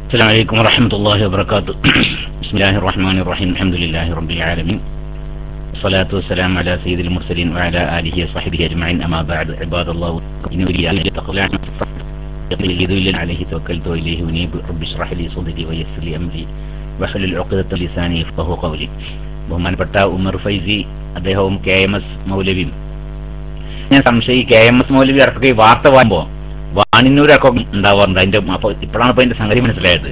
السلام عليكم ورحمة الله وبركاته بسم الله الرحمن الرحيم الحمد لله رب العالمين الصلاة والسلام على سيد المرسلين وعلى آله وصحبه أجمعين أما بعد عباد الله إن أولي أن يتقلع يريد إلا عليه توكلت وإليه أنيب رب اشرح لي صدري ويسر لي أمري وحلل عقدة لساني يفقه قولي ബഹുമാനപ്പെട്ട ഉമർ ഫൈസി അദ്ദേഹവും K M S മൗലവിയും ഞാൻ സംശയി കെ എം എസ് മൗലവി ഇടയ്ക്ക് ഈ വാർത്ത വാങ്ങുമ്പോ വാണിന്നൂരൊക്കെ ഉണ്ടാവാറുണ്ട് അതിന്റെ അപ്പൊ ഇപ്പോഴാണ് ഇപ്പൊ അതിന്റെ സംഗതി മനസ്സിലായത്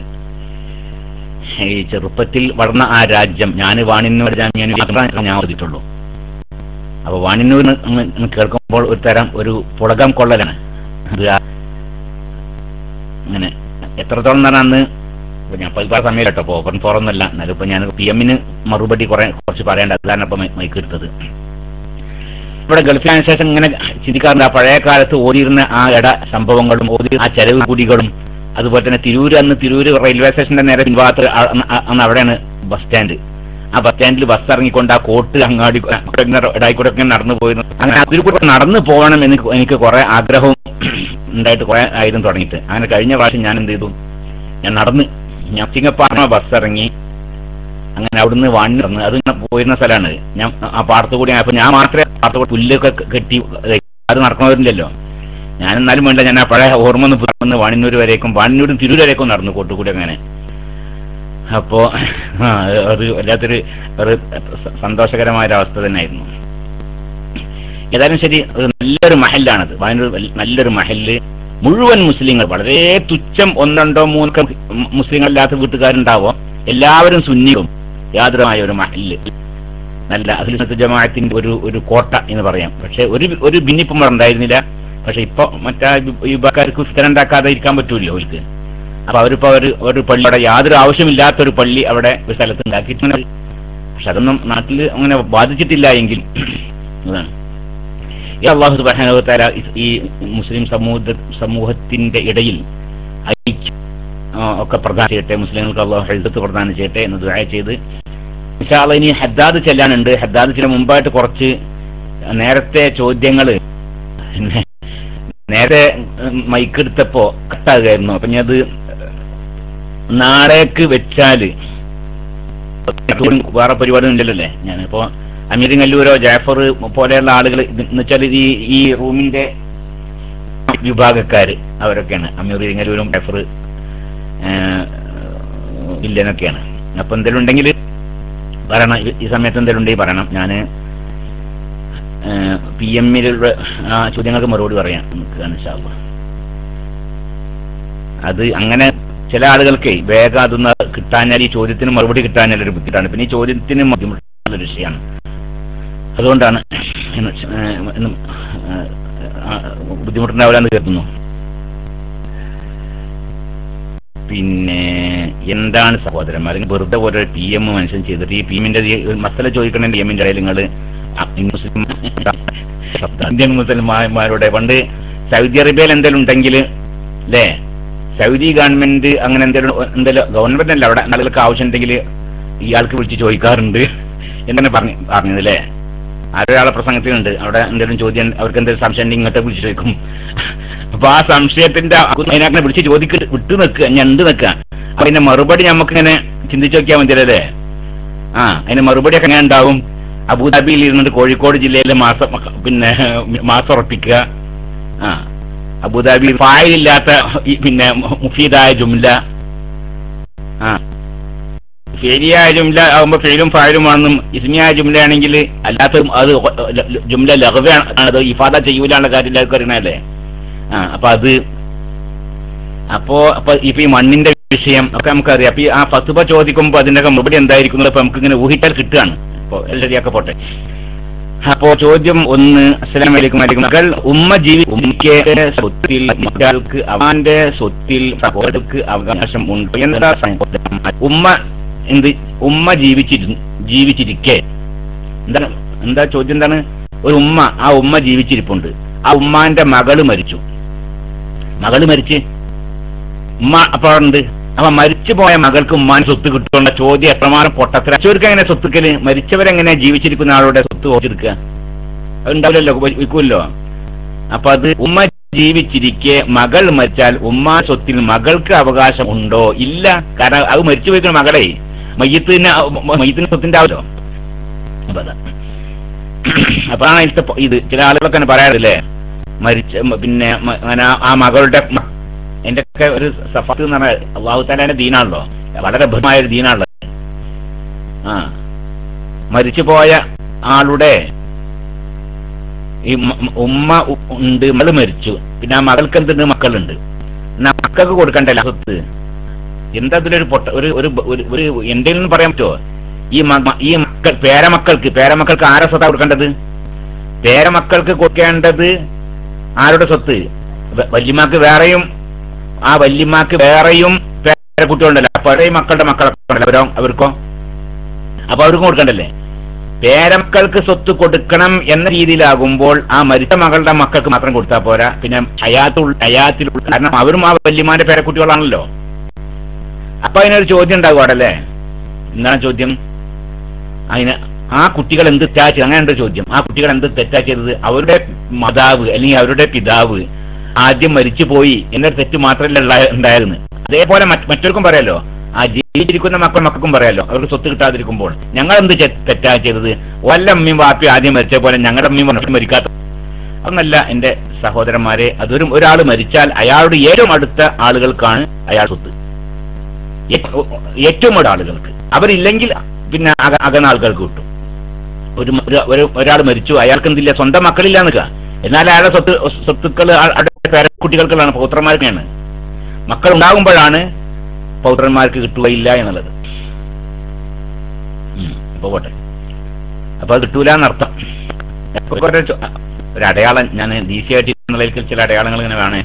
ഈ ചെറുപ്പത്തിൽ വളർന്ന ആ രാജ്യം ഞാൻ വാണിന്നൂർ ഞാൻ ഞാൻ ഓതിയിട്ടുള്ളൂ അപ്പൊ വാണിന്നൂർ എന്ന് കേൾക്കുമ്പോൾ ഒരു തരം ഒരു പുളകം കൊള്ളലാണ് അത് ആ- അങ്ങനെ എത്രത്തോളം എന്നാണ് അന്ന് ഇപ്പൊ ഞാൻ ഇപ്പൊ സമയം കേട്ടോ ഇപ്പൊ ഓപ്പൺ ഫോറം ഒന്നല്ല എന്നാലും ഇപ്പൊ ഞാൻ പി എമ്മിന് മറുപടി കുറെ കുറച്ച് പറയേണ്ട അതാണ് ഇപ്പൊ മൈ- മൈക്ക് എടുത്തത് ഇവിടെ ഗൾഫിലായ ശേഷം ഇങ്ങനെ ചിന്തിക്കാറുണ്ട് ആ പഴയ കാലത്ത് ഓതിയിരുന്ന ആ ഇട സംഭവങ്ങളും ഓതി ആ ചെലവ് കൂടികളും അതുപോലെ തന്നെ തിരൂര് അന്ന് തിരൂര് റെയിൽവേ സ്റ്റേഷന്റെ നേരെ പിൻഭാഗത്ത് ആ- അന്ന് ആ- അന്ന് അവിടെയാണ് ബസ് സ്റ്റാൻഡ് ആ ബസ് സ്റ്റാൻഡിൽ ബസ് ഇറങ്ങിക്കൊണ്ട് ആ കോട്ട് അങ്ങാടി ഇടായിക്കൂടെ ഒക്കെ നടന്നു പോയിരുന്നു അങ്ങനെ അതിൽ കൂടെ നടന്നു പോകണം എന്ന് എനിക്ക് കുറെ ആഗ്രഹവും ഉണ്ടായിട്ട് കുറെ ആയിരുന്നു തുടങ്ങിയിട്ട് അങ്ങനെ കഴിഞ്ഞ പ്രാവശ്യം ഞാൻ എന്ത് ചെയ്തു ഞാൻ നടന്ന് ഞാൻ ചിങ്ങപ്പാറ ബസ് ഇറങ്ങി അങ്ങനെ അവിടുന്ന് വണ്ണി വന്ന് അത് ഇങ്ങനെ പോയിരുന്ന സ്ഥലമാണ് ഞാൻ ആ പാടത്ത് കൂടി അപ്പൊ ഞാൻ മാത്രമേ പാടത്ത് കൂടി പുല്ലൊക്കെ കെട്ടി ഇതായി. അത് നടക്കണവരില്ലല്ലോ ഞാൻ എന്നാലും വേണ്ട ഞാൻ ആ പഴയ ഓർമ്മ ഒന്ന് വന്ന് വാണിന്നൂർ വരേക്കും വാണിന്നൂരും തിരൂർ വരേക്കും നടന്നു കോട്ടുകൂടി അങ്ങനെ അപ്പോ ആ, അത് വല്ലാത്തൊരു ഒരു സ- സന്തോഷകരമായ ഒരു അവസ്ഥ തന്നെയായിരുന്നു ഏതായാലും ശരി ഒരു നല്ലൊരു മഹല്ലാണത് വായനൂർ വൽ- നല്ലൊരു മഹല്ല് മുഴുവൻ മുസ്ലിങ്ങൾ വളരെ തുച്ഛം ഒന്നോ മൂന്നോ മുസ്ലിങ്ങളില്ലാത്ത വീട്ടുകാരുണ്ടാവോ എല്ലാവരും സുന്നികളും യാതൊരുമായ ഒരു മഹല്ല് നല്ല അഖിലത്ത് ജമാഅത്തിന്റെ ഒരു ഒരു കോട്ട എന്ന് പറയാം പക്ഷെ ഒരു ഒരു ഭിന്നിപ്പും അവിടെ ഉണ്ടായിരുന്നില്ല പക്ഷെ ഇപ്പൊ മറ്റാ വിഭാഗക്കാർക്ക് ഫിത്തന ഉണ്ടാക്കാതെ ഇരിക്കാൻ പറ്റൂല്ലോ അവർക്ക് അപ്പൊ അവരിപ്പോ ഒരു ഒരു പള്ളി അവിടെ യാതൊരു ആവശ്യമില്ലാത്ത ഒരു പള്ളി അവിടെ ഒരു സ്ഥലത്ത് ഉണ്ടാക്കിയിട്ടുണ്ട് പക്ഷെ അതൊന്നും നാട്ടിൽ അങ്ങനെ ബാധിച്ചിട്ടില്ല എങ്കിൽ അതാണ് ഈ അള്ളാഹു സുബാനുത്താര ഈ മുസ്ലിം സമൂഹ സമൂഹത്തിന്റെ ഇടയിൽ ഐക്യം ആ, ഒക്കെ പ്രദാനം ചെയ്യട്ടെ മുസ്ലിങ്ങൾക്ക് അള്ളാഹു ഹൈസത്ത് പ്രദാനം ചെയ്യട്ടെ എന്ന് ദുആ ചെയ്ത് ഇൻഷാല്ല ഇനി ഹദ്ദാദ് ചെല്ലാനുണ്ട് ഹദ്ദാദ് ചില മുമ്പായിട്ട് കുറച്ച് നേരത്തെ ചോദ്യങ്ങള് പിന്നെ നേരത്തെ മൈക്ക് എടുത്തപ്പോ കട്ടാകുമായിരുന്നു അപ്പൊ ഞാൻ അത് നാളേക്ക് വെച്ചാല് വേറെ പരിപാടി ഉണ്ടല്ലോ അല്ലേ ഞാനിപ്പോ അമീർ കല്ലൂരോ ജാഫർ പോലെയുള്ള ആളുകൾ എന്ന് വെച്ചാൽ ഈ ഈ റൂമിന്റെ വിഭാഗക്കാര് അവരൊക്കെയാണ് അമീർ കല്ലൂരും ജാഫർ വില്ലനൊക്കെയാണ് അപ്പൊ എന്തെങ്കിലും ഉണ്ടെങ്കിൽ പറയണം ഈ- ഈ സമയത്ത് എന്തെങ്കിലും ഉണ്ടെങ്കിൽ പറയണം ഞാന് പി എമ്മിലുള്ള ആ ചോദ്യങ്ങൾക്ക് മറുപടി പറയാം നമുക്ക് ഇൻഷാല്ലാ. അത് അങ്ങനെ ചില ആളുകൾക്ക് വേഗം അതൊന്ന് കിട്ടാഞ്ഞാൽ ഈ ചോദ്യത്തിന് മറുപടി കിട്ടാഞ്ഞാൽ ഒരു ബുദ്ധിമുട്ടാണ് പിന്നെ ഈ ചോദ്യത്തിന് ബുദ്ധിമുട്ടുള്ള ഒരു വിഷയമാണ് അതുകൊണ്ടാണ് ഇന്ന് ച- ഏഹ് ഇന്ന് ഏഹ് ആ ബുദ്ധിമുട്ടുണ്ടാവില്ല എന്ന് കരുതുന്നു പിന്നെ എന്താണ് സഹോദരന്മാർ അല്ലെങ്കിൽ വെറുതെ ഓരോ പി എം മനുഷ്യൻ ചെയ്തിട്ട് ഈ പി എമ്മിന്റെ മസല ചോദിക്കണ പി എമ്മിന്റെ ഇടയിൽ നിങ്ങൾ മുസ്ലിം ഇന്ത്യൻ മുസ്ലിംമാരുടെ പണ്ട് സൗദി അറേബ്യയിൽ എന്തെങ്കിലും ഉണ്ടെങ്കിൽ അല്ലേ സൗദി ഗവൺമെന്റ് അങ്ങനെ എന്തെങ്കിലും എന്തെങ്കിലും ഗവൺമെന്റ് അല്ല അവിടെ ആളുകൾക്ക് ആവശ്യമുണ്ടെങ്കിൽ ഇയാൾക്ക് വിളിച്ച് ചോദിക്കാറുണ്ട് എന്താണ് പറഞ്ഞു പറഞ്ഞത് അല്ലേ ആരൊരാളെ പ്രസംഗത്തിലുണ്ട് അവിടെ എന്തെങ്കിലും ചോദ്യം അവർക്ക് എന്തെങ്കിലും സംശയം ഉണ്ടെങ്കിൽ ഇങ്ങോട്ട് വിളിച്ച് ചോദിക്കും അപ്പൊ ആ സംശയത്തിന്റെ അതിനങ്ങനെ വിളിച്ച് ചോദിക്ക വിട്ടു നിൽക്കുക ഞണ്ട് നിൽക്കുക അപ്പൊ അതിന്റെ മറുപടി നമുക്ക് ഇങ്ങനെ ചിന്തിച്ചു നോക്കിയാൽ മതിയല്ലേ ആ അതിന്റെ മറുപടി ഒക്കെ എങ്ങനെ ഉണ്ടാവും അബുദാബിയിൽ ഇരുന്നിട്ട് കോഴിക്കോട് ജില്ലയിലെ മാസം പിന്നെ മാസം ഉറപ്പിക്കുക ആ അബുദാബി ഫായിലില്ലാത്ത ഈ പിന്നെ മുഫീദായ ജുംല ആ ഫേരിയായ ജുംല ആകുമ്പോ ഫെയിലും ഫായിലുമാണെന്നും ഇസ്മിയായ ജുംല ആണെങ്കിൽ അല്ലാത്തതും അത് ജുംല ലഹവയാണ് അത് ഇഫാദ ചെയ്യൂലാനുള്ള കാര്യം എല്ലാവർക്കും അറിയണല്ലേ ആ അപ്പൊ അത് അപ്പോ അപ്പൊ ഇപ്പൊ ഈ മണ്ണിന്റെ വിഷയം ഒക്കെ നമുക്കറിയാം അപ്പൊ ഈ ആ ഫത്തുബ ചോദിക്കുമ്പോ അതിന്റെ ഒക്കെ മറുപടി എന്തായിരിക്കും അപ്പൊ നമുക്ക് ഇങ്ങനെ ഊഹിച്ചാൽ കിട്ടുകയാണ് അപ്പൊ ശരിയാക്കെ പോട്ടെ അപ്പോ ചോദ്യം ഒന്ന് അസ്സലാം വലൈക്കും വലൈക്കും മകൾ ഉമ്മ ജീവി ഉമ്മയ്ക്ക് സ്വത്തിൽ മകൾക്ക് അവന്റെ സ്വത്തിൽ സഹോദരർക്ക് അവകാശം ഉണ്ട് എന്താ സംഭവം? ഉമ്മ എന്ത് ഉമ്മ ജീവിച്ചിരു ജീവിച്ചിരിക്കെ എന്താണ് എന്താ ചോദ്യം എന്താണ് ഒരു ഉമ്മ ആ ഉമ്മ ജീവിച്ചിരിപ്പുണ്ട് ആ ഉമ്മാന്റെ മകള് മരിച്ചു മകള് മരിച്ച് ഉമ്മ അപ്പൊ അവിടെ ഉണ്ട് അപ്പൊ മരിച്ചു പോയ മകൾക്ക് ഉമ്മാൻ സ്വത്ത് കിട്ടുള്ള ചോദ്യം എത്രമാത്രം പൊട്ടത്തര മരിച്ചവർക്ക് എങ്ങനെ സ്വത്തുക്കല് മരിച്ചവരെങ്ങനെ ജീവിച്ചിരിക്കുന്ന ആളുടെ സ്വത്ത് ഓടിച്ചെടുക്കുക അത് ഉണ്ടാവില്ലല്ലോ വിൽക്കുമല്ലോ അപ്പൊ അത് ഉമ്മ ജീവിച്ചിരിക്കെ മകൾ മരിച്ചാൽ ഉമ്മാ സ്വത്തിൽ മകൾക്ക് അവകാശം ഉണ്ടോ ഇല്ല കാരണം അത് മരിച്ചു പോയിക്കുന്ന മകളെ മയ്യത്തിന് മയ്യത്തിന് സ്വത്തിന്റെ ആവശ്യം അപ്പൊ അതാ അപ്പോഴാണ് ഇതിലത്തെ പ- ഇത് ചില ആളുകളൊക്കെ തന്നെ പറയാറില്ലേ മരിച്ച മ- പിന്നെ മ- അങ്ങനെ ആ- ആ മകളുടെ മ- എന്റെ ഒക്കെ ഒരു സഫാത്ത് എന്ന് പറഞ്ഞാൽ അള്ളാഹു താലാന്റെ ദീനാണല്ലോ വളരെ ബഹുമായ ഒരു ദീനാണല്ലോ ആ മരിച്ചു പോയ ആളുടെ ഈ മ- മ- ഉമ്മ ഉ- ഉണ്ട് മകള് മരിച്ചു പിന്നെ ആ മകൾക്ക് എന്തുണ്ട് മക്കളുണ്ട് എന്നാ മക്കൾക്ക് കൊടുക്കണ്ടല്ലോ ആ സ്വത്ത് എന്താ ഇതിലൊരു പൊട്ട ഒരു ഒരു ഒരു- ഒരു എന്റെ നിന്ന് പറയാൻ പറ്റുമോ ഈ മ- മ- ഈ മക്കൾ പേരമക്കൾക്ക് പേരമക്കൾക്ക് ആരെ സ്വത്താ കൊടുക്കേണ്ടത് പേരമക്കൾക്ക് കൊടുക്കേണ്ടത് ആരുടെ സ്വത്ത് വ- വല്യമ്മക്ക് വേറെയും ആ വല്യമ്മക്ക് വേറെയും പേരക്കുട്ടികളുണ്ടല്ലോ അപ്പൊ അവരെ മക്കളുടെ മക്കളൊക്കെ ഉണ്ടല്ലോ അവരോ അവർക്കോ അപ്പൊ അവർക്കും കൊടുക്കണ്ടല്ലേ പേരമക്കൾക്ക് സ്വത്ത് കൊടുക്കണം എന്ന രീതിയിലാകുമ്പോൾ ആ മരിച്ച മകളുടെ മക്കൾക്ക് മാത്രം കൊടുത്താൽ പോരാ പിന്നെ ഹയാത്തുൾ ഹയാത്തിലുള്ള കാരണം അവരും ആ വല്യമാന്റെ പേരക്കുട്ടികളാണല്ലോ അപ്പൊ അതിനൊരു ചോദ്യം ഉണ്ടാകും അവിടെ അല്ലേ എന്താണ് ചോദ്യം അതിന് ആ കുട്ടികൾ എന്ത് തെറ്റാ ചെയ്തത് അങ്ങനെ ഉണ്ട് ചോദ്യം ആ കുട്ടികൾ എന്ത് തെറ്റാ ചെയ്തത് അവരുടെ മാതാവ് അല്ലെങ്കിൽ അവരുടെ പിതാവ് ആദ്യം മരിച്ചു പോയി എന്നൊരു തെറ്റ് മാത്രമല്ല ഉള്ള- ഉണ്ടായിരുന്നു അതേപോലെ മറ്റ് മറ്റവർക്കും പറയാലോ ആ ജീവിച്ചിരിക്കുന്ന മക്കൾ മക്കൾക്കും പറയാലോ അവർക്ക് സ്വത്ത് കിട്ടാതിരിക്കുമ്പോൾ ഞങ്ങൾ എന്ത് ചെ- തെറ്റാ ചെയ്തത് വല്ല അമ്മയും വാപ്പി ആദ്യം മരിച്ച പോലെ ഞങ്ങളുടെ അമ്മയും മറ്റും മരിക്കാത്ത അതൊന്നല്ല എന്റെ സഹോദരന്മാരെ അതൊരു ഒരാൾ മരിച്ചാൽ അയാളുടെ ഏറ്റവും അടുത്ത ആളുകൾക്കാണ് അയാൾ സ്വത്ത് ഏ- ഏറ്റവും അടുത്ത ആളുകൾക്ക് അവരില്ലെങ്കിൽ പിന്നെ അക- അകന്ന ആളുകൾക്ക് കിട്ടും ഒരു ഒരു- ഒരു ഒരാൾ മരിച്ചു അയാൾക്ക് എന്തില്ല സ്വന്തം മക്കളില്ല നിൽക്കുക എന്നാൽ അയാളുടെ സ്വത്ത് സ്വത്തുക്കൾ അയാളുടെ പേരക്കുട്ടികൾക്കുള്ളതാണ് പൗത്രന്മാർക്കാണ് മക്കൾ ഉണ്ടാകുമ്പോഴാണ് പൗത്രന്മാർക്ക് കിട്ടുകയില്ല എന്നുള്ളത് ഉം, അപ്പൊ പോട്ടെ അപ്പൊ അത് കിട്ടൂല എന്നർത്ഥം ഇപ്പൊ ഒരു ചോ- ഒരു അടയാളം ഞാൻ ഈസി ആയിട്ട് എന്നുള്ളതിൽ ചില അടയാളങ്ങൾ ഇങ്ങനെ വേണേ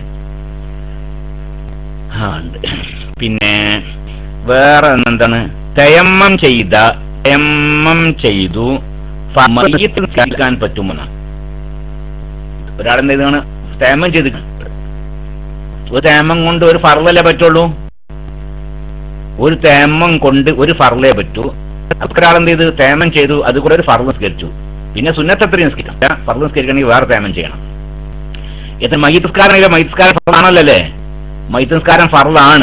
ആ ഉണ്ട് പിന്നെ വേറെ എന്താണ് തയമ്മം ചെയ്ത തയമ്മം ചെയ്തു ഫ- മയ്യത്ത് നിസ്കരിക്കാൻ പറ്റുമെന്ന് ഒരാളെന്ത് ചെയ്താണ് തേമം ചെയ്ത് ഒരു തേമം കൊണ്ട് ഒരു ഫർലല്ലേ പറ്റുള്ളൂ ഒരു തേമം കൊണ്ട് ഒരു ഫർലേ പറ്റൂ ഒരാളെന്ത് ചെയ്ത് തേമം ചെയ്തു അത് കൂടെ ഒരു ഫർള് നിസ്കരിച്ചു പിന്നെ സുന്നത്ത് എത്രയും നിസ്കരിക്കാം ഫർള് നിസ്കരിക്കണമെങ്കിൽ വേറെ തേമം ചെയ്യണം ഇത് മയ്യത്തിസ്കാരം മയ്യത്തിസ്കാരം ഫർളാണല്ലോ അല്ലേ മയ്യത്തിസ്കാരം ഫർളാണ്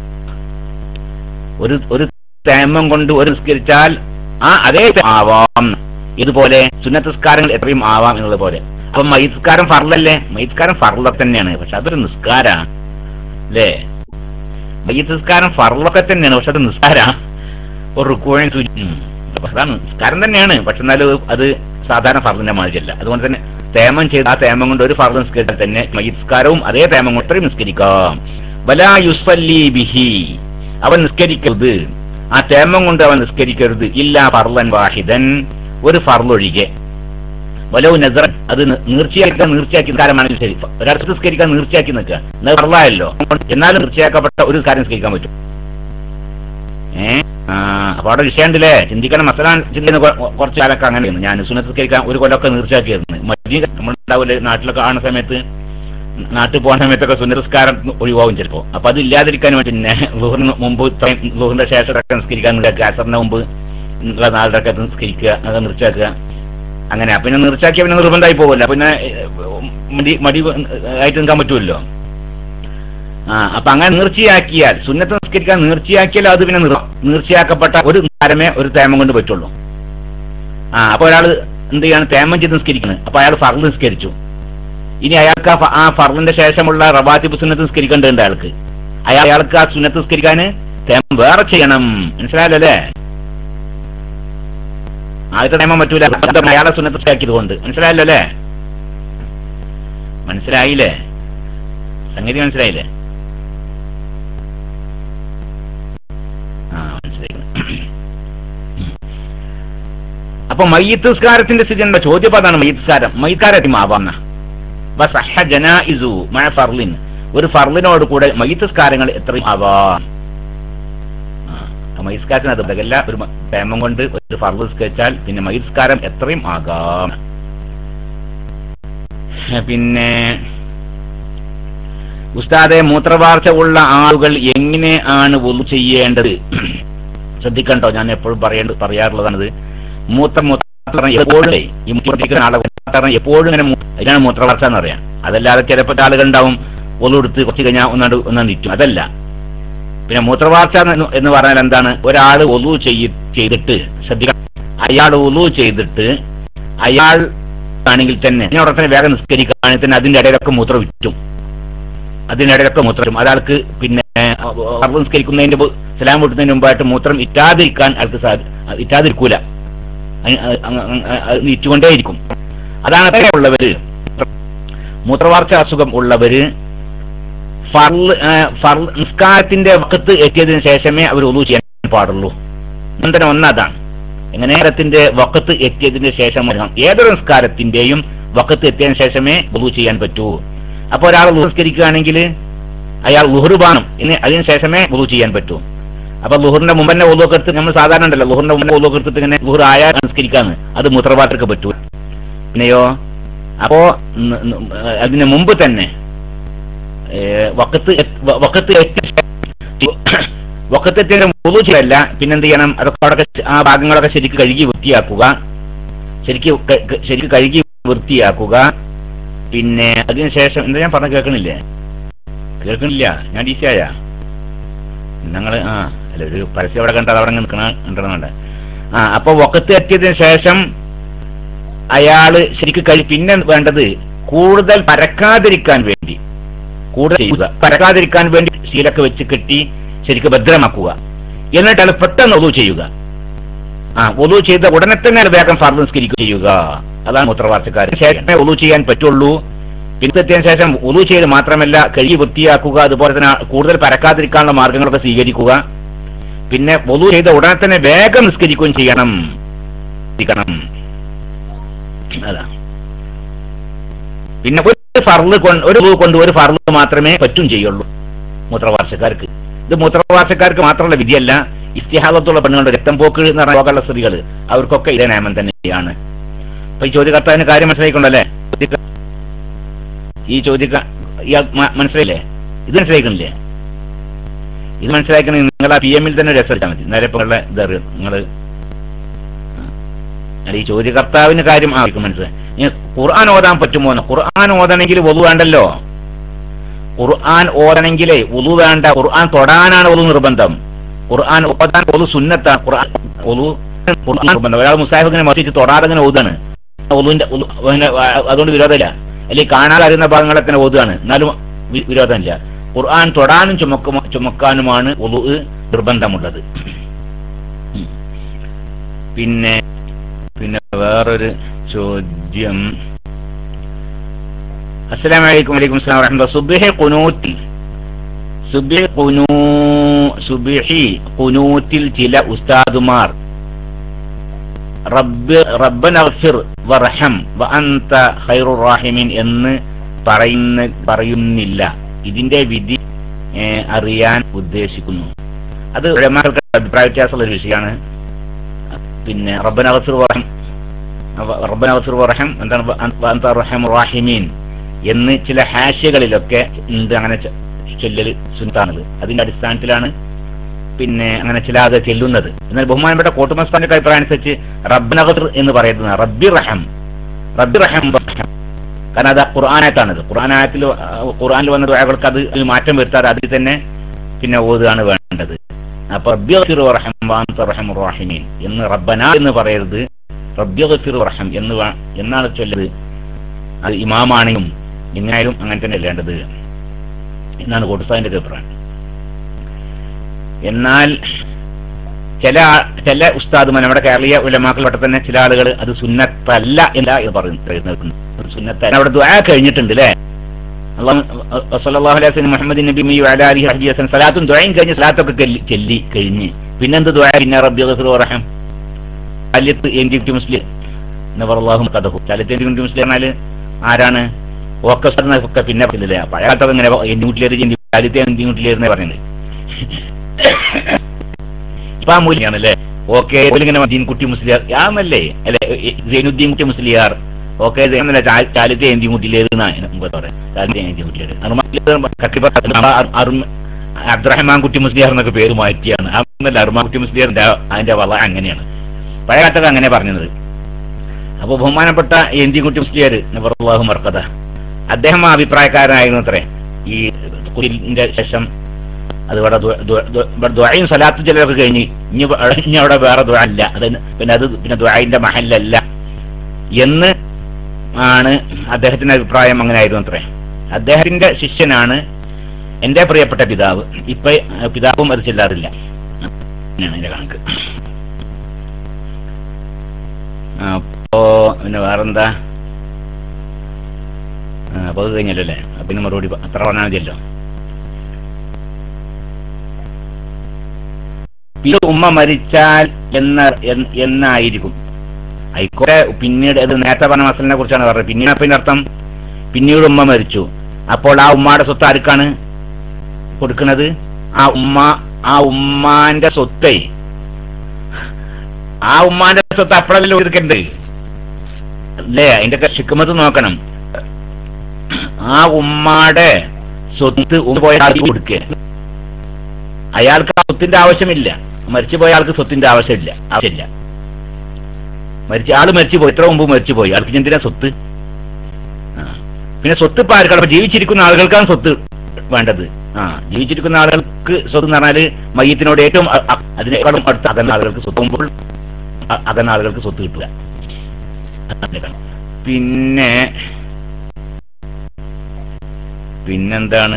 ഒരു ഒരു തേമം കൊണ്ട് ഒരു നിസ്കരിച്ചാൽ ആ അതേ ആവാം ഇതുപോലെ സുന്നത്തസ്കാരങ്ങൾ എത്രയും ആവാം എന്നുള്ളത് പോലെ അപ്പൊ മൈസ്കാരം ഫർലല്ലേ മൈസ്കാരം ഫർലൊക്കെ തന്നെയാണ് പക്ഷെ അതൊരു നിസ്കാര അല്ലേ മയ്യത്തിസ്കാരം ഫർലൊക്കെ തന്നെയാണ് പക്ഷെ അത് നിസ്കാര ഒരു റുക്കുവഴി സൂചി ഉം. അപ്പൊ അതാണ് നിസ്കാരം തന്നെയാണ് പക്ഷെ എന്നാലും അത് സാധാരണ ഫർലിന്റെ മാതിരിയല്ല അതുകൊണ്ട് തന്നെ തേമം ചെയ്ത് ആ തേമം കൊണ്ട് ഒരു ഫർദ് നിസ്കരിച്ചാൽ തന്നെ മയ്യസ്കാരവും അതേ തേമം കൊണ്ട് അത്രയും നിസ്കരിക്കാം വലാ യുസല്ലി ബിഹി അവൻ നിസ്കരിക്കരുത് ആ തേമം കൊണ്ട് അവൻ നിസ്കരിക്കരുത് ഇല്ല ഫർലൻ വാഹിദൻ ഒരു ഫർലൊഴികെ വലവ് നസർ അത് നി- നീർച്ചയാക്കാൻ നീർച്ചയാക്കി കാലമാണെങ്കിൽ ശരി ഒരാൾ നിസ്കരിക്കാൻ നീർച്ചയാക്കി നിൽക്കുക എന്നാൽ ഫർലായല്ലോ എന്നാലും നീർച്ചയാക്കപ്പെട്ട ഒരു കാര്യം നിസ്കരിക്കാൻ പറ്റും ഏ ആ അപ്പൊ അവിടെ വിഷയമുണ്ടല്ലേ ചിന്തിക്കണം മസല ചിന്തിക്കുന്ന കൊ- കുറച്ച് കാലൊക്കെ അങ്ങനെയാണ് ഞാൻ സുനസ്കരിക്കാൻ ഒരു കൊല്ലമൊക്കെ നീർച്ചയാക്കിയിരുന്നു മറ്റു നമ്മളുണ്ടാവില്ലേ നാട്ടിലൊക്കെ ആണ സമയത്ത് നാട്ടിൽ പോകുന്ന സമയത്തൊക്കെ സുന്നസ്കാരം ഒഴിവാകും ചിലപ്പോ അപ്പൊ അത് ഇല്ലാതിരിക്കാൻ വേണ്ടി പിന്നെ ലുഹറിന് മുമ്പ് ഇത്രയും ലുഹറിന്റെ ശേഷം ഒക്കെ നിസ്കരിക്കാൻ നിൽക്കുക അസറിന് മുമ്പ് ഉള്ള നാളിലൊക്കെ നിസ്കരിക്കുക അത് നിർച്ചാക്കുക അങ്ങനെ അപ്പൊ പിന്നെ നിർച്ചാക്കിയ പിന്നെ നിർബന്ധമായി പോകില്ല പിന്നെ ഏഹ്, മടി മടി ആയിട്ട് നിൽക്കാൻ പറ്റുമല്ലോ ആ അപ്പൊ അങ്ങനെ നീർച്ചയാക്കിയാൽ സുന്നത്ത് നിസ്കരിക്കാൻ നീർച്ചയാക്കിയാൽ അത് പിന്നെ നിർ- നീർച്ചയാക്കപ്പെട്ട ഒരു കാരമേ ഒരു തേമം കൊണ്ട് പറ്റുള്ളൂ ആ അപ്പൊ ഒരാൾ എന്ത് ചെയ്യാണ് തേമം ചെയ്ത് നിസ്കരിക്കുന്നത് അപ്പൊ അയാൾ ഫർള് നിസ്കരിച്ചു ഇനി അയാൾക്ക് ആ ഫ- ആ ഫർളിന്റെ ശേഷമുള്ള റബാത്തിബ് സുന്നത്ത് നിസ്കരിക്കേണ്ടതുണ്ട് അയാൾക്ക് അയാൾ അയാൾക്ക് ആ സുന്നത്ത് നിസ്കരിക്കാന് തേമം വേറെ ചെയ്യണം മനസ്സിലായല്ലോ അല്ലേ ആദ്യത്തെ നിയമം പറ്റൂല അത് അയാളെ സുന്നത്താക്കിയത് കൊണ്ട് മനസ്സിലായല്ലോ അല്ലേ മനസ്സിലായില്ലേ സംഗതി മനസ്സിലായില്ലേ ആ മനസ്സിലായി ഉം. അപ്പൊ മയ്യത്തുസ്കാരത്തിന്റെ സ്ഥിതി എന്താ ചോദ്യം അതാണ് മയ്യത്തുസ്കാരം മയ്യത്താരം ആവാന്ന വസഹ ജനായിസു മഴ ഫർലിൻ ഒരു ഫർലിനോട് കൂടെ മയ്യത്തുസ്കാരങ്ങൾ എത്രയും ആവാം മൈസ്കാരത്തിന് അത് പകല്ല ഒരു മ- പ്രേമം കൊണ്ട് ഒരു ഫർദ് നിസ്കരിച്ചാൽ പിന്നെ മൈസ്കാരം എത്രയും ആകാം പിന്നെ ഉസ്താദെ മൂത്രവാർച്ച ഉള്ള ആളുകൾ എങ്ങനെ ആണ് വുളു ചെയ്യേണ്ടത് ശ്രദ്ധിക്കണ്ടോ ഞാൻ എപ്പോഴും പറയേണ്ട പറയാറുള്ളതാണിത് മൂത്ര മൂത്ര എപ്പോഴും ഈ മൂത്രത്തിരിക്കുന്ന ആളെ മൂത്രം എപ്പോഴും ഇങ്ങനെ മൂ- ഇതിനാണ് മൂത്രവാർച്ച എന്ന് പറയാം അതല്ലാതെ ചിലപ്പോൾ ആളുകൾ ഉണ്ടാവും ഒന്നു എടുത്ത് കുറച്ച് കഴിഞ്ഞാൽ ഒന്നാണ്ട് ഒന്നാണ്ട് ഇറ്റും അതല്ല പിന്നെ മൂത്രവാർച്ച എന്ന് എന്ന് പറഞ്ഞാൽ എന്താണ് ഒരാൾ ഒലു ചെയ്യ ചെയ്തിട്ട് ശ്രദ്ധിക്കണം അയാൾ ഒലു ചെയ്തിട്ട് അയാൾ ആണെങ്കിൽ തന്നെ അതിനോടെ തന്നെ വേഗം നിസ്കരിക്കുകയാണെങ്കിൽ തന്നെ അതിന്റെ ഇടയിലൊക്കെ മൂത്രം വിറ്റും അതിനിടയിലൊക്കെ മൂത്രം ഒരാൾക്ക് പിന്നെ ഫർദ് നിസ്കരിക്കുന്നതിന്റെ മുമ്പ് സലാം വിട്ടുന്നതിന് മുമ്പായിട്ട് മൂത്രം ഇറ്റാതിരിക്കാൻ അയാൾക്ക് സാധി ഇറ്റാതിരിക്കൂല അയ്- അ- അ- അ- അ- ഇറ്റുകൊണ്ടേയിരിക്കും അതാണ് അത്രേ ഉള്ളവര് മൂത്രവാർച്ച അസുഖം ഉള്ളവര് ഫർള് ആ, ഫർള് നിസ്കാരത്തിന്റെ വക്കത്ത് എത്തിയതിനു ശേഷമേ അവർ ഒന്നു ചെയ്യാൻ പാടുള്ളൂ നിബന്ധന ഒന്നതാണ് എങ്ങനെ നേരത്തിന്റെ വക്കത്ത് എത്തിയതിന് ശേഷം വരണം. ഏതൊരു നിസ്കാരത്തിന്റെയും വക്കത്ത് എത്തിയതിനു ശേഷമേ ഒന്നു ചെയ്യാൻ പറ്റൂ അപ്പൊ ഒരാൾ നിസ്കരിക്കുകയാണെങ്കിൽ അയാൾ ലുഹുറുബാണം ഇനി അതിന് ശേഷമേ വുളു ചെയ്യാൻ പറ്റൂ അപ്പൊ ലുഹറിന്റെ മുമ്പ് തന്നെ ഒതുവൊക്കെ എടുത്ത് നമ്മൾ സാധാരണ ഉണ്ടല്ലോ ലുഹറിന്റെ മുമ്പ് ഒതുവൊക്കെ എടുത്തിട്ട് ഇങ്ങനെ ലുഹർ ആയാൽ നിസ്കരിക്കാന്ന് അത് മൂത്രപാത്രക്ക് പറ്റൂ പിന്നെയോ അപ്പോ ന- ന- അതിന് മുമ്പ് തന്നെ ഏ, വക്കത്ത് എത്ത്- വ- വക്കത്ത് എത്തി വക്കത്തെത്തിയ വുളു ചെയ്യല്ല പിന്നെന്ത് ചെയ്യണം അതൊക്കെ അവിടെ ആ ഭാഗങ്ങളൊക്കെ ശരിക്ക് കഴുകി വൃത്തിയാക്കുക ശരിക്ക് ക- ക- ശരിക്ക് കഴുകി വൃത്തിയാക്കുക പിന്നെ അതിനുശേഷം എന്താ ഞാൻ പറഞ്ഞ കേൾക്കണില്ലേ കേൾക്കണില്ല ഞാൻ ഡി സി ആയ ഞങ്ങള് ആ അല്ല ഒരു പരസ്യം അവിടെ കണ്ടത് അവിടെ നിൽക്കണ കണ്ടതുകൊണ്ട് ആ അപ്പൊ വക്കത്ത് എത്തിയതിനു ശേഷം അയാള് ശരിക്ക് കഴി പിന്നെ വേണ്ടത് കൂടുതൽ പരക്കാതിരിക്കാൻ വേണ്ടി കൂടുതൽ ചെയ്യുക പരക്കാതിരിക്കാൻ വേണ്ടി ശീലൊക്കെ വെച്ച് കെട്ടി ശരിക്ക് ഭദ്രമാക്കുക എന്നിട്ട് അയാൾ പെട്ടെന്ന് ഒതു ചെയ്യുക ആ ഒതു ചെയ്ത ഉടനെ തന്നെ അയാൾ വേഗം ഫർദ് നിസ്കരിക്കുക ചെയ്യുക അതാണ് മൂത്രവാർച്ചക്കാരൻ ശേഷമേ ഒതു ചെയ്യാൻ പറ്റുള്ളൂ പിന്നത്തെത്തിയതിനു ശേഷം ഒതു ചെയ്ത് മാത്രമല്ല കഴുകി വൃത്തിയാക്കുക അതുപോലെ തന്നെ കൂടുതൽ പരക്കാതിരിക്കാനുള്ള മാർഗങ്ങളൊക്കെ സ്വീകരിക്കുക പിന്നെ ഒതു ചെയ്ത ഉടനെ തന്നെ വേഗം നിസ്കരിക്കുകയും ചെയ്യണം നിസ്കരിക്കണം. അതാ പിന്നെ ഒരു ഫർള് കൊണ്ട് ഒരു ഉളു കൊണ്ട് ഒരു ഫർള് മാത്രമേ പറ്റും ചെയ്യുള്ളൂ മൂത്രവാർച്ചക്കാർക്ക് ഇത് മൂത്രവാർച്ചക്കാർക്ക് മാത്രമുള്ള വിധിയല്ല ഇസ്തിഹാദത്തുള്ള പെണ്ണുങ്ങളുടെ രക്തം പോക്ക് എന്ന് പറഞ്ഞ രോഗമുള്ള സ്ത്രീകൾ അവർക്കൊക്കെ ഇതേ നിയമം തന്നെയാണ് അപ്പൊ ഈ ചോദ്യകർത്താവിന് കാര്യം മനസ്സിലായിക്കൊണ്ടല്ലേ ചോദ്യക- ഈ ചോദ്യക്ക ഇയാൾ മ- മനസ്സിലായില്ലേ ഇത് മനസ്സിലായിക്കണില്ലേ ഇത് മനസ്സിലാക്കണമെങ്കിൽ നിങ്ങൾ ആ പി എമ്മിൽ തന്നെ രസം മതി നേരെ ഇപ്പൊ ഉള്ള ഇതറിയും നിങ്ങൾ അല്ല ഈ ചോദ്യകർത്താവിന് കാര്യം ആ ആർക്കും മനസ്സിലായി ഇനി ഖുർആൻ ഓതാൻ പറ്റുമോ എന്ന് ഖുർആൻ ഓതണമെങ്കിൽ ഒതു വേണ്ടല്ലോ ഖുർആൻ ഓതണമെങ്കിലേ ഒതു വേണ്ട ഖുർആൻ തൊടാനാണ് ഒതു നിർബന്ധം ഖുർആൻ ഓതാൻ ഒതു സുന്നത്താണ് ഖുർആൻ ഒതു ഖുർആൻ നിർബന്ധം ഒരാൾ മുസാഹിബ് ഇങ്ങനെ മറിച്ച് തൊടാതെ ഇങ്ങനെ ഓതാണ് ഒതുവിന്റെ ഒതു- പിന്നെ അതുകൊണ്ട് വിരോധമില്ല അല്ലെങ്കിൽ കാണാതെ അറിയുന്ന ഭാഗങ്ങളൊക്കെ ഇങ്ങനെ ഓതുകയാണ് എന്നാലും വി- വിരോധമില്ല ഖുർആൻ തൊടാനും ചുമക്കും ചുമക്കാനുമാണ് ഒതു നിർബന്ധമുള്ളത് ഉം. പിന്നെ പിന്നെ വേറൊരു ചോദ്യം അസ്സലാമു അലൈക്കും വലൈക്കും അസ്സലാം വറഹ്മത്തുള്ളാഹി സുബ്ഹി ഖുനൂത്തിൽ സുബ്ഹി ഖുനൂ സുബ്ഹി ഖുനൂത്തിൽ ചില ഉസ്താദുമാർ റബ്ബ് റബ്ബന ഗഫിർ വർഹം വ അൻത ഖൈറുർ റാഹിമീൻ എന്ന് പറയുന്ന പറയുന്നില്ല ഇതിന്റെ വിധി ഏ, അറിയാൻ ഉദ്ദേശിക്കുന്നു അത് ഉലമാക്കൾക്ക് അഭിപ്രായ വ്യത്യാസമുള്ള ഒരു വിഷയമാണ് പിന്നെ റബ്ബന ഗഫിർ വർഹം അവ- റബ്ബന ഗഫിർ വർഹം എന്താണ് വ അൻ- വ അൻത റഹീമുർ റാഹിമീൻ എന്ന് ചില ഹാഷ്യകളിലൊക്കെ ഉണ്ട് അങ്ങനെ ചൊ- ചൊല്ലല് സുന്നത്താണത് അതിന്റെ അടിസ്ഥാനത്തിലാണ് പിന്നെ അങ്ങനെ ചില അത് ചെല്ലുന്നത് എന്നാൽ ബഹുമാനപ്പെട്ട കോട്ടുമസ്താന്റെ അഭിപ്രായം അനുസരിച്ച് റബ്ബന ഗഫിർ എന്ന് പറയുന്നത് റബ്ബി റഹം റബ്ബി റഹം റഹം. കാരണം അത് ഖുർആാനായത്താണിത് ഖുർആാനായത്തിൽ ഖുർആാനിൽ വന്ന ദുആകൾക്ക് അത് ഒരു മാറ്റം വരുത്താതെ അതിൽ തന്നെ പിന്നെ ഓതുകയാണ് വേണ്ടത് അപ്പൊ റബ്ബി ഗഫിർ റഹം വാന്ത റഹം റാഹിമീൻ എന്ന് റബ്ബന എന്ന് പറയരുത് റബ്ബി ഗഫിർ റഹം എന്ന് വാ- എന്നാണ് ചൊല്ലത് അത് ഇമാമാണെങ്കിലും എങ്ങനെയായാലും അങ്ങനെ തന്നെ വേണ്ടത് എന്നാണ് കോട്ടുസ്ഥാന്റെ അഭിപ്രായം എന്നാൽ ചില ആ- ചില ഉസ്താദുമാർ നമ്മുടെ കേരളീയ ഉലമാക്കൾ വട്ടം തന്നെ ചില ആളുകൾ അത് സുന്നത്തല്ല എന്ന് എന്ന് പറയുന്നു പറയുന്നുണ്ട്. അത് സുന്നത്തല്ല അവിടെ ദുആ കഴിഞ്ഞിട്ടുണ്ട് അല്ലേ അള്ളാഹു സല്ലല്ലാഹു അലൈഹി വസല്ലം മുഹമ്മദ് നബി മി വഅലാ അലിഹി വസഹ്ബിഹി വസല്ലം സലാത്തും ദുആയും കഴിഞ്ഞ് സലാത്തൊക്കെ ചെല്ലി- ചെല്ലി കഴിഞ്ഞ് പിന്നെന്ത് ദുആ പിന്നെ റബ്ബി ഗഫിർ വറഹം അലിയത്ത് എൻറ്റി മുസ്ലിം നവറല്ലാഹു കഥഹു ചലിത്ത് എൻറ്റി മുസ്ലിം പറഞ്ഞാല് ആരാണ് ഓക്കെ ഒക്കെ പിന്നെ പറഞ്ഞില്ലേ പഴയ കാലത്തൊക്കെ ഇങ്ങനെ എൻറ്റി ചലിത്തെ എൻറ്റി മുട്ടിലേരുന്നേ പറയുന്നത് ഇപ്പൊ ആ മൂല്യാണ് അല്ലേ ഓക്കെ ഇങ്ങനെ ദീൻ കുട്ടി മുസ്ലിയാർ യാമല്ലേ അല്ലെ സൈനുദ്ദീൻ കുട്ടി മുസ്ലിയാർ ഓക്കെ എന്നല്ല ചാലിത്തെ എന്തി കുട്ടിയിലേരുന്നാണ് മുമ്പ് പറയാം ചാലിത്തെ എന്തി കുട്ടിയിലേര് അബ്ദുറഹ്മാൻ കുട്ടി മുസ്ലിയാർ എന്നൊക്കെ പേര് മാറ്റിയാണ് അന്നല്ല അറുമാൻ കുട്ടി മുസ്ലിയാറിന്റെ അതിന്റെ വള അങ്ങനെയാണ് പഴയ കാലത്തൊക്കെ അങ്ങനെ പറഞ്ഞത് അപ്പൊ ബഹുമാനപ്പെട്ട എന്തി കുട്ടി മുസ്ലിയാർ നബറുല്ലാഹു മർക്കത അദ്ദേഹം ആ അഭിപ്രായക്കാരനായിരുന്നു അത്രേ ഈ കുരിന്റെ ശേഷം അത് ഇവിടെ ദുആ- ദുആ- ദുആ- ഇവിടെ ദ്വായും സലാത്തു ചിലരൊക്കെ കഴിഞ്ഞ് ഇനി ഇവ- ഇനി അവിടെ വേറെ ദ്വാ ഇല്ല അത് പിന്നെ അത് പിന്നെ ദ്വായിന്റെ മഹല്ലല്ല എന്ന് ആണ് അദ്ദേഹത്തിന്റെ അഭിപ്രായം അങ്ങനെ ആയിരുന്നു അത്രേ അദ്ദേഹത്തിന്റെ ശിഷ്യനാണ് എന്റെ പ്രിയപ്പെട്ട പിതാവ് ഇപ്പൊ ആ, പിതാവും അത് ചെല്ലാറില്ല അങ്ങനെയാണ് അതിന്റെ കണക്ക് ആ, അപ്പോ പിന്നെ വേറെന്താ ആ, അപ്പൊ അത് കഴിഞ്ഞല്ലോ അല്ലേ അപ്പൊ ഇനി മറുപടി പ- അത്ര പറഞ്ഞാൽ മതിയല്ലോ പിന്നെ ഉമ്മ മരിച്ചാൽ എന്ന എൻ- എന്നായിരിക്കും ആയിക്കോട്ടെ പിന്നീട് അത് നേരത്തെ പറഞ്ഞ മസലിനെ കുറിച്ചാണ് പറഞ്ഞത് പിന്നീട് പിന്നെ അർത്ഥം പിന്നീട് ഉമ്മ മരിച്ചു അപ്പോൾ ആ ഉമ്മയുടെ സ്വത്ത് ആർക്കാണ് കൊടുക്കുന്നത് ആ ഉമ്മ ആ ഉമ്മാന്റെ സ്വത്തേ ആ ഉമ്മാന്റെ സ്വത്ത് അപ്പോഴല്ലോ ഒതുക്കണ്ട് അല്ലേ അതിന്റെ ഒക്കെ ഹിക്കുമത്ത് നോക്കണം ആ ഉമ്മാടെ സ്വത്ത് ഉമ്മ പോയ ആൾക്ക് കൊടുക്കുക അയാൾക്ക് ആ സ്വത്തിന്റെ ആവശ്യമില്ല മരിച്ചുപോയ ആൾക്ക് സ്വത്തിന്റെ ആവശ്യമില്ല ആവശ്യമില്ല മരിച്ച ആള് മരിച്ചുപോയി എത്ര മുമ്പ് മരിച്ചുപോയി ആൾക്ക് ഇനി എന്തിനാ സ്വത്ത് ആ. പിന്നെ സ്വത്ത് ഇപ്പൊ ആർക്കാണ് അപ്പൊ ജീവിച്ചിരിക്കുന്ന ആളുകൾക്കാണ് സ്വത്ത് വേണ്ടത് ആ ജീവിച്ചിരിക്കുന്ന ആളുകൾക്ക് സ്വത്ത് എന്ന് പറഞ്ഞാല് മയ്യത്തിനോട് ഏറ്റവും അ- അ- അതിനേക്കാളും അടുത്ത അകന്ന ആളുകൾക്ക് സ്വത്ത് മുമ്പോൾ അ- അകന്ന ആളുകൾക്ക് സ്വത്ത് കിട്ടുക അതാണ്. പിന്നെ പിന്നെന്താണ്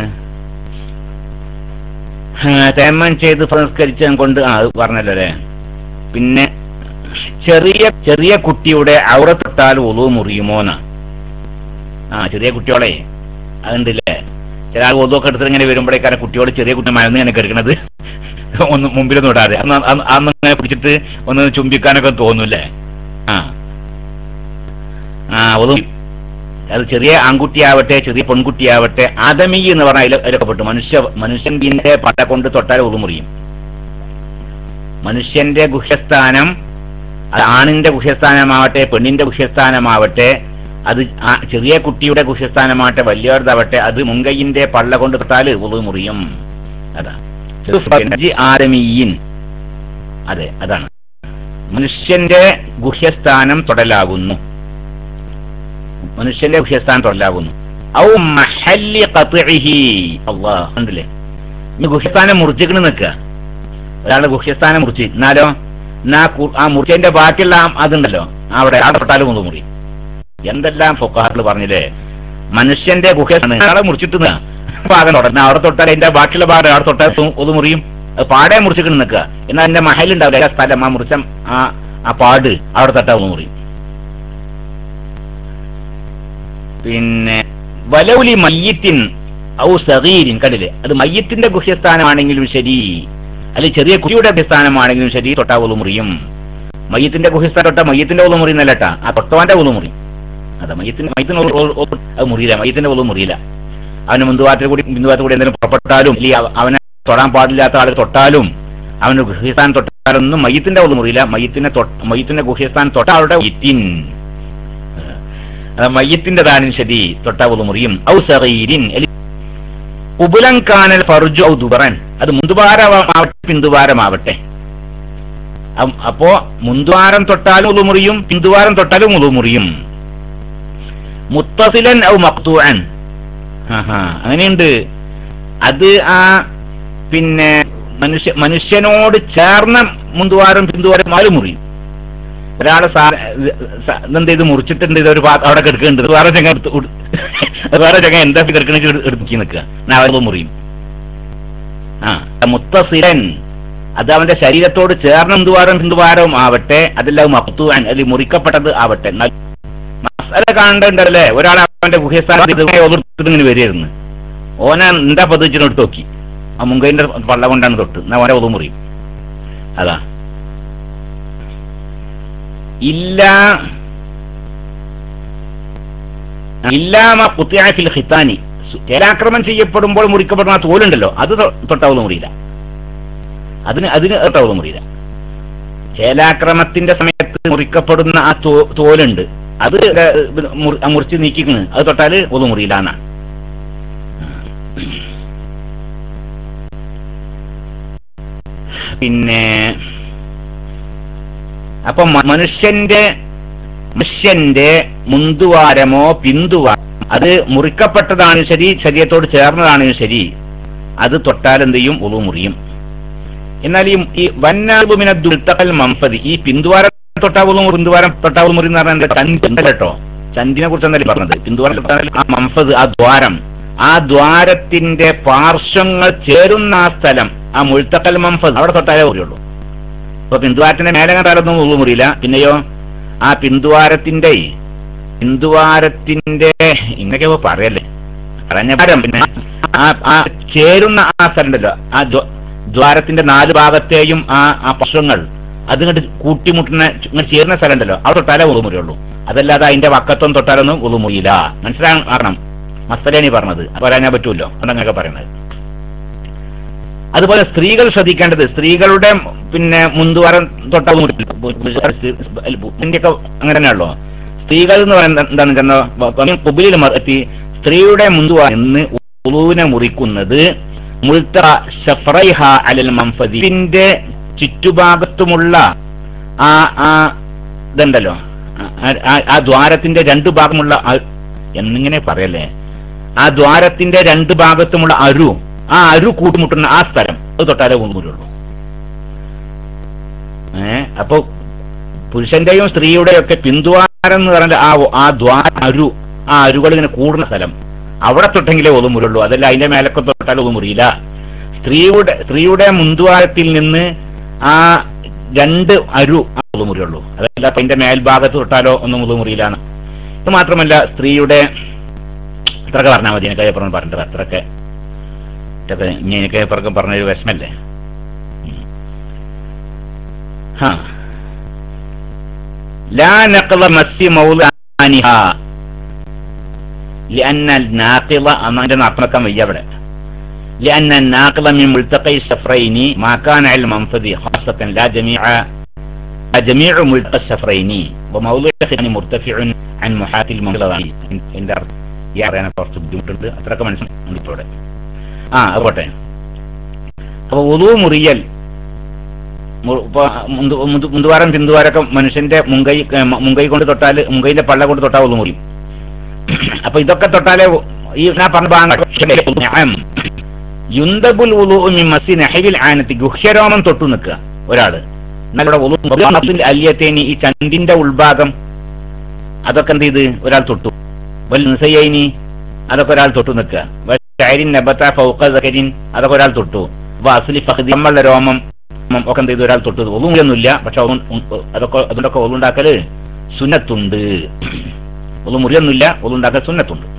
തേമം ചെയ്ത് സംസ്കരിച്ചത് കൊണ്ട് ആ അത് പറഞ്ഞല്ലോ അല്ലേ പിന്നെ ചെറിയ ചെറിയ കുട്ടിയുടെ ഔറ തൊട്ടാൽ ഒളു മുറിയുമോന്ന ആ ചെറിയ കുട്ടിയോളെ അതുണ്ടല്ലേ ചില ആൾ ഒതുവൊക്കെ എടുത്തിട്ട് ഇങ്ങനെ വരുമ്പോഴേക്കാരം കുട്ടിയോട് ചെറിയ കുട്ടി മരുന്ന് ഇങ്ങനെ കിടക്കണത് ഒന്ന് മുമ്പിലൊന്നും ഇടാതെ അന്ന് അന്ന് അന്ന് ഇങ്ങനെ പിടിച്ചിട്ട് ഒന്ന് ചുംബിക്കാനൊക്കെ തോന്നൂല്ലേ ആ ആ ഒതു അത് ചെറിയ ആൺകുട്ടിയാവട്ടെ ചെറിയ പെൺകുട്ടിയാവട്ടെ ആദമി എന്ന് പറഞ്ഞാൽ അതിൽ അതിലൊക്കെ പെട്ടു മനുഷ്യ മനുഷ്യന്റെ പട്ട കൊണ്ട് തൊട്ടാൽ ഒതുമുറിയും മനുഷ്യന്റെ ഗുഹ്യസ്ഥാനം അത് ആണിന്റെ ഗുഹ്യസ്ഥാനമാവട്ടെ പെണ്ണിന്റെ ഗുഹ്യസ്ഥാനമാവട്ടെ അത് ആ ചെറിയ കുട്ടിയുടെ ഗുഹ്യസ്ഥാനമാവട്ടെ വലിയവരുതാവട്ടെ അത് മുങ്കയിന്റെ പള്ള കൊണ്ട് തൊട്ടാൽ ഒതു മുറിയും അതാ ഫർജ് ആദമീയിൻ അതെ അതാണ് മനുഷ്യന്റെ ഗുഹ്യസ്ഥാനം തൊടലാകുന്നു മനുഷ്യന്റെ ഗുഹ്യസ്ഥാനം തൊടലാകുന്നു ഔ മഹല്ലി ഖത്ഇഹി അല്ലാഹ് കണ്ടില്ലേ ഇനി ഗുഹ്യസ്ഥാനം മുറിച്ചിക്കണ് നിൽക്കുക ഒരാളുടെ ഗുഹ്യസ്ഥാനം മുറിച്ച് എന്നാലോ എന്നാ കു- ആ മുറിച്ചതിന്റെ ബാക്കിയുള്ള ആ അതുണ്ടല്ലോ അവിടെ അവിടെ തൊട്ടാലും ഒന്ന് മുറി എന്തെല്ലാം ഫൊക്കാറിൽ പറഞ്ഞില്ലേ മനുഷ്യന്റെ ഗുഹ്യസ്ഥാനം ആളെ മുറിച്ചിട്ട് നിന്നാ. ഭാഗം തൊട്ടാൽ അവിടെ തൊട്ടാൽ അതിന്റെ ബാക്കിയുള്ള ഭാഗം അവിടെ തൊട്ടാൽ ഒന്ന് മുറിയും അത് പാടെ മുറിച്ചിട്ട് നിൽക്കുക എന്നാൽ അതിന്റെ മഹലുണ്ടാവില്ല ആ സ്ഥലം ആ മുറിച്ച ആ ആ പാട് അവിടെ തൊട്ടാൽ ഒന്ന് മുറിയും പിന്നെ വലൗലി മയ്യത്തിൻ ഔ സഗീരിൻ കണ്ടില്ലേ അത് മയ്യത്തിന്റെ ഗുഹ്യസ്ഥാനമാണെങ്കിലും ശരി അല്ലെങ്കിൽ ചെറിയ കുട്ടിയുടെ ഗുഹ്യസ്ഥാനമാണെങ്കിലും ശരി തൊട്ടാ ഒളു മുറിയും മയ്യത്തിന്റെ ഗുഹ്യസ്ഥാനം തൊട്ടാ മയ്യത്തിന്റെ ഒളു മുറിയുന്നല്ലട്ടാ ആ തൊട്ടവന്റെ ഒളു മുറി അതാ മയ്യത്തിന്റെ മയ്യത്തിന് ഒളു- ഒളു- ഒളു- അത് മുറിയില്ല മയ്യത്തിന്റെ ഒളു മുറിയില്ല അവന് മുന്തുവാത്തിൽ കൂടി ബിന്ദുവാത്തിൽ കൂടി എന്തെങ്കിലും പുറപ്പെട്ടാലും അല്ലെങ്കിൽ അവ- അവനെ തൊടാൻ പാടില്ലാത്ത ആൾ തൊട്ടാലും അവന് ഗുഹ്യസ്ഥാനം തൊട്ടാലൊന്നും മയ്യത്തിന്റെ ഒളു മുറിയില്ല മയ്യത്തിന്റെ തൊട്ട് മയ്യത്തിന്റെ ഗുഹ്യസ്ഥാനം തൊട്ട അവരുടെ മയ്യത്തിൻ അത് മയ്യത്തിന്റെ ദാനും ശരി തൊട്ടാവുള്ള മുറിയും ഔ സഗീരിൻ എലി- ഉബുലൻ കാനൽ ഫർജു ഔ ദുബറൻ അത് മുന്തുവാരമാവട്ടെ പിന്തുവാരമാവട്ടെ അം- അപ്പോ മുന്തുവാരം തൊട്ടാലും ഉളു മുറിയും പിന്തുവാരം തൊട്ടാലും ഉളു മുറിയും മുത്തസിലൻ ഔ മക്തൂഅൻ ആഹാ, അങ്ങനെയുണ്ട് അത് ആ പിന്നെ മനുഷ്യ മനുഷ്യനോട് ചേർന്ന മുന്തുവാരം പിന്തുവാരം ആരും മുറിയും ഒരാളെ സാ- സ- ഇതെന്ത് ഇത് മുറിച്ചിട്ടുണ്ട് ഇതൊരു പാ- അവിടെ കിടക്കുന്നുണ്ട് ഇത് വേറെ ചങ്ങ എടുത്ത് ഉട്- അത് വേറെ ചങ്ങ എന്താ കിടക്കണ എടുക്കി നിൽക്കുക എന്നാ അവൻ മുറിയും ആ മുത്തസിരൻ അത് അവന്റെ ശരീരത്തോട് ചേർന്ന എന്തുവാരം ഹിന്ദുവാരവും ആവട്ടെ അതെല്ലാം മക്തുവാൻ അല്ലെങ്കിൽ മുറിക്കപ്പെട്ടത് ആവട്ടെ എന്നാൽ മസാല കാണണ്ടല്ലേ ഒരാൾ അവന്റെ ഗുഹ്യസ്ഥാനത്ത് ഒതിർത്തിട്ട് ഇങ്ങനെ വരികയായിരുന്നു ഓന എന്താ പതിച്ചിട്ട് എടുത്ത് നോക്കി ആ മുങ്കൈന്റെ പള്ള കൊണ്ടാണ് തൊട്ട് എന്നാ ഓനെ ഒതു മുറിയും അതാ ഇല്ല ഇല്ലാമ കുത്തിയാഫിൽ ഹിത്താനി ചേലാക്രമം ചെയ്യപ്പെടുമ്പോൾ മുറിക്കപ്പെടുന്ന ആ തോലുണ്ടല്ലോ അത് തൊട്ടാവുന്ന മുറിയില്ല അതിന് അതിന് തൊട്ടാവുന്ന മുറിയില്ല ചേലാക്രമത്തിന്റെ സമയത്ത് മുറിക്കപ്പെടുന്ന ആ തോ- തോലുണ്ട് അത് മുറി- ആ മുറിച്ച് നീക്കിക്കണ് അത് തൊട്ടാല് ഒതു മുറിയില്ല എന്നാണ് പിന്നെ അപ്പൊ മ- മനുഷ്യന്റെ മനുഷ്യന്റെ മുന്തുവാരമോ പിന്തുവാരമോ അത് മുറിക്കപ്പെട്ടതാണെങ്കിലും ശരി ശരീരത്തോട് ചേർന്നതാണെങ്കിലും ശരി അത് തൊട്ടാൽ എന്ത് ചെയ്യും ഉളു മുറിയും എന്നാൽ ഈ ഈ വന്നാബുമിന ദുൽത്തകൽ മംഫതി ഈ പിന്തുവാരം തൊട്ടാവുന്നു പിന്തുവാരം തൊട്ടാവുന്നു മുറി എന്ന് പറഞ്ഞാൽ ചന്തി കേട്ടോ ചന്തിനെ കുറിച്ച് എന്നല്ലേ പറഞ്ഞത് പിന്തുവാരം തൊട്ടാൽ ആ മംഫത് ആ ദ്വാരം ആ ദ്വാരത്തിന്റെ പാർശ്വങ്ങൾ ചേരുന്ന ആ സ്ഥലം ആ മുഴുത്തക്കൽ മംഫത് അവിടെ തൊട്ടാലേ മുറിയുള്ളൂ അപ്പൊ പിന്തുവാരത്തിന്റെ മേലെ കണ്ടാലൊന്നും ഉള്ളു മുറിയില്ല പിന്നെയോ ആ പിന്തുവാരത്തിന്റെ പിന്തുവാരത്തിന്റെ ഇങ്ങനെയൊക്കെ ഇപ്പൊ പറയല്ലേ പറഞ്ഞ ഭാരം പിന്നെ ആ ആ ചേരുന്ന ആ സ്ഥലം ഉണ്ടല്ലോ ആ ദ്വ- ദ്വാരത്തിന്റെ നാല് ഭാഗത്തെയും ആ ആ പശുങ്ങൾ അത് ഇങ്ങോട്ട് കൂട്ടിമുട്ടുന്ന ഇങ്ങോട്ട് ചേരുന്ന സ്ഥലം ഉണ്ടല്ലോ അവിടെ തൊട്ടാലേ ഉളുമുറിയുള്ളൂ അതല്ലാതെ അതിന്റെ വക്കത്തൊന്നും തൊട്ടാലൊന്നും ഉളുമുറിയില്ല മനസ്സിലാകണം മസ്തലേനി പറഞ്ഞത് അത് പറയാൻ പറ്റൂല്ലോ അതങ്ങനെയൊക്കെ പറയുന്നത് അതുപോലെ സ്ത്രീകൾ ശ്രദ്ധിക്കേണ്ടത് സ്ത്രീകളുടെ പിന്നെ മുന്തുവാരം തൊട്ടാൽ ഇന്ത്യയൊക്കെ അങ്ങനെ തന്നെയുള്ളൂ സ്ത്രീകൾ എന്ന് പറയുന്നത് എന്താണെന്ന് വെച്ചാൽ കുബിലിൽ എത്തി സ്ത്രീയുടെ മുന്തുവാരം എന്ന് ഉളുവിനെ മുറിക്കുന്നത് മുൾത്ത ഷഫ്രൈഹ അലൽ മംഫദി ഇതിന്റെ ചുറ്റുഭാഗത്തുമുള്ള ആ ആ ഇതുണ്ടല്ലോ ആ- ആ- ആ ദ്വാരത്തിന്റെ രണ്ടു ഭാഗമുള്ള അ- എന്നിങ്ങനെ പറയല്ലേ ആ ദ്വാരത്തിന്റെ രണ്ട് ഭാഗത്തുമുള്ള അരു ആ അരു കൂട്ടുമുട്ടുന്ന ആ സ്ഥലം അത് തൊട്ടാലേ ഒന്നുകൂടിയുള്ളൂ ഏ അപ്പൊ പുരുഷന്റെയും സ്ത്രീയുടെയും ഒക്കെ പിന്തുവാരം എന്ന് പറഞ്ഞാൽ ആ ആ ദ്വാര അരു ആ അരുകൾ ഇങ്ങനെ കൂടുന്ന സ്ഥലം അവിടെ തൊട്ടെങ്കിലേ ഒതുമുരുള്ളൂ അതല്ല അതിന്റെ മേലൊക്കെ തൊട്ടാൽ ഒതുമുറിയില്ല സ്ത്രീയുടെ സ്ത്രീയുടെ മുന്തുവാരത്തിൽ നിന്ന് ആ രണ്ട് അരു ഒതുമുറിയുള്ളൂ അതല്ല അതിന്റെ മേൽഭാഗത്ത് തൊട്ടാലോ ഒന്നും ഒതുമുറിയില്ലാണ് ഇത് മാത്രമല്ല സ്ത്രീയുടെ അത്രയൊക്കെ പറഞ്ഞാൽ മതി എനിക്ക് അപ്പുറം പറഞ്ഞിട്ട് അത്രയൊക്കെ ഇതൊക്കെ ഇനി എനിക്ക് അപ്പുറം പറഞ്ഞൊരു വിഷമല്ലേ ഉം. ഹാ لا نقض مس موضعنها لأن الناقض أما عندنا أرقام يبرأ لأن الناقض من ملتقي الشفرين ما كان على المنفذ خاصة لا جميع لا جميع ملتقى الشفرين وموضوع الختان مرتفع عن محاة المنفذ عند ഈ അറിയാനെ കുറച്ച് ബുദ്ധിമുട്ടുണ്ട് അത്രയൊക്കെ മനസ്സിലാക്കി ഇവിടെ ആ അത് പോട്ടെ അപ്പൊ ഉദു മുറിയൽ മു- ഇപ്പൊ മുന്തു- മുന്തു- മുന്തുവാരം പിന്തുവാരൊക്കെ മനുഷ്യന്റെ മുങ്കൈ ഏ, മ- മുങ്കൈ കൊണ്ട് തൊട്ടാൽ മുങ്കൈന്റെ പള്ള കൊണ്ട് തൊട്ടാൽ ഉള്ളു മുറിയും അപ്പൊ ഇതൊക്കെ തൊട്ടാലേ ഉ- ഈ ഞാൻ പറഞ്ഞ ഭാഗങ്ങൾ നഅം. യുന്തബുൽ ഉളു മിൻ മസ്സി നഹവിൽ ആനത്തി ഗുഹ്യരോമം തൊട്ടു നിൽക്കുക ഒരാള് എന്നാൽ ഇവിടെ ഉളു മത്തിൽ അല്യത്തേനി ഈ ചണ്ടിന്റെ ഉൾഭാഗം അതൊക്കെ എന്ത് ചെയ്ത് ഒരാൾ തൊട്ടു വൽ നിസയ്യൈനി അതൊക്കെ ഒരാൾ തൊട്ടു നിൽക്കുക വശൈരിൻ നബത്ത ഫൗഖ സകരിൻ അതൊക്കെ ഒരാൾ തൊട്ടു വാസ്ലി ഫഹദി നമ്മളുടെ രോമം ഉം ഒക്കെ എന്ത് ചെയ്തു ഒരാൾ തൊട്ടു ഒന്നുമൊന്നുമില്ല പക്ഷെ ഒന്നും ഉം അതൊക്കെ അതിലൊക്കെ ഒന്നുണ്ടാക്കല് സുന്നത്തുണ്ട് ഒന്നും മുറിയൊന്നുമില്ല ഒന്നുണ്ടാക്കൽ സുന്നത്തുണ്ട്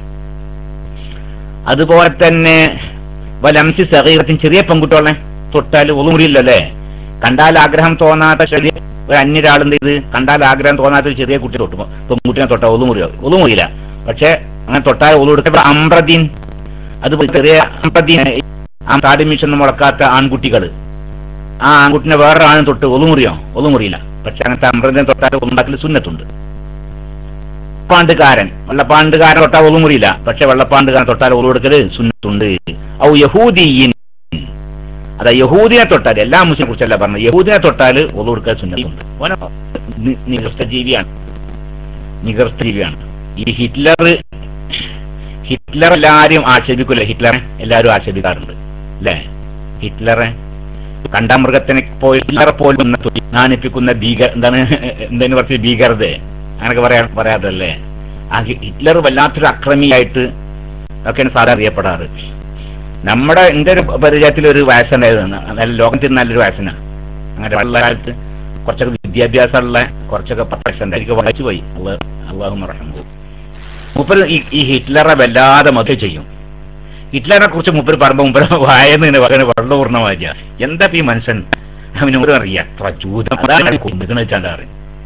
അതുപോലെ തന്നെ വലംസി സഹീറത്തിൻ ചെറിയ പെൺകുട്ടികളെ തൊട്ടാൽ ഒന്നുമുറിയില്ല അല്ലേ കണ്ടാൽ ആഗ്രഹം തോന്നാത്ത ചെറിയ ഒരു അന്യൊരാൾ എന്ത് ചെയ്ത് കണ്ടാൽ ആഗ്രഹം തോന്നാത്ത ഒരു ചെറിയ കുട്ടി തൊട്ടു പെൺകുട്ടിനെ തൊട്ടാൽ ഒന്നുമുറിയോ ഒന്നുമുറിയില്ല പക്ഷെ അങ്ങനെ തൊട്ടാൽ ഒന്നുകൊടുക്കുക അമ്രദീൻ അതുപോലെ ചെറിയ അമ്രദീൻ ആ താടി മീശൊന്നും മുളക്കാത്ത ആൺകുട്ടികള് ആ ആൺകുട്ടിനെ വേറൊരാളും തൊട്ട് ഒന്നുമുറിയോ ഒന്നുമുറിയില്ല പക്ഷെ അങ്ങനത്തെ അമ്രദിനെ തൊട്ടാൽ ഒന്നുണ്ടാക്കൽ സുന്നത്തുണ്ട് വെള്ളപ്പാണ്ടുകാരൻ വെള്ളപ്പാണ്ടുകാരൻ തൊട്ടാൽ ഒന്നുമുറിയില്ല പക്ഷെ വെള്ളപ്പാണ്ടുകാരൻ തൊട്ടാൽ ഒന്നു കൊടുക്കല് സുന്നത്തുണ്ട് ഔ യഹൂദിയിൻ അതാ യഹൂദിനെ തൊട്ടാൽ എല്ലാ മുസ്ലിനെ കുറിച്ചല്ല പറഞ്ഞത് യഹൂദിനെ തൊട്ടാൽ ഒന്നു കൊടുക്കൽ സുന്നത്തുണ്ട് ഓനെ നി- നികൃഷ്ട ജീവിയാണ് നികൃഷ്ട ജീവിയാണ് ഈ ഹിറ്റ്ലർ ഹിറ്റ്ലർ എല്ലാരും ആക്ഷേപിക്കൂല ഹിറ്റ്ലറെ എല്ലാരും ആക്ഷേപിക്കാറുണ്ട് അല്ലേ ഹിറ്റ്ലറെ കണ്ടാമൃഗത്തിനെ പോയി ഹിറ്റ്ലറെ പോലും ഒന്ന് തൊട്ടി നാണിപ്പിക്കുന്ന ഭീകര എന്താണ് എന്തെന്ന് കുറച്ച് ഭീകരത അങ്ങനൊക്കെ പറയാ പറയാതല്ലേ ആ ഹി- ഹിറ്റ്ലർ വല്ലാത്തൊരു അക്രമിയായിട്ട് ഒക്കെയാണ് സാധാരണ അറിയപ്പെടാറ് നമ്മുടെ എന്റെ ഒരു പരിചയത്തിൽ ഒരു വയസ്സുണ്ടായിരുന്നു നല്ല ലോകത്തിൽ നല്ലൊരു വയസ്സനാ അങ്ങനെ ഉള്ള കാലത്ത് കുറച്ചൊക്കെ വിദ്യാഭ്യാസമുള്ള കുറച്ചൊക്കെ പത്ത് വയസ്സുണ്ടായിരിക്കും വായിച്ചു പോയി അള്ളാഹ് അള്ളാഹു റഹ്മു മൂപ്പര് ഈ ഈ ഹിറ്റ്ലറെ വല്ലാതെ മതി ചെയ്യും ഹിറ്റ്ലറെ കുറിച്ച് മൂപ്പര് പറയുമ്പോ മൂപ്പര് വായന്ന് പറയുന്ന വെള്ളം പൂർണ്ണ മാതിരിയാ എന്താ ഇപ്പൊ ഈ മനുഷ്യൻ അവന് മൂപ്പര് അറിയാം എത്ര ജൂതം അതാണ് കൊണ്ടുകണ വെച്ചാണ്ട്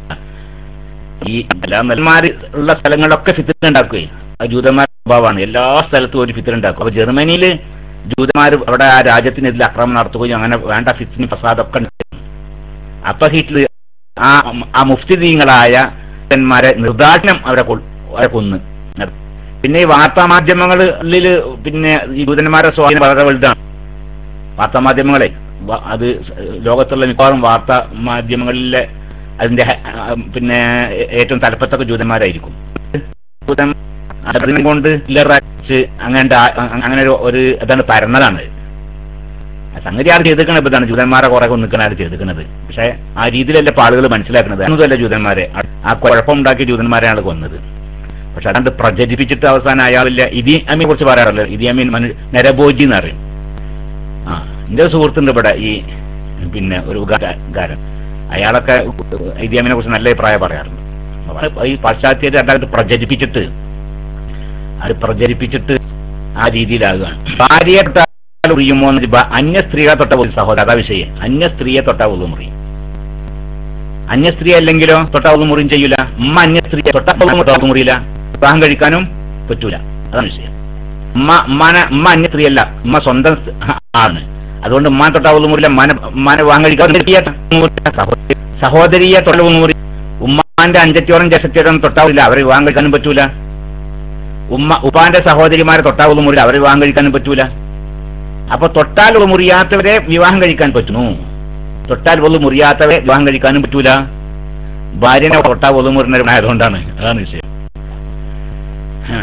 ഈ എല്ലാ നെൽമാര് ഉള്ള സ്ഥലങ്ങളിലൊക്കെ ഫിത്തിർ ഉണ്ടാക്കുകയും ആ ജൂതന്മാരുടെ സ്വഭാവമാണ് എല്ലാ സ്ഥലത്തും ഒരു ഫിത്തിർ ഉണ്ടാക്കും അപ്പൊ ജർമ്മനിയിൽ ജൂതന്മാർ അവിടെ ആ രാജ്യത്തിനെതിരെ ആക്രമണം നടത്തുകയും അങ്ങനെ വേണ്ട ഫിത്തിന് ഫസാദൊക്കെ ഉണ്ട് അപ്പൊ ഹിറ്റ്ലർ ആ ആ മുഫ്തിദീങ്ങളായ ന്മാരെ നിർദാക്ഷിണ്യം അവരെ കൊ- അവരെ കൊന്ന് പിന്നെ ഈ വാർത്താ മാധ്യമങ്ങളിൽ പിന്നെ ഈ ജൂതന്മാരുടെ സ്വാധീനം വളരെ വലുതാണ് വാർത്താ മാധ്യമങ്ങളെ വ- അത് ലോകത്തുള്ള മിക്കവാറും വാർത്താ മാധ്യമങ്ങളിലെ അതിന്റെ ഹ- ആ, പിന്നെ ഏ- ഏറ്റവും തലപ്പത്തൊക്കെ ജൂതന്മാരായിരിക്കും ജൂതൻ അതിനെ കൊണ്ട് ഇല്ലറച്ച് അങ്ങനെ അങ്ങനെ ഒരു- ഒരു ഇതാണ് പരന്നതാണ് ആ സംഗതി ആൾ ചെയ്തിക്കണത് ഇപ്പൊ ഇതാണ് ജൂതന്മാരെ കുറെ നിൽക്കണ ചെയ്തിക്കണത് പക്ഷെ ആ രീതിയിലല്ല ഇപ്പൊ ആളുകൾ മനസ്സിലാക്കുന്നത് അതൊന്നുമല്ല ജൂതന്മാരെ ആ കുഴപ്പം ഉണ്ടാക്കിയ ജൂതന്മാരെയാണ് കൊന്നത് പക്ഷെ അതാണ്ട് പ്രചരിപ്പിച്ചിട്ട് അവസാനം അയാളില്ല ഇതി അമീനെ കുറിച്ച് പറയാറല്ലോ ഇതി അമീൻ മനു നരഭോജി എന്ന് പറയും ആ എന്റെ ഒരു സുഹൃത്തുണ്ട് ഇവിടെ ഈ പിന്നെ ഒരു ഉഗാരൻ അയാളൊക്കെ ഇതി അമീനെ കുറിച്ച് നല്ല അഭിപ്രായം പറയാറുണ്ട് അപ്പൊ ഈ പാശ്ചാത്യത്തെ അതായത് പ്രചരിപ്പിച്ചിട്ട് അത് പ്രചരിപ്പിച്ചിട്ട് ആ രീതിയിലാകുകയാണ് ഭാര്യയെ തൊട്ടാൽ മുറിയുമോ എന്ന് ചോദിച്ചാ അന്യ സ്ത്രീകളെ തൊട്ട ഒരു സഹോദര അതാ വിഷയം അന്യ സ്ത്രീയെ തൊട്ടാ ഉള്ളു മുറിയും അന്യ സ്ത്രീ അല്ലെങ്കിലോ തൊട്ടാ ഉള്ളു മുറിയും ചെയ്യൂല ഉമ്മ അന്യ സ്ത്രീയെ തൊട്ടാ ഉള്ളു മുറിയില്ല വിവാഹം കഴിക്കാനും പറ്റൂല അതാണ് വിഷയം ഉമ്മ ഉമ്മാനെ ഉമ്മ അന്യ സ്ത്രീയല്ല ഉമ്മ സ്വന്തം സ്- ആണ് അതുകൊണ്ട് ഉമ്മാൻ തൊട്ടാ ഉള്ളു മുറിയില്ല ഉമ്മാനെ ഉമ്മാനെ വിവാഹം കഴിക്കാൻ സഹോദരി- സഹോദരിയെ തൊട്ടാ ഉള്ളു മുറി ഉമ്മാന്റെ അഞ്ചത്തിയോളം ജഷത്തിയോളം തൊട്ടാവില്ല അവരെ വിവാഹം കഴിക്കാനും പറ്റൂല ഉമ്മ ഉപ്പാന്റെ സഹോദരിമാരെ തൊട്ടാവുള്ള മുറിയിൽ അവരെ വിവാഹം കഴിക്കാനും പറ്റൂല അപ്പൊ തൊട്ടാൽ ഉള്ള മുറിയാത്തവരെ വിവാഹം കഴിക്കാൻ പറ്റുന്നു തൊട്ടാൽ ഒള്ളു മുറിയാത്തവരെ വിവാഹം കഴിക്കാനും പറ്റൂല ഭാര്യനെ തൊട്ടാ ഒള്ളു മുറിനായതുകൊണ്ടാണ് അതാണ് വിഷയം ആ.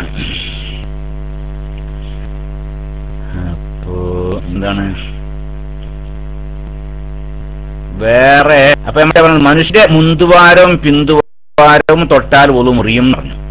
അപ്പോ എന്താണ് വേറെ അപ്പൊ എന്താ പറയുന്നത് മനുഷ്യന്റെ മുന്തുവാരവും പിന്തുവാരവും തൊട്ടാൽ ഒളു മുറിയും എന്ന് പറഞ്ഞു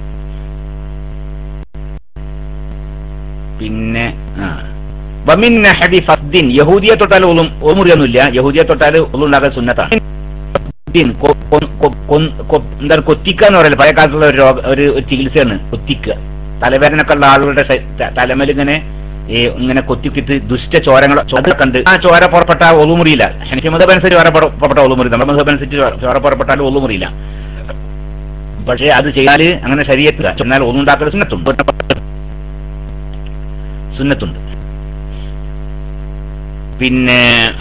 പിന്നെ ആ വമിൻ നഹദി ഫസ്ദിൻ യഹൂദിയെ തൊട്ടാൽ ഒളും ഒളുമുറിയൊന്നുമില്ല യഹൂദിയെ തൊട്ടാൽ ഒളുണ്ടാക്കാൻ സുന്നത്താണ് ഫസ്ദിൻ, കൊ- കൊ- കൊ- കൊ- കൊ- എന്താണ് കൊത്തിക്കുക എന്ന് പറയല് പഴയ കാലത്തുള്ള ഒരു രോഗ ഒരു ഒരു ചികിത്സയാണ് കൊത്തിക്കുക തലവേദനയൊക്കെ ഉള്ള ആളുകളുടെ ശ- ത- തലമേൽ ഇങ്ങനെ ഈ ഇങ്ങനെ കൊത്തിക്കിട്ട് ദുഷ്ട ചോരങ്ങൾ ചോര കണ്ട് ആ ചോര പുറപ്പെട്ട ഒളുമുറിയില്ല ശനിക്ക് മതമനുസരിച്ച് ചോര പുറ- പുറപ്പെട്ട ഒളുമുറി നമ്മുടെ മതമനുസരിച്ച് ചോ- ചോര പുറപ്പെട്ടാൽ ഒളുമുറിയില്ല പക്ഷേ അത് ചെയ്താല് അങ്ങനെ ശരീരത്തിൽ എന്നാൽ ഒന്നുണ്ടാക്കൽ സുന്നത്തുണ്ട് സുന്നത്തുണ്ട് പിന്നെ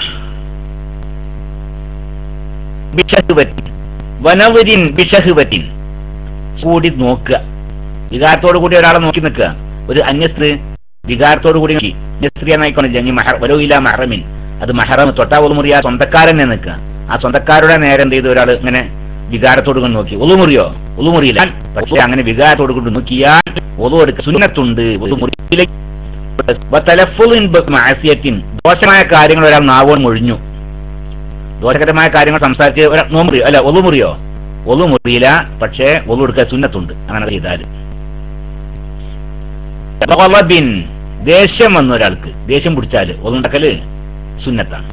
ബിഷഹുവത്തിൻ വനവരിൻ ബിഷഹുവത്തിൻ കൂടി നോക്കുക വികാരത്തോടു കൂടി ഒരാളെ നോക്കി നിൽക്കുക ഒരു അന്യസ്ത്രീ വികാരത്തോടു കൂടി നോക്കി അന്യസ്ത്രീ എന്നായിക്കോണില്ല ഇനി മഹ വരവില്ല മഹറമിൻ അത് മഹറം തൊട്ടാ ഒളുമുറിയ സ്വന്തക്കാരനെ നിൽക്കുക ആ സ്വന്തക്കാരുടെ നേരെ എന്ത് ചെയ്തു ഒരാൾ ഇങ്ങനെ വികാരത്തോട് കൊണ്ട് നോക്കി ഒളുമുറിയോ ഒളുമുറിയില്ല പക്ഷെ അങ്ങനെ വികാരത്തോട് കൊണ്ട് നോക്കിയാൽ ഒളു എടുക്ക സുന്നത്തുണ്ട് ഒളുമുറിയിലെ വതലഫുളിൻ ബിമഅസിയത്തിൻ ദോഷമായ കാര്യങ്ങൾ ഒരാൾ നാവോട് മൊഴിഞ്ഞു ദോഷകരമായ കാര്യങ്ങൾ സംസാരിച്ച് ഒരാൾ നോമുറിയോ അല്ല ഒളുമുറിയോ ഒളുമുറിയില്ല പക്ഷേ ഒളു എടുക്കാൻ സുന്നത്തുണ്ട് അങ്ങനെ ചെയ്താൽ ഗളബിൻ ദേഷ്യം വന്ന ഒരാൾക്ക് ദേഷ്യം പിടിച്ചാല് ഒന്നുണ്ടാക്കല് സുന്നത്താണ്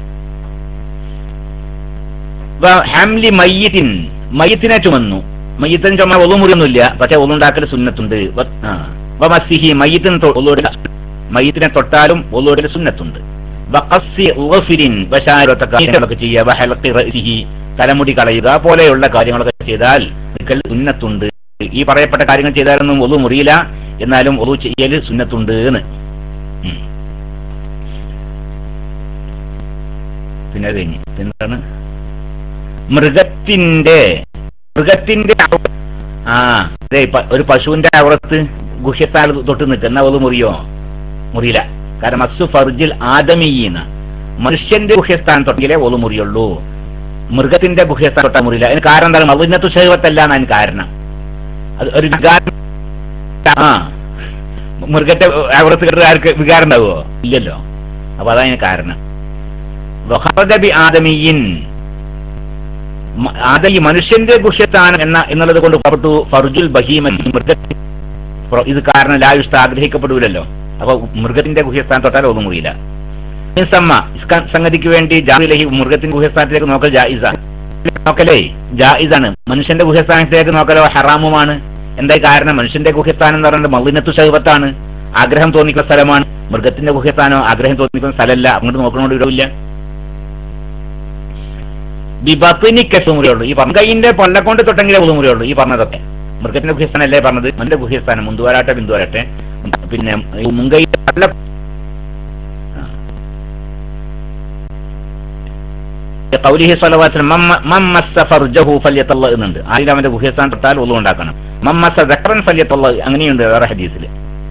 വ- ഹംലി മയ്യത്തിൻ മയ്യത്തിനെ ചുമന്നു മയ്യത്തിന് ചുമ ഒളുമുറിയൊന്നുമില്ല പക്ഷെ ഒളുണ്ടാക്കൽ സുന്നത്തുണ്ട് വ- ആ. വ മസ്സിഹി മയ്യത്തിന് തൊ- ഒളുവിടൽ മയ്യത്തിനെ തൊട്ടാലും ഒളുവിടൽ സുന്നത്തുണ്ട് വഖസ്സി ഉഗ്ഫിരിൻ വശാരത്തെ കാര്യങ്ങളൊക്കെ ചെയ്യുക വഹലഖി റഅ്സിഹി തലമുടി കളയുക പോലെയുള്ള കാര്യങ്ങളൊക്കെ ചെയ്താൽ നിക്കൽ സുന്നത്തുണ്ട് ഈ പറയപ്പെട്ട കാര്യങ്ങൾ ചെയ്താലൊന്നും ഒളു മുറിയില്ല എന്നാലും ഒളു ചെയ്യൽ സുന്നത്തുണ്ട് എന്ന് ഉം. പിന്നെ അത് കഴിഞ്ഞ് എന്താണ് മൃഗത്തിന്റെ മൃഗത്തിന്റെ അവ- ആ അതെ പ- ഒരു പശുവിന്റെ അവറത്ത് ഗുഹ്യസ്ഥാനത്ത് തൊട്ട് നിൽക്കുന്ന ഒളു മുറിയോ മുറിയില്ല കാരണം അസു ഫർജിൽ ആദമീന മനുഷ്യന്റെ ഗുഹ്യസ്ഥാനം തൊട്ടിലേ ഒളു മുറിയുള്ളൂ മൃഗത്തിന്റെ ഗുഹ്യസ്ഥാനം തൊട്ടാൽ മുറിയില്ല അതിന് കാരണം എന്താണ് മതിനത്തു ഷൈവത്തല്ല എന്നാണ് കാരണം അത് ഒരു വികാരം ആ മൃഗത്തെ അവറത്ത് കേട്ട് ആർക്ക് വികാരം ഉണ്ടാവുമോ ഇല്ലല്ലോ അപ്പൊ അതാണ് അതിന് കാരണം വഹദബി ആദമീൻ മ- ആദ ഈ മനുഷ്യന്റെ ഗുഹ്യസ്ഥാനം എന്ന എന്നുള്ളത് കൊണ്ട് പുറപ്പെട്ടു ഫർജുൽ ബഹീമ മൃഗ ഇത് കാരണം ലായുഷ്ട ആഗ്രഹിക്കപ്പെടൂലല്ലോ അപ്പൊ മൃഗത്തിന്റെ ഗുഹ്യസ്ഥാനം തൊട്ടാൽ ഒന്നും മുറിയില്ല സമ്മ ഇസ്കാൻ സംഗതിക്ക് വേണ്ടി ജാഹിലഹി മൃഗത്തിന്റെ ഗുഹ്യസ്ഥാനത്തിലേക്ക് നോക്കൽ ജായിസ നോക്കലേ ജായിസാണ് മനുഷ്യന്റെ ഗുഹ്യസ്ഥാനത്തിലേക്ക് നോക്കലോ ഹറാമുമാണ് എന്തായി കാരണം മനുഷ്യന്റെ ഗുഹ്യസ്ഥാനം എന്ന് പറയുന്നത് മലിനത്തു ശൈവത്താണ് ആഗ്രഹം തോന്നിക്കുന്ന സ്ഥലമാണ് മൃഗത്തിന്റെ ഗുഹ്യസ്ഥാനം ആഗ്രഹം തോന്നിക്കുന്ന സ്ഥലമല്ല അങ്ങോട്ട് നോക്കണോണ്ട് വിടവില്ല ബിബത്തിനിക്ക് മുറിയുള്ളൂ ഈ പറഞ്ഞ കൈയിന്റെ പൊള്ളക്കൊണ്ട് തൊട്ടെങ്കിലേ മുറിയുള്ളൂ ഈ പറഞ്ഞതൊക്കെ മൃഗത്തിന്റെ ഗുഹ്യസ്ഥാനം അല്ലേ പറഞ്ഞത് മന്റെ ഗുഹ്യസ്ഥാനം മുന്തുവരാട്ടെ ബിന്ദുവരാട്ടെ പിന്നെ ഈ മുൻകൈ പള്ള കൗലിഹി സ്വലവാസനം മമ്മസ ഫർജഹു ഫല്യത്തള്ള എന്നുണ്ട് ആരും അവന്റെ ഗുഹ്യസ്ഥാനം തൊട്ടാൽ ഒന്നും ഉണ്ടാക്കണം മമ്മസ ദക്രൻ ഫല്യത്തള്ള അങ്ങനെയുണ്ട് വേറെ ഹദീസിൽ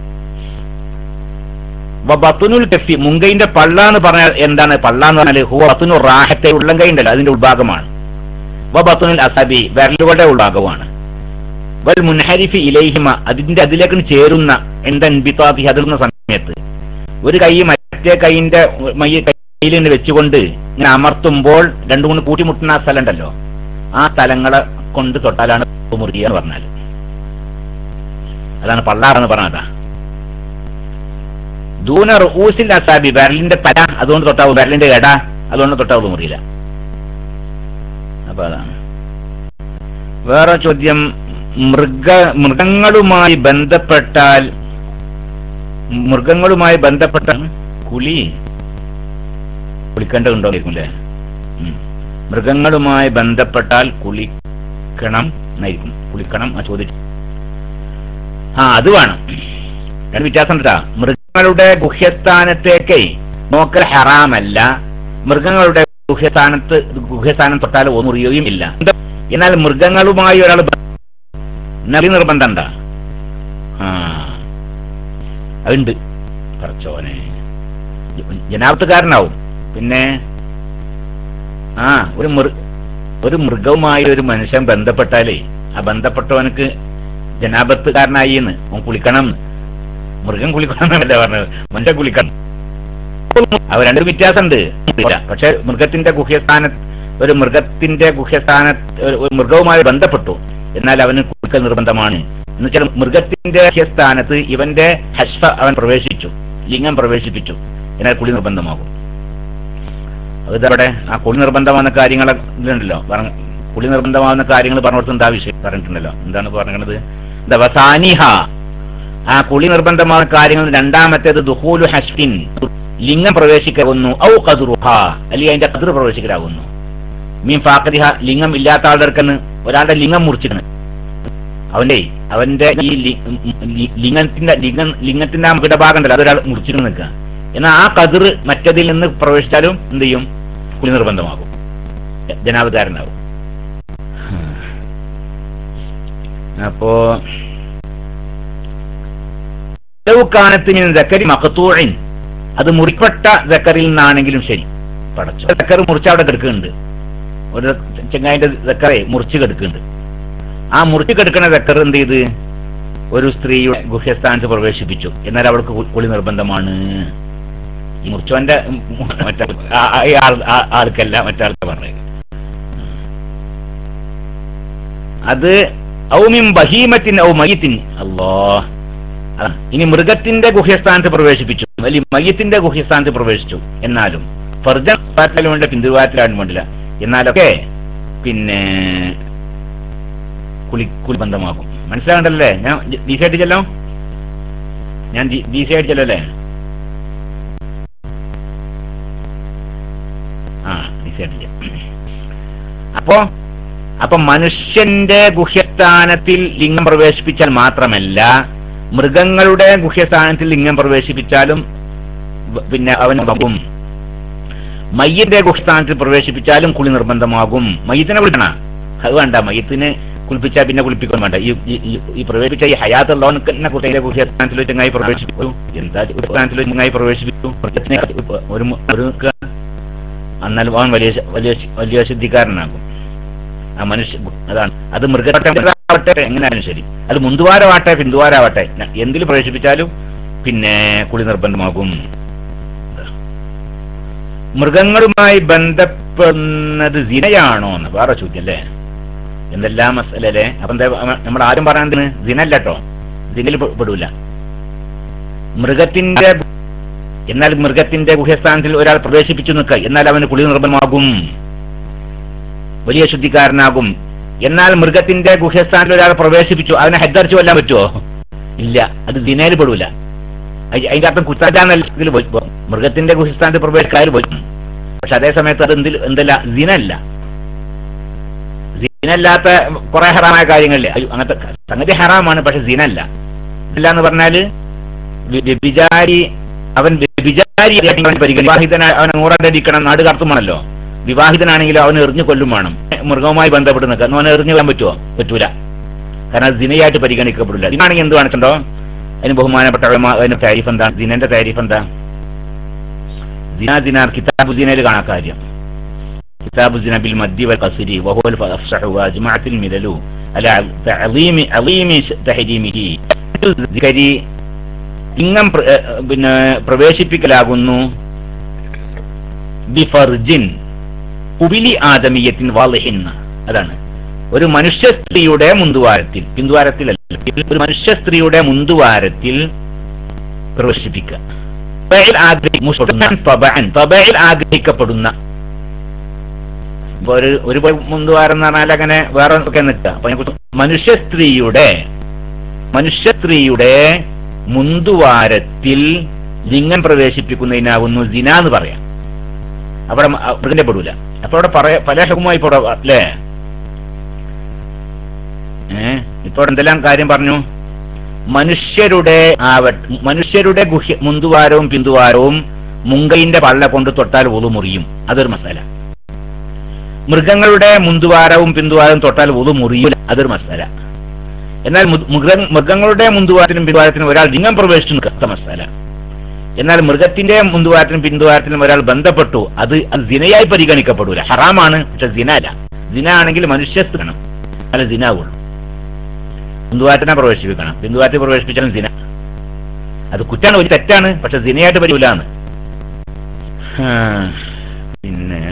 ബത്തുനുൽ കഫി മുങ്കൈന്റെ പള്ള എന്ന് പറഞ്ഞാൽ എന്താണ് പള്ള എന്ന് പറഞ്ഞാൽ ഹുവ ബത്തുനു റാഹത്തെ ഉള്ളംകൈ ഉണ്ടല്ലോ അതിന്റെ ഉൾഭാഗമാണ് വ ബത്തുനുൽ അസബി വിരലുകളുടെ ഉൾഭാഗമാണ് വൽ മുൻഹരിഫി ഇലൈഹിമ അതിന്റെ അതിലേക്ക് ചേരുന്ന എന്തൻബിത്താത്തി അതിർന്ന സമയത്ത് ഒരു കൈ മറ്റേ കൈയിന്റെ മയ്യ കയ്യിൽ നിന്ന് വെച്ചുകൊണ്ട് ഇങ്ങനെ അമർത്തുമ്പോൾ രണ്ടു മൂന്ന് കൂട്ടിമുട്ടുന്ന ആ സ്ഥലം ഉണ്ടല്ലോ ആ സ്ഥലങ്ങളെ കൊണ്ട് തൊട്ടാലാണ് മുറിയ എന്ന് പറഞ്ഞാൽ അതാണ് പള്ളാറെന്ന് പറഞ്ഞതാ ദൂന റൂസിൽ അസാബി വിരലിന്റെ തല അതുകൊണ്ട് തൊട്ടാവും വിരലിന്റെ എട അതുകൊണ്ട് തൊട്ടാവും മുറിയില്ല അപ്പൊ അതാണ് വേറെ ചോദ്യം മൃഗ മൃഗങ്ങളുമായി ബന്ധപ്പെട്ടാൽ മൃഗങ്ങളുമായി ബന്ധപ്പെട്ട കുളി കുളിക്കേണ്ടതുണ്ടോ അല്ലേ മൃഗങ്ങളുമായി ബന്ധപ്പെട്ടാൽ കുളിക്കണം എന്നായിരിക്കും കുളിക്കണം ആ ചോദിച്ചു ആ അത് വേണം രണ്ട് വ്യത്യാസം ഉണ്ടാ മൃഗങ്ങളുടെ ഗുഹ്യസ്ഥാനത്തേക്ക് നോക്കൽ ഹറാമല്ല മൃഗങ്ങളുടെ ഗുഹ്യസ്ഥാനത്ത് ഗുഹ്യസ്ഥാനം തൊട്ടാൽ ഒന്നുറിയുകയും ഇല്ല എന്നാൽ മൃഗങ്ങളുമായി ഒരാൾ നബി നിർബന്ധണ്ട ആ അതുണ്ട് പറച്ചോനെ ജനാപത്തുകാരനാവും പിന്നെ ആ ഒരു മൃ ഒരു മൃഗവുമായി ഒരു മനുഷ്യൻ ബന്ധപ്പെട്ടാലേ ആ ബന്ധപ്പെട്ടവനക്ക് ജനാപത്തുകാരനായി എന്ന് അവൻ കുളിക്കണം മൃഗം കുളിക്കണം എന്നല്ല പറഞ്ഞത് മനുഷ്യൻ കുളിക്കണം അവ രണ്ടു വ്യത്യാസമുണ്ട് പക്ഷെ മൃഗത്തിന്റെ ഗുഹ്യസ്ഥാന ഒരു മൃഗത്തിന്റെ ഗുഹ്യസ്ഥാന ഒരു മൃഗവുമായി ബന്ധപ്പെട്ടു എന്നാൽ അവന് കുളിക്കൽ നിർബന്ധമാണ് എന്നുവെച്ചാൽ മൃഗത്തിന്റെ ഗുഹ്യസ്ഥാനത്ത് ഇവന്റെ ഹഷ്ഫ അവൻ പ്രവേശിച്ചു ലിംഗം പ്രവേശിപ്പിച്ചു എന്നാൽ കുളി നിർബന്ധമാകും അതവിടെ ആ കുളി നിർബന്ധമാകുന്ന കാര്യങ്ങൾ ഇതുണ്ടല്ലോ പറഞ്ഞ കുളി നിർബന്ധമാകുന്ന കാര്യങ്ങൾ പറഞ്ഞിടത്ത് എന്താ വിഷയം പറഞ്ഞിട്ടുണ്ടല്ലോ എന്താണ് പറഞ്ഞത് ദവസാനിഹ ആ കുളി നിർബന്ധമാകുന്ന കാര്യങ്ങൾ രണ്ടാമത്തേത് ദുഹൂലു ഹഷ്ഫിൻ ലിംഗം പ്രവേശിക്കാവുന്നു ഔ കതുറുഹ അല്ലെങ്കിൽ അതിന്റെ കതിർ പ്രവേശിക്കലാകുന്നു മീൻ ഫാക്കതിഹ ലിംഗം ഇല്ലാത്ത ആളുടെ അടുക്കന്ന് ഒരാളുടെ ലിംഗം മുറിച്ചിക്കണ് അവന്റെ അവന്റെ ഈ ലിംഗത്തിന്റെ ലിംഗം ലിംഗത്തിന്റെ ആ ഭാഗം ഉണ്ടല്ലോ അതൊരാൾ മുറിച്ചിട്ട് നിൽക്കുക എന്നാൽ ആ കതിർ മറ്റതിൽ നിന്ന് പ്രവേശിച്ചാലും എന്ത് ചെയ്യും കുളി നിർബന്ധമാകും ജനാവതാരനാകും അപ്പോ കാനത്തിന് ദക്കരി മക്കത്തൂഴിൻ അത് മുറിപ്പെട്ട ദക്കറിൽ നിന്നാണെങ്കിലും ശരി പടച്ചു ദക്കർ മുറിച്ച് അവിടെ കിടക്കുന്നുണ്ട് ഒരു ചെങ്ങായിന്റെ ദക്കറെ മുറിച്ച് കിടക്കുന്നുണ്ട് ആ മുറിച്ച് കിടക്കുന്ന ദക്കർ എന്ത് ചെയ്ത് ഒരു സ്ത്രീയുടെ ഗുഹ്യസ്ഥാനത്ത് പ്രവേശിപ്പിച്ചു എന്നാൽ അവൾക്ക് കുളി നിർബന്ധമാണ് ഈ മുറിച്ചവന്റെ മറ്റേ ആൾക്കല്ല മറ്റാൾക്ക് പറഞ്ഞത് അത് ഔമിം ബഹീമത്തിൻ ഔ മയ്യത്തിൻ അല്ലോ ഇനി മൃഗത്തിന്റെ ഗുഹ്യസ്ഥാനത്ത് പ്രവേശിപ്പിച്ചു അല്ലെങ്കിൽ മയ്യത്തിന്റെ ഗുഹ്യസ്ഥാനത്ത് പ്രവേശിച്ചു എന്നാലും ഫർജാറ്റിലും വേണ്ട പിന്തുവാറ്റിലാനും വേണ്ടില്ല എന്നാലൊക്കെ പിന്നെ കുളി കുളി ബന്ധമാകും മനസ്സിലാകണ്ടല്ലേ ഞാൻ ഡി സി ആയിട്ട് ചെല്ലാം ഞാൻ ഡി സി ആയിട്ട് ചെല്ലല്ലേ ആ ഡി സി ആയിട്ട് ചെയ്യാം അപ്പോ അപ്പൊ മനുഷ്യന്റെ ഗുഹ്യസ്ഥാനത്തിൽ ലിംഗം പ്രവേശിപ്പിച്ചാൽ മാത്രമല്ല മൃഗങ്ങളുടെ ഗുഹ്യസ്ഥാനത്തിൽ ലിംഗം പ്രവേശിപ്പിച്ചാലും പിന്നെ അവൻ പോകും മയ്യന്റെ ഗുഹ്യസ്ഥാനത്തിൽ പ്രവേശിപ്പിച്ചാലും കുളി നിർബന്ധമാകും മയ്യത്തിനെ കുളിക്കണ അത് വേണ്ട മയ്യത്തിന് കുളിപ്പിച്ചാൽ പിന്നെ കുളിപ്പിക്കാൻ വേണ്ട ഈ ഈ പ്രവേശിപ്പിച്ച ഈ ഹയാത്തുള്ളവനെ കുട്ടിയെ ഗുഹ്യസ്ഥാനത്തിൽ ചങ്ങായി പ്രവേശിപ്പിക്കും എന്താ സ്ഥാനത്തിൽ ചങ്ങായി പ്രവേശിപ്പിക്കും ഒരു ഒരു എന്നാലും അവൻ വലിയ വലിയ വലിയ ശുദ്ധിക്കാരനാകും ആ മനുഷ്യ അതാണ് അത് മൃഗാവട്ടെ എങ്ങനെയാലും ശരി അത് മുന്തുവാരമാവട്ടെ പിന്തുവാരാവട്ടെ എന്തിൽ പ്രവേശിപ്പിച്ചാലും പിന്നെ കുളി നിർബന്ധമാകും മൃഗങ്ങളുമായി ബന്ധപ്പെടുന്നത് സിനയാണോ എന്ന് വേറെ ചോദ്യം അല്ലേ എന്തെല്ലാം മസലല്ലേ അപ്പൊ എന്താ നമ്മൾ ആരും പറയാൻ സിനല്ല കേട്ടോ ഇതിൽ പെടൂല മൃഗത്തിന്റെ എന്നാൽ മൃഗത്തിന്റെ ഗുഹ്യസ്ഥാനത്തിൽ ഒരാൾ പ്രവേശിപ്പിച്ചു നിൽക്കുക എന്നാൽ അവന് കുളി നിർബന്ധമാകും വലിയ ശുദ്ധിക്കാരനാകും എന്നാൽ മൃഗത്തിന്റെ ഗുഹ്യസ്ഥാനത്തിൽ ഒരാൾ പ്രവേശിപ്പിച്ചു അവനെ ഹെഡർച്ച് കൊല്ലാൻ പറ്റുമോ ഇല്ല അത് ദിനയിൽ പെടൂല അതിന്റെ അർത്ഥം കുത്താറ്റാന്നല്ല മൃഗത്തിന്റെ ഗുഹ്യസ്ഥാനത്ത് പ്രവേശിക്കാർ പോയി പക്ഷെ അതേ സമയത്ത് അത് എന്തിൽ എന്തല്ല ദിനല്ല സീനല്ലാത്ത കുറെ ഹറാമായ കാര്യങ്ങളില്ലേ അങ്ങനത്തെ സംഗതി ഹറാമാണ് പക്ഷെ സീനല്ല ഇല്ല എന്ന് പറഞ്ഞാല് വ്യഭിചാരി അവൻ വ്യഭിചാരി വിവാഹിതനായ അവനെ നൂറടിക്കണം നാട് കടത്തുമാണല്ലോ വിവാഹിതനാണെങ്കിലും അവന് എറിഞ്ഞു കൊല്ലും വേണം മൃഗവുമായി ബന്ധപ്പെട്ട് നിൽക്കുക അവനെ എറിഞ്ഞു കൊല്ലാൻ പറ്റുമോ പറ്റൂല കാരണം അത് ദിനയായിട്ട് പരിഗണിക്കപ്പെടില്ല ഇതിനാണെങ്കിൽ എന്ത് കാണിച്ചിട്ടുണ്ടോ അതിന് ബഹുമാനപ്പെട്ട അതിന് താരിഫ് എന്താണ് ദിനന്റെ താരിഫ് എന്താ ദിനാ ദിനാർ കിതാബ് ദിനയിൽ കാണാൻ കാര്യം കിതാബ് ദിന ബിൽ മദ്യ വൽ ഖസ്രി വഹുവൽ ഫഅഫ്സഹു വഅജ്മഅത്തിൽ മിലലു അല്ല തഅലീമി അലീമി തഹരീമിഹി ദിക്രി ലിംഗം പ്ര- ഏ, പിന്നെ പ്രവേശിപ്പിക്കലാകുന്നു ബിഫർജിൻ പുബിലി ആദമീയത്തിൻ വാളിഹിന്ന അതാണ് ഒരു മനുഷ്യ സ്ത്രീയുടെ മുന്തുവാരത്തിൽ പിന്തുവാരത്തിലല്ല ഒരു മനുഷ്യ സ്ത്രീയുടെ മുന്തുവാരത്തിൽ പ്രവേശിപ്പിക്കുക തബഅൽ ആഗ്രഹി- മുഷ്തഖൻ തബഅൻ. തബഅൽ ആഗ്രഹിക്കപ്പെടുന്ന ഇപ്പൊ ഒരു ഒരു മുന്തുവാരം എന്ന് പറഞ്ഞാൽ അങ്ങനെ വേറെ ഒക്കെ നിൽക്കുക അപ്പൊ അതിനെക്കുറിച്ച് മനുഷ്യ സ്ത്രീയുടെ മനുഷ്യ സ്ത്രീയുടെ മുന്തുവാരത്തിൽ ലിംഗം പ്രവേശിപ്പിക്കുന്നതിനാകുന്നു സിന എന്ന് പറയാം അവിടെ മൃഗന്റെ പെടൂല അപ്പൊ അവിടെ പറയാ പല ഹുക്കുമായി ഇപ്പൊ അവിടെ അല്ലേ ഏ ഇപ്പൊ അവിടെ എന്തെല്ലാം കാര്യം പറഞ്ഞു മനുഷ്യരുടെ ആവ മനുഷ്യരുടെ ഗുഹ്യ മുന്തുവാരവും പിന്തുവാരവും മുങ്കയിന്റെ പള്ള കൊണ്ട് തൊട്ടാൽ ഒതു മുറിയും അതൊരു മസാല മൃഗങ്ങളുടെ മുന്തുവാരവും പിന്തുവാരവും തൊട്ടാൽ ഒതു മുറിയും അതൊരു മസാല എന്നാൽ മൃ- മൃഗ- മൃഗങ്ങളുടെ മുന്തുവാരത്തിനും പിന്തുവാരത്തിനും ഒരാൾ ലിംഗം പ്രവേശിച്ചു നിൽക്കാത്ത മസാല എന്നാൽ മൃഗത്തിന്റെ മുന്തുവാരത്തിനും പിന്തുവാരത്തിനും ഒരാൾ ബന്ധപ്പെട്ടു അത് അത് സിനയായി പരിഗണിക്കപ്പെടൂല ഹറാമാണ് പക്ഷെ സിന അല്ല സിന ആണെങ്കിൽ മനുഷ്യ സ്ത്രീണം അല്ല സിനാവുള്ളൂ ബിന്ദുവാരത്തിനെ പ്രവേശിപ്പിക്കണം ബിന്ദുവാരത്തിൽ പ്രവേശിപ്പിച്ചാലും സിന അത് കുറ്റാണ് ഒരു തെറ്റാണ് പക്ഷെ സിനയായിട്ട് വരില്ലാന്ന് പിന്നെ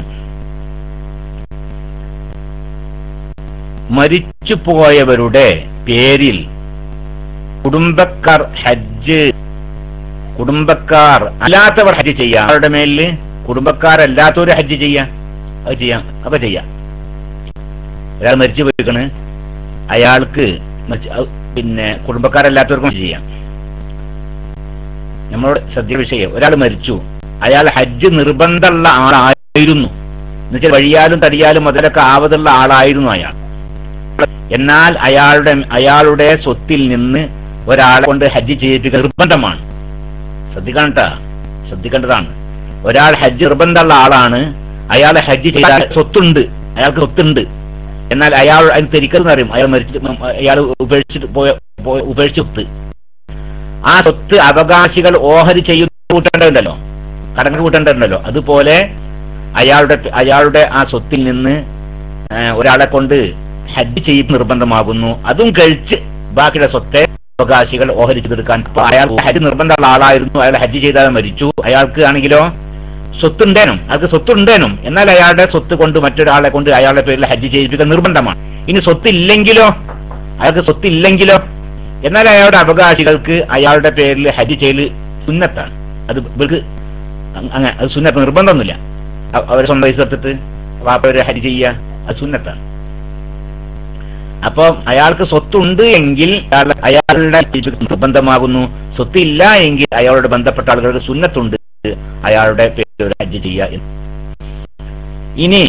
മരിച്ചുപോയവരുടെ പേരിൽ കുടുംബക്കാർ ഹജ്ജ് കുടുംബക്കാർ അല്ലാത്തവർ ഹജ്ജ് ചെയ്യാം അവരുടെ മേലില് കുടുംബക്കാരല്ലാത്തവര് ഹജ്ജ് ചെയ്യാം അത് ചെയ്യാം അപ്പൊ ചെയ്യാം ഒരാൾ മരിച്ചു പോയിക്കണ് അയാൾക്ക് മരിച്ച- അത് പിന്നെ കുടുംബക്കാരല്ലാത്തവർക്കും ഹജ്ജ് ചെയ്യാം നമ്മളോട് ശ്രദ്ധ വിഷയം ഒരാൾ മരിച്ചു അയാൾ ഹജ്ജ് നിർബന്ധമുള്ള ആളായിരുന്നു എന്നുവെച്ചാൽ വഴിയാലും തടിയാലും മുതലൊക്കെ ആവതുള്ള ആളായിരുന്നു അയാൾ എന്നാൽ അയാളുടെ അയാളുടെ സ്വത്തിൽ നിന്ന് ഒരാളെ കൊണ്ട് ഹജ്ജ് ചെയ്യിപ്പിക്കുക നിർബന്ധമാണ് ശ്രദ്ധിക്കണം ട്ടാ. ശ്രദ്ധിക്കേണ്ടതാണ് ഒരാൾ ഹജ്ജ് നിർബന്ധമുള്ള ആളാണ് അയാൾ ഹജ്ജ് ചെയ്താൽ സ്വത്തുണ്ട് അയാൾക്ക് സ്വത്തുണ്ട് എന്നാൽ അയാൾ അതിന് തിരിക്കതെന്ന് അറിയും അയാൾ മരിച്ചിട്ട് ഉം, അയാൾ ഉപേക്ഷിച്ചിട്ട് പോയ പോയ- ഉപേക്ഷിച്ച സ്വത്ത് ആ സ്വത്ത് അവകാശികൾ ഓഹരി ചെയ്യുന്ന കൂട്ടേണ്ടതുണ്ടല്ലോ കടങ്ങൾ കൂട്ടേണ്ടതുണ്ടല്ലോ അതുപോലെ അയാളുടെ അയാളുടെ ആ സ്വത്തിൽ നിന്ന് ഏ, ഒരാളെ കൊണ്ട് ഹജ്ജ് ചെയ്ത് നിർബന്ധമാകുന്നു അതും കഴിച്ച് ബാക്കിയുടെ സ്വത്തെ അവകാശികൾ ഓഹരിച്ചെടുക്കാൻ അപ്പൊ അയാൾ ഹജ്ജ് നിർബന്ധമുള്ള ആളായിരുന്നു അയാൾ ഹജ്ജ് ചെയ്താൽ മരിച്ചു അയാൾക്ക് ആണെങ്കിലോ സ്വത്തുണ്ടേനും അയാൾക്ക് സ്വത്തുണ്ടേനും എന്നാൽ അയാളുടെ സ്വത്ത് കൊണ്ട് മറ്റൊരാളെ കൊണ്ട് അയാളുടെ പേരിൽ ഹജ്ജ് ചെയ്യിപ്പിക്കാൻ നിർബന്ധമാണ് ഇനി സ്വത്തില്ലെങ്കിലോ അയാൾക്ക് സ്വത്തില്ലെങ്കിലോ എന്നാൽ അയാളുടെ അവകാശികൾക്ക് അയാളുടെ പേരിൽ ഹജ്ജ് ചെയ്യൽ സുന്നത്താണ് അത് ഇവർക്ക് അങ് അങ്ങനെ അത് സുന്നത്ത് നിർബന്ധമൊന്നുമില്ല അവർ സ്വന്തം പൈസ എടുത്തിട്ട് വാപ്പവര് ഹജ്ജ് ചെയ്യുക അത് സുന്നത്താണ് അപ്പം അയാൾക്ക് സ്വത്തുണ്ട് എങ്കിൽ അയാൾ- അയാളുടെ നിർബന്ധമാകുന്നു സ്വത്തില്ല എങ്കിൽ അയാളോട് ബന്ധപ്പെട്ട ആളുകൾക്ക് സുന്നത്തുണ്ട് അയാളുടെ പേര് ഹജ്ജ് ചെയ്യുക എന്ന്. ഇനി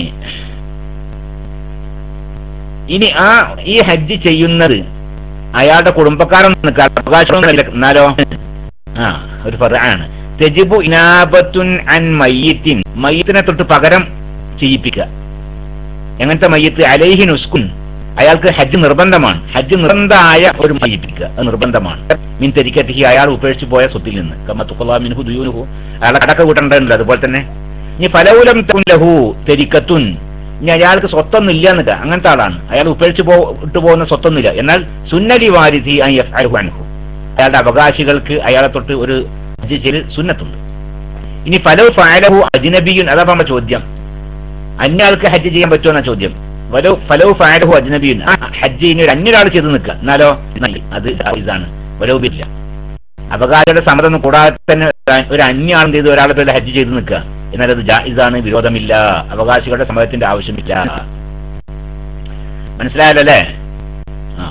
ഇനി ആ ഈ ഹജ്ജ് ചെയ്യുന്നത് അയാളുടെ കുടുംബക്കാരൊന്നും അവകാശമൊന്നുമില്ല എന്നാലോ ആ ഒരു ഫറാണ് തെജിബു ഇനാബത്തുൻ അൻ മയ്യത്തിൻ മയ്യത്തിനെ തൊട്ട് പകരം ചെയ്യിപ്പിക്കുക എങ്ങനത്തെ മയ്യത്ത് അലൈഹി നുസ്കുൻ അയാൾക്ക് ഹജ്ജ് നിർബന്ധമാണ് ഹജ്ജ് നിർബന്ധമായ ഒരു മയ്യിപ്പിക്കുക അത് നിർബന്ധമാണ് മീൻ തെരിക്കത്തിഹി അയാൾ ഉപേക്ഷിച്ചു പോയ സ്വത്തിൽ നിന്ന് കമ്മത്തുക്കൊള്ളാ മിൻഹു ദുയൂനുഹു അയാളെ കടക്ക കൂട്ടേണ്ടതുണ്ട് അതുപോലെ തന്നെ ഇനി ഫലൗലം തകുൻ ലഹു തെരിക്കത്തുൻ ഇനി അയാൾക്ക് സ്വത്തൊന്നും ഇല്ല എന്നിട്ട് അങ്ങനത്തെ ആളാണ് അയാൾ ഉപേക്ഷിച്ച് പോ ഇട്ടു പോകുന്ന സ്വത്തൊന്നുമില്ല എന്നാൽ സുന്നലി വാരിധി അൻ യഫ്അലുഹു അൻഹു അയാളുടെ അവകാശികൾക്ക് അയാളെ തൊട്ട് ഒരു ഹജ്ജ് ചെയ്യൽ സുന്നത്തുണ്ട് ഇനി ഫലോ ഫാലഹു അജ്നബിയുൻ അതാ നമ്മുടെ ചോദ്യം അന്യാൾക്ക് ഹജ്ജ് ചെയ്യാൻ പറ്റുമോ എന്ന ചോദ്യം വലോ ഫലോ ഫാലഹു അജ്നബിയുൻ ആ ഹജ്ജ് ഇനി ഒരു അന്യൊരാൾ ചെയ്ത് നിൽക്കുക എന്നാലോ നല്ലി. അത് ജായിസാണ് വലോബില്ല അവകാശയുടെ സമ്മതം കൂടാതെ തന്നെ ഒരു അന്യാളും ചെയ്ത് ഒരാളെ പേര് ഹജ്ജ് ചെയ്ത് നിൽക്കുക എന്നാൽ അത് ജായിസാണ് വിരോധമില്ല അവകാശികളുടെ സമ്മതത്തിന്റെ ആവശ്യമില്ല മനസ്സിലായല്ലോ അല്ലേ ആ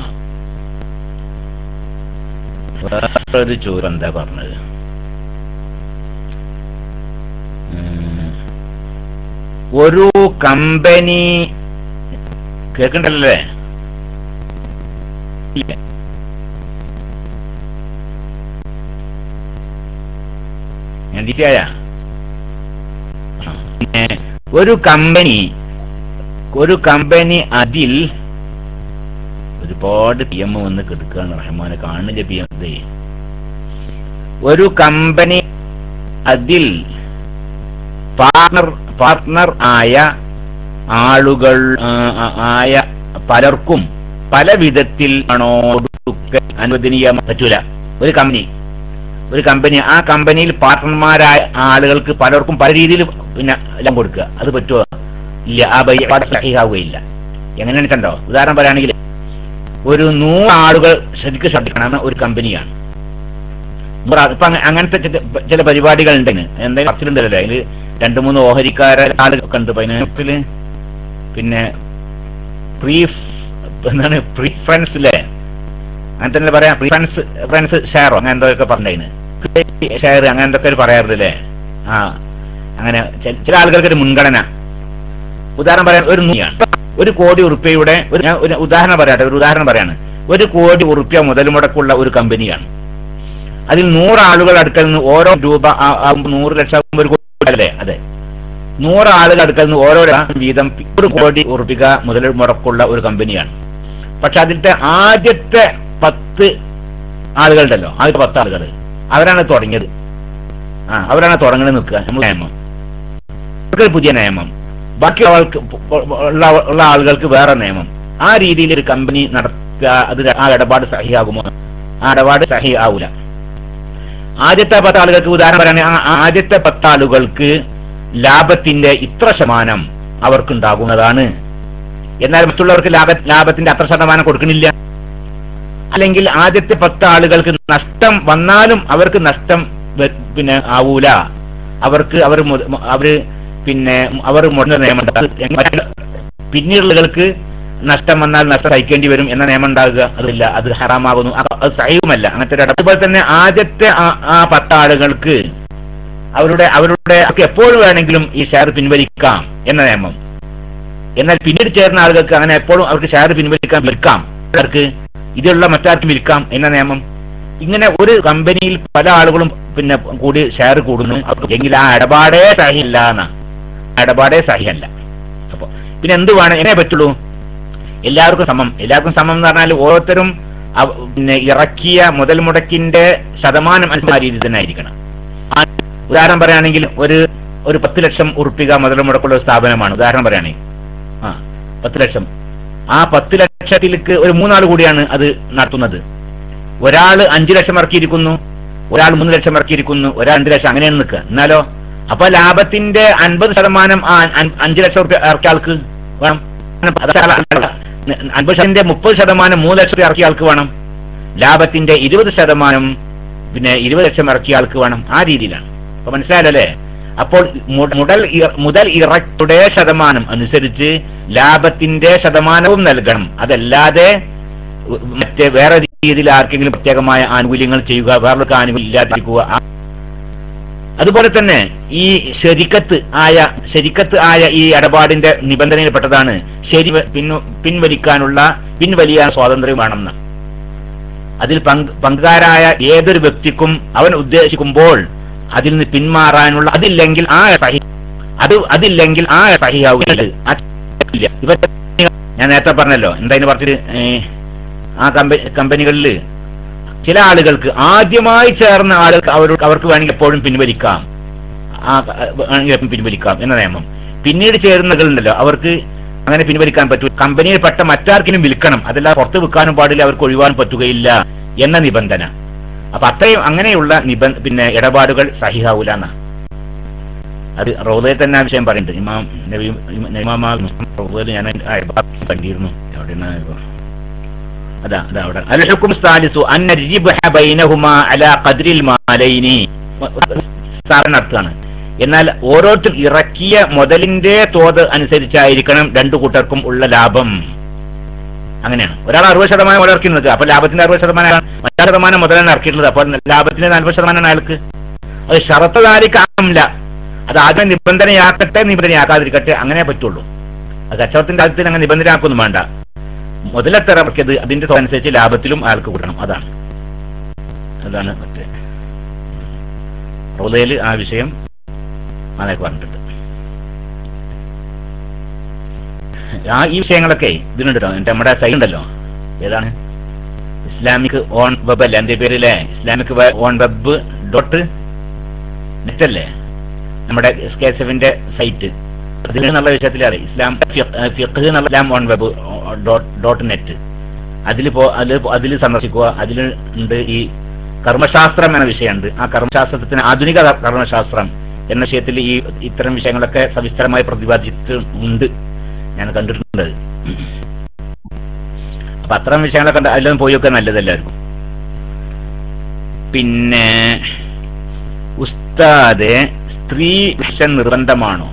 വേറൊരു ചോറ് എന്താ പറഞ്ഞത് ഉം. ഒരു കമ്പനി കേൾക്കണ്ടല്ലേ ഇല്ല. ഞാൻ ഡി സി ആയ ആ. പിന്നെ ഒരു കമ്പനി ഒരു കമ്പനി അതിൽ ഒരുപാട് പി എം വന്ന് കെടുക്കുകയാണ് റഹ്മാനെ കാണില്ല പി എം ഒരു കമ്പനി അതിൽ പാർട്ണർ പാർട്ണർ ആയ ആളുകൾ ആ, ആ, ആയ പലർക്കും പല വിധത്തിൽ ആണോ കൊടുക്കൽ അനുവദനീയ പറ്റൂല ഒരു കമ്പനി ഒരു കമ്പനി ആ കമ്പനിയിൽ പാർട്ട്ണർമാരായ ആളുകൾക്ക് പലർക്കും പല രീതിയിൽ പിന്നെ എല്ലാം കൊടുക്കുക അത് പറ്റുമോ ഇല്ല ആ ബൈ സഹിയാവുകയില്ല എങ്ങനെയാണെന്ന് വെച്ചോ ഉദാഹരണം പറയുകയാണെങ്കിൽ ഒരു നൂറ് ആളുകൾ ശരിക്കും ശ്രദ്ധിക്കണം ഒരു കമ്പനിയാണ് നൂറ് ആൾ- ഇപ്പൊ അങ്ങ- അങ്ങനത്തെ ചില- ചില പരിപാടികൾ ഉണ്ടെങ്കിൽ എന്തായാലും പറച്ചിലുണ്ടല്ലോ അതിൽ രണ്ടു മൂന്ന് ഓഹരിക്കാര ആളുകളൊക്കെ ഉണ്ട് പതിനത്തില് പിന്നെ പ്രീ എന്താണ് പ്രീഫറൻസ് അല്ലേ അങ്ങനെ തന്നെ പറയാം പ്രീഫറൻസ് ഫ്രണ്ട്സ് ഷെയറോ അങ്ങനെ എന്തൊക്കെ പറഞ്ഞതിന് ഷെയർ അങ്ങനെ എന്തൊക്കെ പറയാറുണ്ട് അല്ലേ ആ അങ്ങനെ ചെ- ചില ആളുകൾക്ക് ഒരു മുൻഗണന ഉദാഹരണം പറയാൻ ഒരു നൂയാണ് ഒരു കോടി ഉറുപ്പ്യയുടെ ഒരു ഞാൻ ഒരു ഉദാഹരണം പറയട്ടെ ഒരു ഉദാഹരണം പറയാണ് ഒരു കോടി ഉറുപ്പ്യ മുതൽ മുടക്കുള്ള ഒരു കമ്പനിയാണ് അതിൽ നൂറ് ആളുകൾ അടുക്കൽ നിന്ന് ഓരോ രൂപ ആ- ആകുമ്പോൾ നൂറ് ലക്ഷം ആകുമ്പോൾ ഒരു കോടി അല്ലേ അതെ നൂറ് ആളുകൾ അടുക്കൽ നിന്ന് ഓരോ ലക്ഷം വീതം ഒരു കോടി ഉറുപ്പിക മുതൽ മുടക്കുള്ള ഒരു കമ്പനിയാണ് പക്ഷെ അതിന്റെ ആദ്യത്തെ പത്ത് ആളുകളുണ്ടല്ലോ ആദ്യത്തെ പത്ത് ആളുകൾ അവരാണ് തുടങ്ങിയത് ആ അവരാണ് തുടങ്ങുന്നത് നിൽക്കുക നമ്മൾ നിയമം അവർക്കൊരു പുതിയ നിയമം ബാക്കി ആൾക്ക് ഉള്ള ഉള്ള ആളുകൾക്ക് വേറെ നിയമം ആ രീതിയിൽ ഒരു കമ്പനി നടത്തുക അത് ആ ഇടപാട് സഹിയാകുമോ ആ ഇടപാട് സഹി ആവൂല ആദ്യത്തെ പത്ത് ആളുകൾക്ക് ഉദാഹരണം പറയുകയാണെങ്കിൽ ആ ആദ്യത്തെ പത്ത് ആളുകൾക്ക് ലാഭത്തിന്റെ ഇത്ര ശതമാനം അവർക്കുണ്ടാകുന്നതാണ് എന്നാൽ മറ്റുള്ളവർക്ക് ലാഭ ലാഭത്തിന്റെ അത്ര ശതമാനം കൊടുക്കണില്ല അല്ലെങ്കിൽ ആദ്യത്തെ പത്ത് ആളുകൾക്ക് നഷ്ടം വന്നാലും അവർക്ക് നഷ്ടം വ- പിന്നെ ആവൂല അവർക്ക് അവർ മു- അവര് പിന്നെ അവർ മുടങ്ങ നിയമം പിന്നീടുള്ളവർക്ക് നഷ്ടം വന്നാൽ നഷ്ടം സഹിക്കേണ്ടി വരും എന്ന നിയമം ഉണ്ടാകുക അതില്ല അത് ഹറാമാകുന്നു അത് അത് സഹിവുമല്ല അങ്ങനത്തെ ഒരു ഇട- അതുപോലെ തന്നെ ആദ്യത്തെ ആ- ആ പത്ത് ആളുകൾക്ക് അവരുടെ അവരുടെ അവർക്ക് എപ്പോഴും വേണമെങ്കിലും ഈ ഷെയർ പിൻവലിക്കാം എന്ന നിയമം എന്നാൽ പിന്നീട് ചേർന്ന ആളുകൾക്ക് അങ്ങനെ എപ്പോഴും അവർക്ക് ഷെയർ പിൻവലിക്കാൻ വിൽക്കാം അവർക്ക് ഇതിലുള്ള മറ്റാർക്കും വിൽക്കാം എന്ന നിയമം ഇങ്ങനെ ഒരു കമ്പനിയിൽ പല ആളുകളും പിന്നെ കൂടി ഷെയർ കൂടുന്നു എങ്കിൽ ആ ഇടപാടേ സഹിയല്ല എന്നാ ആ ഇടപാടേ സഹിയല്ല അപ്പൊ പിന്നെ എന്ത് വേണം എങ്ങനെ പറ്റുള്ളൂ എല്ലാവർക്കും സമം എല്ലാവർക്കും സമം എന്ന് പറഞ്ഞാൽ ഓരോരുത്തരും അവ- പിന്നെ ഇറക്കിയ മുതൽ മുടക്കിന്റെ ശതമാനം അനുസരിച്ച് ആ രീതിയിൽ തന്നെ ആയിരിക്കണം ആ ഉദാഹരണം പറയുകയാണെങ്കിൽ ഒരു ഒരു പത്ത് ലക്ഷം ഉറുപ്പിക മുതൽ മുടക്കുള്ള ഒരു സ്ഥാപനമാണ് ഉദാഹരണം പറയുകയാണെങ്കിൽ ആ പത്ത് ലക്ഷം ആ പത്ത് ലക്ഷത്തിലേക്ക് ഒരു മൂന്നാൾ കൂടിയാണ് അത് നടത്തുന്നത് ഒരാൾ അഞ്ചു ലക്ഷം ഇറക്കിയിരിക്കുന്നു ഒരാൾ മൂന്ന് ലക്ഷം ഇറക്കിയിരിക്കുന്നു ഒരാൾ രണ്ട് ലക്ഷം അങ്ങനെയാണ് നിൽക്കുക എന്നാലോ അപ്പൊ ലാഭത്തിന്റെ അൻപത് ശതമാനം ആ അൻ- അഞ്ച് ലക്ഷം റുപ്യ ഇറക്കിയ ആൾക്ക് വേണം അൻപത് ശതമാനത്തിന്റെ മുപ്പത് ശതമാനം മൂന്ന് ലക്ഷം റുപ്യ ഇറക്കിയ ആൾക്ക് വേണം ലാഭത്തിന്റെ ഇരുപത് ശതമാനം പിന്നെ ഇരുപത് ലക്ഷം ഇറക്കിയ ആൾക്ക് വേണം ആ രീതിയിലാണ് അപ്പൊ മനസ്സിലായല്ലോ അല്ലേ അപ്പോൾ മു- മുതൽ ഇ- മുതൽ ഇറക്കിയുടെ ശതമാനം അനുസരിച്ച് ലാഭത്തിന്റെ ശതമാനവും നൽകണം അതല്ലാതെ ഉ- മറ്റേ വേറെ രീതിയിൽ ആർക്കെങ്കിലും പ്രത്യേകമായ ആനുകൂല്യങ്ങൾ ചെയ്യുക വേറൊരു ആനുകൂല്യം ഇല്ലാതിരിക്കുക ആ- അതുപോലെ തന്നെ ഈ ശരിക്കത്ത് ആയ ശരിക്കത്ത് ആയ ഈ ഇടപാടിന്റെ നിബന്ധനയിൽപ്പെട്ടതാണ് ശരി വ- പിൻ- പിൻവലിക്കാനുള്ള പിൻവലിയാൻ സ്വാതന്ത്ര്യം വേണമെന്ന് അതിൽ പങ്ക് പങ്കുകാരായ ഏതൊരു വ്യക്തിക്കും അവൻ ഉദ്ദേശിക്കുമ്പോൾ അതിൽ നിന്ന് പിന്മാറാനുള്ള അതില്ലെങ്കിൽ ആ സഹി അത് അതില്ലെങ്കിൽ ആ സഹിയാവില്ല ഇല്ല ഇവ ഞാൻ നേരത്തെ പറഞ്ഞല്ലോ എന്തായാലും പറഞ്ഞിട്ട് ഏ, ആ കമ്പനി കമ്പനികളിൽ ചില ആളുകൾക്ക് ആദ്യമായി ചേർന്ന ആളുകൾക്ക് അവർ അവർക്ക് വേണമെങ്കിൽ എപ്പോഴും പിൻവലിക്കാം ആ വേണമെങ്കിൽ എപ്പോഴും പിൻവലിക്കാം എന്ന നിയമം പിന്നീട് ചേരുന്നകളുണ്ടല്ലോ അവർക്ക് അങ്ങനെ പിൻവലിക്കാൻ പറ്റൂ കമ്പനിയിൽ പെട്ട മറ്റാർക്കിനും വിൽക്കണം അതല്ല പുറത്ത് വിൽക്കാനും പാടില്ല അവർക്ക് ഒഴിവാൻ പറ്റുകയില്ല എന്ന നിബന്ധന അപ്പൊ അത്രയും അങ്ങനെയുള്ള നിബന്ധ പിന്നെ ഇടപാടുകൾ സഹിഹാവൂല എന്നാ അത് റോദയിൽ തന്നെ ആ വിഷയം പറയുന്നുണ്ട് ഇമാം നബി ഇമാം റോദയിൽ ഞാൻ ആ ഇബാദത്ത് കണ്ടിരുന്നു എവിടെയാണ് ഇപ്പൊ? അതാ അതാ അവിടെ അൽ ഹുക്കും സാലിസു അന്ന റിബ്ഹ ബൈനഹുമാ അലാ ഖദ്രിൽ മാലൈനി സ്ഥാപനം നടത്തുകയാണ് എന്നാൽ ഓരോരുത്തർ ഇറക്കിയ മുതലിന്റെ തോത് അനുസരിച്ചായിരിക്കണം രണ്ടു കൂട്ടർക്കും ഉള്ള ലാഭം അങ്ങനെയാണ് ഒരാൾ അറുപത് ശതമാനം മുതൽ ഇറക്കി നിൽക്കുക അപ്പൊ ലാഭത്തിന്റെ അറുപത് ശതമാനം മറ്റേ ശതമാനം മുതലാണ് ഇറക്കിയിട്ടുള്ളത് അപ്പോൾ ലാഭത്തിന്റെ നാൽപ്പത് ശതമാനമാണ് അയാൾക്ക് അത് ഷറത്ത് താലിക്കാമില്ല അത് ആദ്യം നിബന്ധനയാക്കട്ടെ നിബന്ധനയാക്കാതിരിക്കട്ടെ അങ്ങനെ പറ്റുള്ളൂ അത് കച്ചവടത്തിന്റെ കാര്യത്തിൽ അങ്ങനെ നിബന്ധനയാക്കൊന്നും വേണ്ട മുതലെത്ര ഇറക്കിയത് അതിന്റെ തോത് അനുസരിച്ച് ലാഭത്തിലും അയാൾക്ക് കൂട്ടണം അതാണ് അതാണ് മറ്റേ റോലയിൽ ആ വിഷയം അതൊക്കെ പറഞ്ഞിട്ടുണ്ട് ആ ഈ വിഷയങ്ങളൊക്കെ ഇതിനുണ്ട് കേട്ടോ എന്നിട്ട് നമ്മുടെ സൈറ്റ് ഉണ്ടല്ലോ ഏതാണ് ഇസ്ലാമിക് ഓൺ വെബ് അല്ലേ എന്റെ പേരിലെ Islamic on web dot net അല്ലേ നമ്മുടെ എസ് കെ എസ് എഫിന്റെ സൈറ്റ് അതിൽ എന്നുള്ള വിഷയത്തിൽ അറിയാം ഇസ്ലാം ഫിഖ് എന്നുള്ള Islam on web dot net അതിൽ പോ അതിൽ അതിൽ സന്ദർശിക്കുക അതിൽ ഉണ്ട് ഈ കർമ്മശാസ്ത്രം എന്ന വിഷയമുണ്ട് ആ കർമ്മശാസ്ത്രത്തിന് ആധുനിക കർ- കർമ്മശാസ്ത്രം എന്ന വിഷയത്തിൽ ഈ ഇത്തരം വിഷയങ്ങളൊക്കെ സവിസ്തരമായി പ്രതിപാദിച്ചിട്ടുണ്ട് ഞാൻ കണ്ടിട്ടുണ്ട് അത്. അപ്പൊ അത്തരം വിഷയങ്ങളൊക്കെ ഉണ്ട് അതിലൊന്നും പോയൊക്കെ നല്ലതല്ലായിരിക്കും പിന്നെ ഉസ്താദ് സ്ത്രീ വിഷം നിർബന്ധമാണോ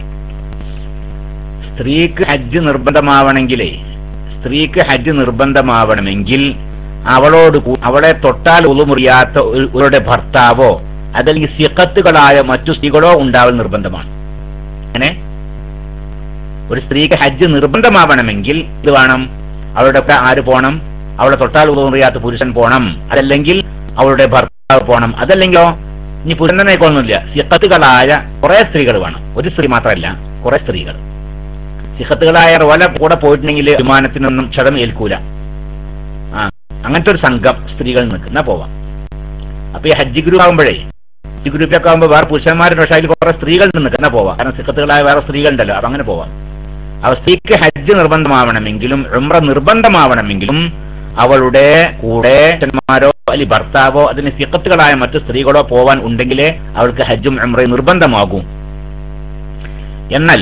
സ്ത്രീക്ക് ഹജ്ജ് നിർബന്ധമാവണമെങ്കിലേ സ്ത്രീക്ക് ഹജ്ജ് നിർബന്ധമാവണമെങ്കിൽ അവളോട് കൂ- അവളെ തൊട്ടാൽ ഉളുമുറിയാത്ത ഒരു- അവരുടെ ഭർത്താവോ അതല്ലെങ്കിൽ സിഖത്തുകളായ മറ്റു സ്ത്രീകളോ ഉണ്ടാവൽ നിർബന്ധമാണ് അങ്ങനെ ഒരു സ്ത്രീക്ക് ഹജ്ജ് നിർബന്ധമാവണമെങ്കിൽ ഇത് വേണം അവളുടെ ഒക്കെ ആര് പോണം അവളെ തൊട്ടാൽ ഉളുമുറിയാത്ത പുരുഷൻ പോണം അതല്ലെങ്കിൽ അവളുടെ ഭർത്താവ് പോണം അതല്ലെങ്കിലോ ഇനി പുരുഷൻ തന്നെ ആയിക്കൊള്ളുന്നില്ല സിഖത്തുകളായ കുറെ സ്ത്രീകൾ വേണം ഒരു സ്ത്രീ മാത്രമല്ല കുറെ സ്ത്രീകൾ സിഹത്തുകളായ ഓല കൂടെ പോയിട്ടുണ്ടെങ്കിൽ വിമാനത്തിനൊന്നും ക്ഷതം ഏൽക്കൂല ആ അങ്ങനത്തെ ഒരു സംഘം സ്ത്രീകൾ നിൽക്കുന്ന പോവാം അപ്പൊ ഈ ഹജ്ജ് ഗ്രൂപ്പ് ആകുമ്പോഴേ ഹജ്ജ് ഗ്രൂപ്പിലൊക്കെ ആകുമ്പോൾ വേറെ പുരുഷന്മാരുടെ പക്ഷേ അതിൽ കുറെ സ്ത്രീകൾ നിൽക്കുന്ന പോവാം കാരണം സിഹത്തുകളായ വേറെ സ്ത്രീകളുണ്ടല്ലോ അപ്പൊ അങ്ങനെ പോവാം അവ സ്ത്രീക്ക് ഹജ്ജ് നിർബന്ധമാവണമെങ്കിലും ഉംറ നിർബന്ധമാവണമെങ്കിലും അവളുടെ കൂടെ പുരുഷന്മാരോ അല്ലെങ്കിൽ ഭർത്താവോ അതിന് സിഖത്തുകളായ മറ്റു സ്ത്രീകളോ പോവാൻ ഉണ്ടെങ്കിലേ അവൾക്ക് ഹജ്ജും ഉംറയും നിർബന്ധമാകും എന്നാൽ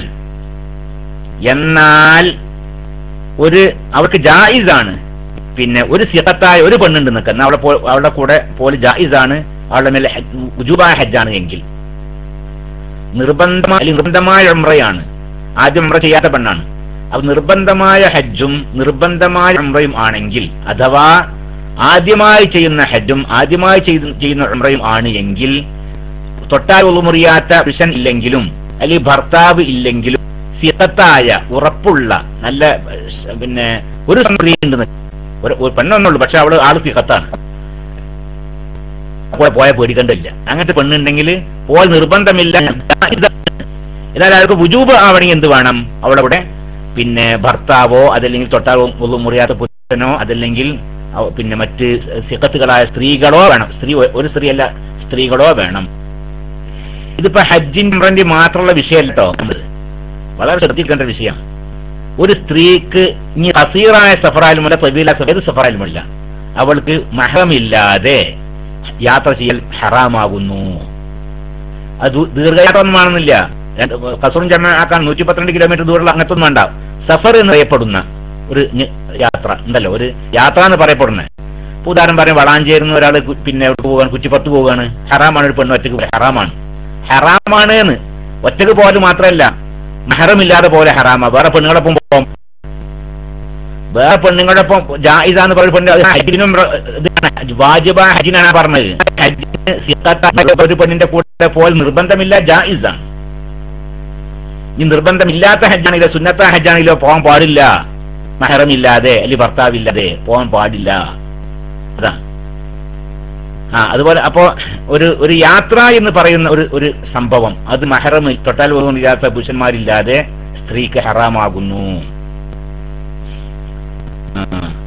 എന്നാൽ ഒരു അവർക്ക് ജായിസാണ് പിന്നെ ഒരു സിഹത്തായ ഒരു പെണ്ണുണ്ട് നിൽക്കുന്ന അവളെ പോ- അവളുടെ കൂടെ പോലെ ജായിസാണ് അവളുടെ മേലെ ഹജ്ജ് ഉജൂബായ ഹജ്ജാണ് എങ്കിൽ നിർബന്ധമായ അല്ലെങ്കിൽ നിർബന്ധമായ ഉംറയാണ് ആദ്യം ഉംറ ചെയ്യാത്ത പെണ്ണാണ് അപ്പൊ നിർബന്ധമായ ഹജ്ജും നിർബന്ധമായ ഉംറയും ആണെങ്കിൽ അഥവാ ആദ്യമായി ചെയ്യുന്ന ഹജ്ജും ആദ്യമായി ചെയ്ത- ചെയ്യുന്ന ഉംറയും ആണ് എങ്കിൽ തൊട്ടാൽ ഉളുമുറിയാത്ത പുരുഷൻ ഇല്ലെങ്കിലും അല്ലെങ്കിൽ ഭർത്താവ് ഇല്ലെങ്കിലും സിഹത്തായ ഉറപ്പുള്ള നല്ല ഏഹ്, പിന്നെ ഒരു സ്ത്രീ ഉണ്ട് ന്ന്. ഒരു ഒരു പെണ്ണൊന്നുള്ളൂ പക്ഷെ അവള് ആള് സിഹത്താണ് അപ്പോൾ പോയ പേടിക്കണ്ടില്ല അങ്ങനത്തെ പെണ്ണുണ്ടെങ്കിൽ പോൽ നിർബന്ധമില്ല എന്നാൽ അയാൾക്ക് വുജൂബ് ആവണമെങ്കിൽ എന്ത് വേണം അവളുടെ കൂടെ പിന്നെ ഭർത്താവോ അതല്ലെങ്കിൽ തൊട്ടാൽ ഉള്ളു മുറിയാത്ത പുരുഷനോ അതല്ലെങ്കിൽ അവ- പിന്നെ മറ്റ് സിഹത്തുകളായ സ്ത്രീകളോ വേണം സ്ത്രീ ഒ- ഒരു സ്ത്രീയല്ല സ്ത്രീകളോ വേണം ഇതിപ്പോ ഹജ്ജിൻ ഉംറന്റെ മാത്രമുള്ള വിഷയമല്ല കേട്ടോ വളരെ ശ്രദ്ധിക്കേണ്ട വിഷയം ഒരു സ്ത്രീക്ക് ഇനി ഹസീറായ സഫറായാലുമല്ല തൊബീല സഫ- ഏത് സഫറായാലുമല്ല അവൾക്ക് മഹമില്ലാതെ യാത്ര ചെയ്യൽ ഹറാമാകുന്നു അത് ദീർഘയാത്ര ഒന്നും വേണമെന്നില്ല രണ്ട് കസറും ജമാക്കാൻ നൂറ്റി പന്ത്രണ്ട് കിലോമീറ്റർ ദൂരമുള്ള അങ്ങനത്തെ ഒന്നും വേണ്ട സഫർ എന്ന് പറയപ്പെടുന്ന ഒരു ഞ- യാത്ര ഉണ്ടല്ലോ ഒരു യാത്ര എന്ന് പറയപ്പെടുന്നത് ഇപ്പൊ ഉദാഹരണം പറയാം വളാഞ്ചേരുന്ന ഒരാൾ പിന്നെ എവിടെ പോവാണ് കുറ്റിപ്പത്ത് പോവുകയാണ് ഹറാമാണ് ഒരു പെണ്ണ് ഒറ്റക്ക് ഹറാമാണ് ഹറാമാണ് എന്ന് ഒറ്റക്ക് പോകല് മാത്രമല്ല മെഹറമില്ലാതെ പോലെ ഹറാമ വേറെ പെണ്ണുങ്ങളൊപ്പം പോകാം വേറെ പെണ്ണുങ്ങളൊപ്പം ജായിസാന്ന് പറയുന്ന പെണ്ണ് അത് ഹജ്ജിനും റ- ഇതാണ് വാജിബ ഹജ്ജിനാണ് പറഞ്ഞത് ഹജ്ജിന് സിഖത്തായ ഒരു പെണ്ണിന്റെ കൂടെ പോൽ നിർബന്ധമില്ല ജായിസാണ് ഈ നിർബന്ധമില്ലാത്ത ഹജ്ജാണെങ്കിലോ സുന്നത്ത ഹജ്ജാണെങ്കിലോ പോകാൻ പാടില്ല മെഹറമില്ലാതെ അല്ലെങ്കിൽ ഭർത്താവില്ലാതെ പോകാൻ പാടില്ല അതാ ആ അതുപോലെ അപ്പോ ഒരു ഒരു യാത്ര എന്ന് പറയുന്ന ഒരു ഒരു സംഭവം അത് മഹറം തൊട്ടാൽ ഇല്ലാത്ത പുരുഷന്മാരില്ലാതെ സ്ത്രീക്ക് ഹറാമാകുന്നു ആ.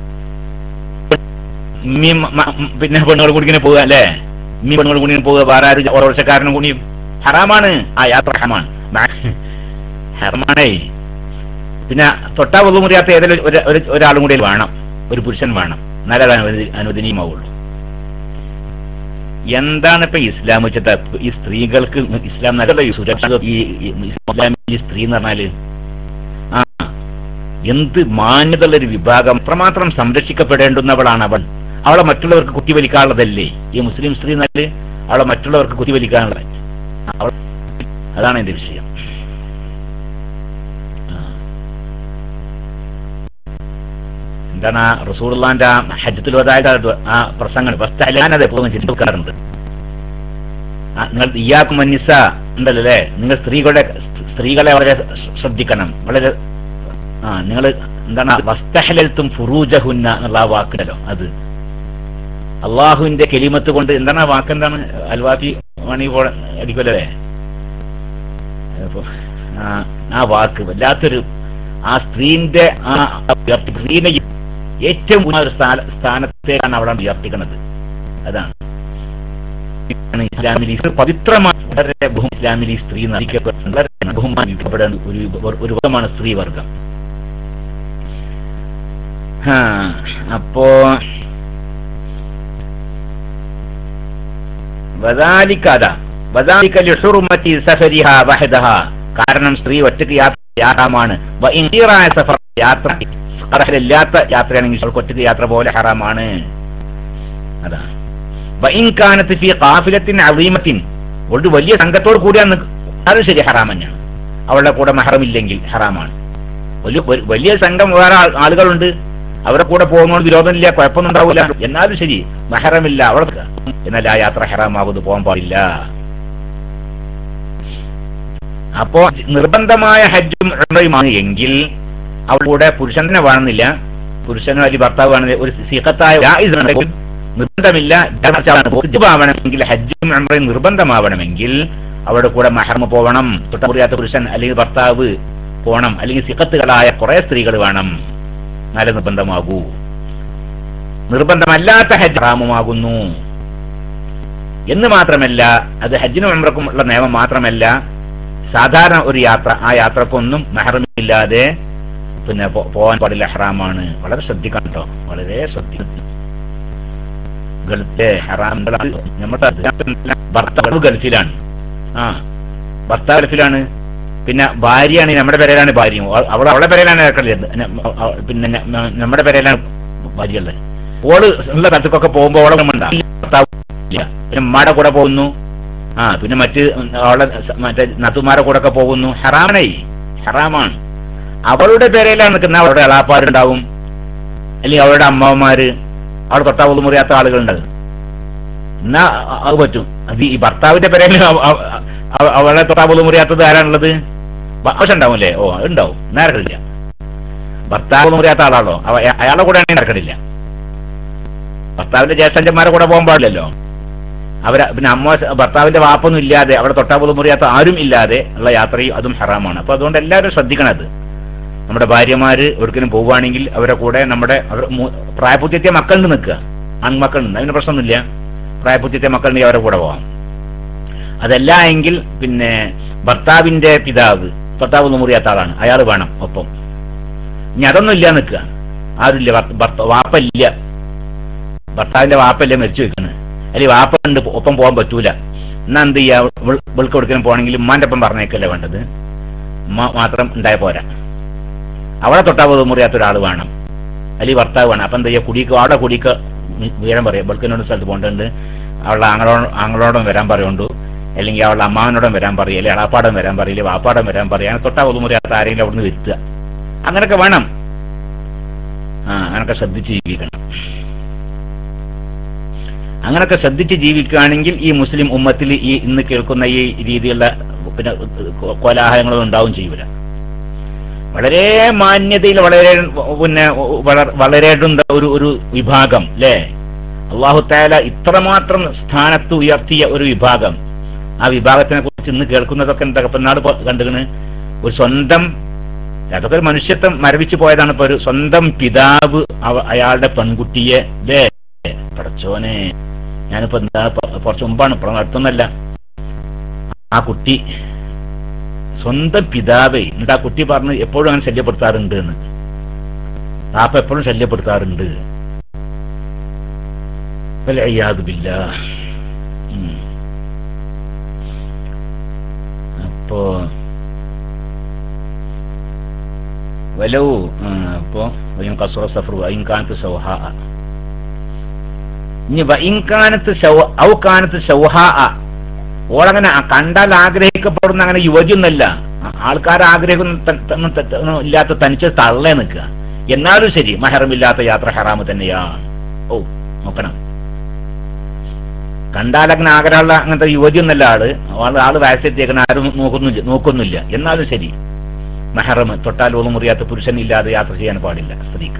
ഉമ്മി മ- മ- പിന്നെ പെണ്ണുകൾ കൂടി ഇങ്ങനെ പോവുക അല്ലേ ഉമ്മി പെണ്ണുകൾ കൂടി ഇങ്ങനെ പോവുക വേറെ ആരും ഓരോർച്ചക്കാരനും കൂടി ഹറാമാണ് ആ യാത്ര ഹറാമാണ് മ- ഹറാമാണേ പിന്നെ തൊട്ടാ ഒന്നും മുറിയാത്ത ഏതെങ്കിലും ഒരു- ഒരു- ഒരാളും കൂടി വേണം ഒരു പുരുഷൻ വേണം എന്നാലേ അത് അനുവദി- അനുവദനീയമാവുള്ളൂ എന്താണ് ഇപ്പൊ ഇസ്ലാം വെച്ചിട്ട് ഈ സ്ത്രീകൾക്ക് ഇസ്ലാം നല്ല ഈ സുരക്ഷ ഈ ഈ ഇസ്ലാമിൽ ഈ സ്ത്രീ എന്ന് പറഞ്ഞാല് ആ എന്ത് മാന്യതയുള്ള ഒരു വിഭാഗം അത്രമാത്രം സംരക്ഷിക്കപ്പെടേണ്ടുന്നവളാണ് അവൾ അവളെ മറ്റുള്ളവർക്ക് കുത്തിവലിക്കാനുള്ളതല്ലേ ഈ മുസ്ലിം സ്ത്രീ എന്നാല് അവളെ മറ്റുള്ളവർക്ക് കുത്തിവലിക്കാനുള്ളത് അവൾ അതാണ് എന്റെ വിഷയം ആ. എന്താണ് ആ റസൂർലാന്റെ ആ ഹജ്ജത്തിൽ വതായിട്ട് ആ പ്രസംഗം ഫസ്റ്റ് ഞാനത് എപ്പോഴും ചിന്തിക്കാറുണ്ട് ആ, നിങ്ങൾ ഇയാക്കും മന്നിസ ഉണ്ടല്ലോ അല്ലേ നിങ്ങൾ സ്ത്രീകളുടെ സ്ത്രീകളെ വളരെ ശ്ര- ശ്രദ്ധിക്കണം വളരെ ആ നിങ്ങൾ എന്താണ് വസ്തഹലത്തും ഫുറൂജഹുന്ന എന്നുള്ള ആ വാക്കുണ്ടല്ലോ അത് അള്ളാഹുവിന്റെ കെലിമത്ത് കൊണ്ട് എന്താണ് ആ വാക്ക് എന്താണ് അൽവാഫി മണി പോ അടിക്കുമല്ലേ അപ്പൊ ആ- ആ വാക്ക് വല്ലാത്തൊരു ആ സ്ത്രീന്റെ ആ ഉയർത്തി സ്ത്രീനെ ഏറ്റവും ഉന്നത ഒരു സ്ഥാന സ്ഥാനത്തേക്കാണ് അവിടെ ഉയർത്തിക്കുന്നത് അതാണ് ആണ് ഇസ്ലാമിൽ ഈ പവിത്രമായ വളരെ ബഹു ഇസ്ലാമിൽ ഈ സ്ത്രീ നയിക്കപ്പെട്ട വളരെ ബഹുമാനിക്കപ്പെടേണ്ട ഒരു ഒരു വർഗമാണ് സ്ത്രീ വർഗം ഹാ, അപ്പോ വദാലിക്കത വദാലിക ലിഹുർമതി സഫരിഹ വഹദഹ കാരണം സ്ത്രീ ഒറ്റയ്ക്ക് യാത്ര ഹറാമാണ് വ ഇൻ ഖീറായ സഫർ യാത്ര ഖറഹലില്ലാത്ത യാത്രയാണെങ്കിൽ അവൾക്ക് ഒറ്റയ്ക്ക് യാത്ര പോലെ ഹറാമാണ് അതാണ് വ ഇൻ കാനത്ത് ഫീ ഖാഫിലത്തിൻ അളീമത്തിൻ ഒരു വലിയ സംഘത്തോട് കൂടിയാണ് നിക്ക്- അത് ശരി ഹറാം തന്നെയാണ് അവളുടെ കൂടെ മഹറമില്ലെങ്കിൽ ഹറാമാണ് വലിയ ഒരു വലിയ സംഘം വേറെ ആൾ- ആളുകളുണ്ട് അവരുടെ കൂടെ പോകുന്നതുകൊണ്ട് വിരോധമില്ല കുഴപ്പമൊന്നും ഉണ്ടാവില്ല എന്നാലും ശരി മഹറമില്ല അവൾക്ക് എന്നാൽ ആ യാത്ര ഹറാമാകുന്നു പോകാൻ പാടില്ല അപ്പോ നിർബന്ധമായ ഹജ്ജും ഉംറയുമാണ് എങ്കിൽ അവളുടെ കൂടെ പുരുഷനെ വേണമെന്നില്ല പുരുഷനോ അല്ലെങ്കിൽ ഭർത്താവ് വേണമെന്നില്ല ഒരു സീഖത്തായ ജായിസാണ്. നിർബന്ധമില്ല ആവണമെങ്കിൽ ഹജ്ജും ഉംറയും നിർബന്ധമാവണമെങ്കിൽ അവരുടെ കൂടെ മഹർമ പോവണം തൊട്ടമുറിയാത്ത പുരുഷൻ അല്ലെങ്കിൽ ഭർത്താവ് പോണം അല്ലെങ്കിൽ സിഖത്തുകളായ കുറെ സ്ത്രീകൾ വേണം നല്ല നിർബന്ധമാകൂ നിർബന്ധമല്ലാത്ത ഹജ്ജ് ഹറാമുമാകുന്നു എന്ന് മാത്രമല്ല അത് ഹജ്ജിനും ഉംറക്കും ഉള്ള നിയമം മാത്രമല്ല സാധാരണ ഒരു യാത്ര ആ യാത്രക്കൊന്നും മെഹറമില്ലാതെ പിന്നെ പോ- പോകാൻ പാടില്ല ഹറാമാണ് വളരെ ശ്രദ്ധിക്കണം കേട്ടോ വളരെ ശ്രദ്ധിക്കണം ഗൾഫിലെ ഹറാം നമ്മുടെ ഭർത്താവ് ഗൾഫിലാണ് ആ ഭർത്താവ് ഗൾഫിലാണ് പിന്നെ ഭാര്യയാണ് നമ്മുടെ പേരയിലാണ് ഭാര്യയും അവ- അവൾ അവളെ പേരയിലാണ് ഇറക്കരുത് പിന്നെ ഞ- ഞ- നമ്മുടെ പേരയിലാണ് ഭാര്യ ഉള്ളത് ഓള് ഉള്ള സ്ഥലത്തേക്കൊക്കെ പോകുമ്പോ ഓളെ വേണ്ട ഭർത്താവ് ഇല്ല പിന്നെ ഉമ്മാടെ കൂടെ പോകുന്നു ആ പിന്നെ മറ്റ് അവളെ സ- മറ്റേ നത്തുമാരെ കൂടെ ഒക്കെ പോകുന്നു ഹറാമണേ ഹറാമാണ് അവളുടെ പേരയിലാണ് നിൽക്കുന്ന അവളുടെ എളാപ്പാരുണ്ടാവും അല്ലെങ്കിൽ അവളുടെ അമ്മമാര് അവൾ തൊട്ടാവുന്ന മുറിയാത്ത ആളുകളുണ്ട് എന്നാ അ- അത് പറ്റും അത് ഈ ഭർത്താവിന്റെ പേരയിൽ അവ- അവ- അവ- അവളെ തൊട്ടാവുന്ന മുറിയാത്തത് ആരാണുള്ളത് ഭ- ആവശ്യം ഉണ്ടാവുമല്ലേ ഓ ഉണ്ടാവും നേരക്കില്ല ഭർത്താവ് മുറിയാത്ത ആളാണല്ലോ അവ- അയാളെ കൂടെ ആണെങ്കിൽ നടക്കണില്ല ഭർത്താവിന്റെ ജ്യേഷ്ഠന്മാരെ കൂടെ പോകാൻ പാടില്ലല്ലോ അവരെ പിന്നെ അമ്മ ഭർത്താവിന്റെ വാപ്പൊന്നും ഇല്ലാതെ അവിടെ തൊട്ടാപോലും മുറിയാത്ത ആരും ഇല്ലാതെ ഉള്ള യാത്രയും അതും ഹറാമാണ് അപ്പൊ അതുകൊണ്ട് എല്ലാവരും ശ്രദ്ധിക്കണം അത് നമ്മുടെ ഭാര്യമാര് എവിടേക്കും പോവുകയാണെങ്കിൽ അവരെ കൂടെ നമ്മുടെ അവർ മൂ- പ്രായപൂർത്തിയെത്തിയ മക്കളുണ്ട് നിൽക്കുക ആൺമക്കളുണ്ട് അതിന് പ്രശ്നമൊന്നുമില്ല പ്രായപൂർത്തിയെത്തിയ മക്കളുണ്ടെങ്കിൽ അവരെ കൂടെ പോവാം അതല്ല എങ്കിൽ പിന്നെ ഭർത്താവിന്റെ പിതാവ് ഭർത്താവ് മുറിയാത്ത ആളാണ് അയാൾ വേണം ഒപ്പം ഇനി അതൊന്നും ഇല്ല നിൽക്കുക ആരുമില്ല ഭർത്ത- ഭർത്ത- വാപ്പല്ല ഭർത്താവിന്റെ വാപ്പല്ലേ മരിച്ചു വെക്കുന്നത് അല്ലെങ്കിൽ വാപ്പ ഉണ്ട് ഒപ്പം പോകാൻ പറ്റൂല എന്നാ എന്ത് ചെയ്യാ വെളുക്ക് കൊടുക്കണം പോകണമെങ്കിൽ ഉമ്മാന്റെ ഒപ്പം പറഞ്ഞേക്കല്ലേ വേണ്ടത് ഉമ്മ മാത്രം ഉണ്ടായ പോരാ അവളെ തൊട്ടാവ് മുറിയാത്ത ഒരാൾ വേണം അല്ലെങ്കിൽ ഭർത്താവ് വേണം അപ്പൊ എന്താ ചെയ്യാ കുടിക്ക് അവിടെ കുടിക്ക് വിവരം പറയാം വെളുക്കിനോട് സ്ഥലത്ത് പോകേണ്ടതുണ്ട് അവളുടെ ആങ്ങളോ ആങ്ങളോടും വരാൻ പറയുണ്ടു അല്ലെങ്കിൽ അവളുടെ അമ്മാവനോടും വരാൻ പറയും അല്ലെങ്കിൽ അളാപ്പാടം വരാൻ പറയും അല്ലെങ്കിൽ വാപ്പാടം വരാൻ പറയും അങ്ങനെ തൊട്ടാവ് മുറിയാത്ത ആരെങ്കിലും അവിടുന്ന് വരുത്തുക അങ്ങനൊക്കെ വേണം ആ അങ്ങനൊക്കെ ശ്രദ്ധിച്ച് ജീവിക്കണം അങ്ങനൊക്കെ ശ്രദ്ധിച്ച് ജീവിക്കുകയാണെങ്കിൽ ഈ മുസ്ലിം ഉമ്മത്തിൽ ഈ ഇന്ന് കേൾക്കുന്ന ഈ രീതിയിലുള്ള പിന്നെ കോലാഹലങ്ങളും ഉണ്ടാവും ചെയ്യൂല വളരെ മാന്യതയിൽ വളരെ പിന്നെ വളർ- വളരേണ്ടുന്ന ഒരു ഒരു വിഭാഗം അല്ലേ അള്ളാഹു താല ഇത്രമാത്രം സ്ഥാനത്ത് ഉയർത്തിയ ഒരു വിഭാഗം ആ വിഭാഗത്തിനെ കുറിച്ച് ഇന്ന് കേൾക്കുന്നതൊക്കെ എന്താ ഇപ്പൊ നാട് കണ്ടുകണ് ഒരു സ്വന്തം അതൊക്കെ ഒരു മനുഷ്യത്വം മരവിച്ചു പോയതാണ് ഇപ്പൊ ഒരു സ്വന്തം പിതാവ് അവ- അയാളുടെ പെൺകുട്ടിയെ അല്ലേ പടച്ചോനെ ഞാനിപ്പോ എന്താ പ- കുറച്ച് മുമ്പാണ് ഇപ്പുറം അടുത്തൊന്നല്ല ആ കുട്ടി സ്വന്തം പിതാവേ എന്നിട്ട് ആ കുട്ടി പറഞ്ഞ് എപ്പോഴും അങ്ങനെ ശല്യപ്പെടുത്താറുണ്ട് എന്ന് പാപ്പ എപ്പോഴും ശല്യപ്പെടുത്താറുണ്ട് വൽഇയാദു ബില്ലാഹ്. ഉം. അപ്പോ വലോ ആ, അപ്പോ വൈൻ കസുറ സഫറു വൈൻ കാനത്ത് സൗഹാ ഇനി വൈൻകാനത്ത് ഔ കാനത്ത് സൗഹാ ഓളങ്ങനെ ആ കണ്ടാൽ ആഗ്രഹിക്കപ്പെടുന്ന അങ്ങനെ യുവതിയൊന്നല്ല ആൾക്കാർ ആഗ്രഹിക്കുന്ന ത- ത- ത- ത- ഇല്ലാത്ത തനിച്ച് തള്ളേ നിൽക്കുക എന്നാലും ശരി മഹറമില്ലാത്ത യാത്ര ഹറാമ് തന്നെയാണ് ഓ നോക്കണം കണ്ടാൽ അങ്ങനെ ആഗ്രഹമുള്ള അങ്ങനത്തെ യുവതിയൊന്നല്ല ആള് ആള് ആള് വയസ്സെത്തിയേക്കണ ആരും നോക്കുന്നില്ല നോക്കുന്നില്ല എന്നാലും ശരി മെഹറം തൊട്ടാൽ ഒന്നും മുറിയാത്ത പുരുഷൻ ഇല്ലാതെ യാത്ര ചെയ്യാൻ പാടില്ല സ്ത്രീക്ക്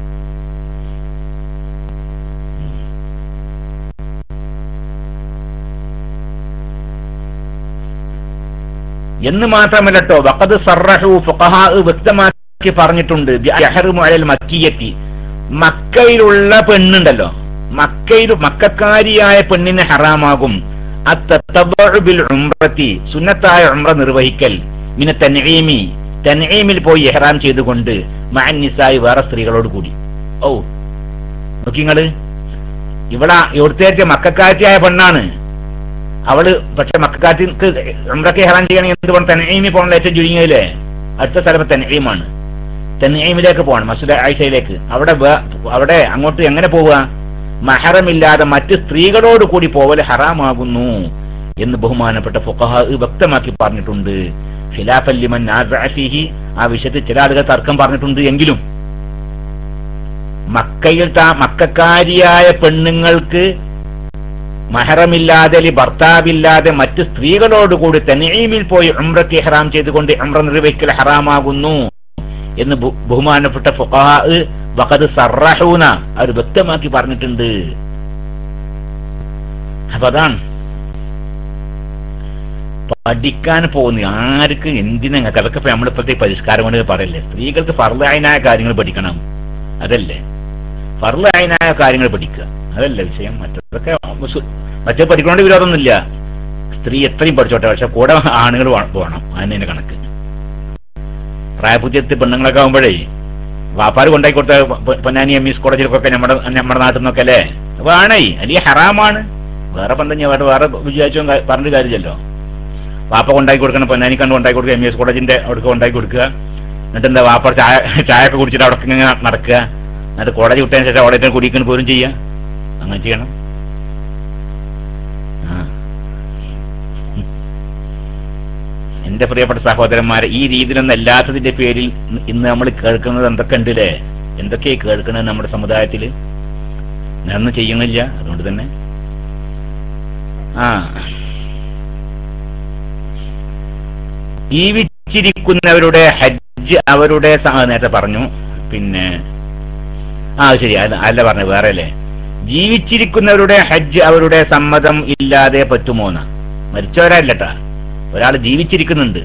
എന്ന് മാത്രമല്ലട്ടോ വഖദ് സറഹു ഫുഖഹാ വ്യക്തമാക്കി പറഞ്ഞിട്ടുണ്ട് ബിഅഹ്റമു അലൽ മക്കിയത്തി മക്കയിലുള്ള പെണ്ണുണ്ടല്ലോ മക്കയിൽ മക്കാരിയായ പെണ്ണിന് ഹറാമാകും അത്തത്തബഉ ബിൽ ഉംറത്തി സുന്നത്തായ ഉംറ നിർവഹിക്കൽ മിന തൻഈമി തൻഈമിൽ പോയി ഇഹ്റാം ചെയ്തുകൊണ്ട് മഅൻ നിസായി വേറെ സ്ത്രീകളോട് കൂടി ഓ നോക്കിങ്ങള് ഇവിടെ ഇവിടുത്തെ മക്കാറ്റിയായ പെണ്ണാണ് അവള് പക്ഷെ മക്കാറ്റിക്ക് ഉംറക്ക് ഹെറാൻ ചെയ്യണമെങ്കിൽ എന്ത് പോകണം തെനീമി പോകണം ഏറ്റവും ചുരുങ്ങിയതില്ലേ അടുത്ത സ്ഥലം തെനീമാണ് തെനീമിലേക്ക് പോകണം മസ്ജിദ് ആയിഷയിലേക്ക് അവിടെ വേ- അവിടെ അങ്ങോട്ട് എങ്ങനെ പോവുക മഹറമില്ലാതെ മറ്റ് സ്ത്രീകളോട് കൂടി പോവൽ ഹറാമാകുന്നു എന്ന് ബഹുമാനപ്പെട്ട ഫുഖഹ വ്യക്തമാക്കി പറഞ്ഞിട്ടുണ്ട് ഖിലാഫല്ലിമൻ ഫീഹി ആ വിഷയത്തിൽ ചില ആളുകൾ തർക്കം പറഞ്ഞിട്ടുണ്ട് എങ്കിലും മക്കയിൽ താ മക്കാരിയായ പെണ്ണുങ്ങൾക്ക് മഹറമില്ലാതെ അല്ലെങ്കിൽ ഭർത്താവില്ലാതെ മറ്റ് സ്ത്രീകളോടുകൂടി തനീമിൽ പോയി ഉംറയ്ക്ക് ഇഹ്റാം ചെയ്തുകൊണ്ട് ഉംറ നിർവഹിക്കൽ ഹറാമാകുന്നു എന്ന് ബഹു- ബഹുമാനപ്പെട്ട ഫുഖഹാ വഖദ് സറഹൂന അവർ വ്യക്തമാക്കി പറഞ്ഞിട്ടുണ്ട് അപ്പൊ അതാണ് പഠിക്കാൻ പോകുന്ന ആർക്ക് എന്തിനാ നിങ്ങൾക്ക് അതൊക്കെ ഇപ്പൊ നമ്മളിപ്പോഴത്തെ പരിഷ്കാരം കൊണ്ട് പറയല്ലേ സ്ത്രീകൾക്ക് ഫർലായനായ കാര്യങ്ങൾ പഠിക്കണം അതല്ലേ ഫർലായനായ കാര്യങ്ങൾ പഠിക്കുക അതല്ല വിഷയം മറ്റതൊക്കെ സു- മറ്റേ പഠിക്കണോണ്ട് വിരോധമൊന്നുമില്ല സ്ത്രീ എത്രയും പഠിച്ചോട്ടെ പക്ഷെ കൂടെ ആണുങ്ങൾ വേണം വേണം അതിന് കണക്ക് പ്രായപൂജ്യത്തിൽ പെണ്ണുങ്ങളൊക്കെ ആകുമ്പോഴേ വാപ്പാര് കൊണ്ടായി കൊടുത്ത പൊ- പൊന്നാനി എം ഇസ് കോളേജിലൊക്കെ നമ്മുടെ നമ്മുടെ നാട്ടിൽ നിന്നൊക്കെ അല്ലേ അപ്പൊ ആണേ അല്ലെങ്കിൽ ഹറാമാണ് വേറെ പന്തഞ്ഞ വേറെ വേറെ വിചാരിച്ചോ പറഞ്ഞിട്ട് കാര്യമില്ലല്ലോ വാപ്പ കൊണ്ടാക്കി കൊടുക്കണം പൊന്നാനി കണ്ട് കൊണ്ടാക്കി കൊടുക്കുക എം എസ് കോളേജിന്റെ അവിടെ കൊണ്ടാക്കി കൊടുക്കുക എന്നിട്ട് എന്താ വാപ്പ ചായ ചായ ഒക്കെ കുടിച്ചിട്ട് അവിടെ ഇങ്ങനെ നടക്കുക എന്നിട്ട് കോളേജ് വിട്ടതിന് ശേഷം അവിടെ കുടിക്കാൻ പോലും ചെയ്യാം അങ്ങനെ ചെയ്യണം ആ. എന്റെ പ്രിയപ്പെട്ട സഹോദരന്മാരെ ഈ രീതിയിലൊന്നും അല്ലാത്തതിന്റെ പേരിൽ ഇന്ന് നമ്മൾ കേൾക്കുന്നത് എന്തൊക്കെ ഉണ്ടല്ലേ എന്തൊക്കെയാ കേൾക്കുന്നത് നമ്മുടെ സമുദായത്തില് ഞാനൊന്നും ചെയ്യണില്ല അതുകൊണ്ട് തന്നെ ആ ജീവിച്ചിരിക്കുന്നവരുടെ ഹജ്ജ് അവരുടെ സ- ആ, നേരത്തെ പറഞ്ഞു പിന്നെ ആ ശരി അത് അല്ല പറഞ്ഞു വേറെ അല്ലേ ജീവിച്ചിരിക്കുന്നവരുടെ ഹജ്ജ് അവരുടെ സമ്മതം ഇല്ലാതെ പറ്റുമോന്ന മരിച്ചവരല്ലട്ടാ ഒരാൾ ജീവിച്ചിരിക്കുന്നുണ്ട്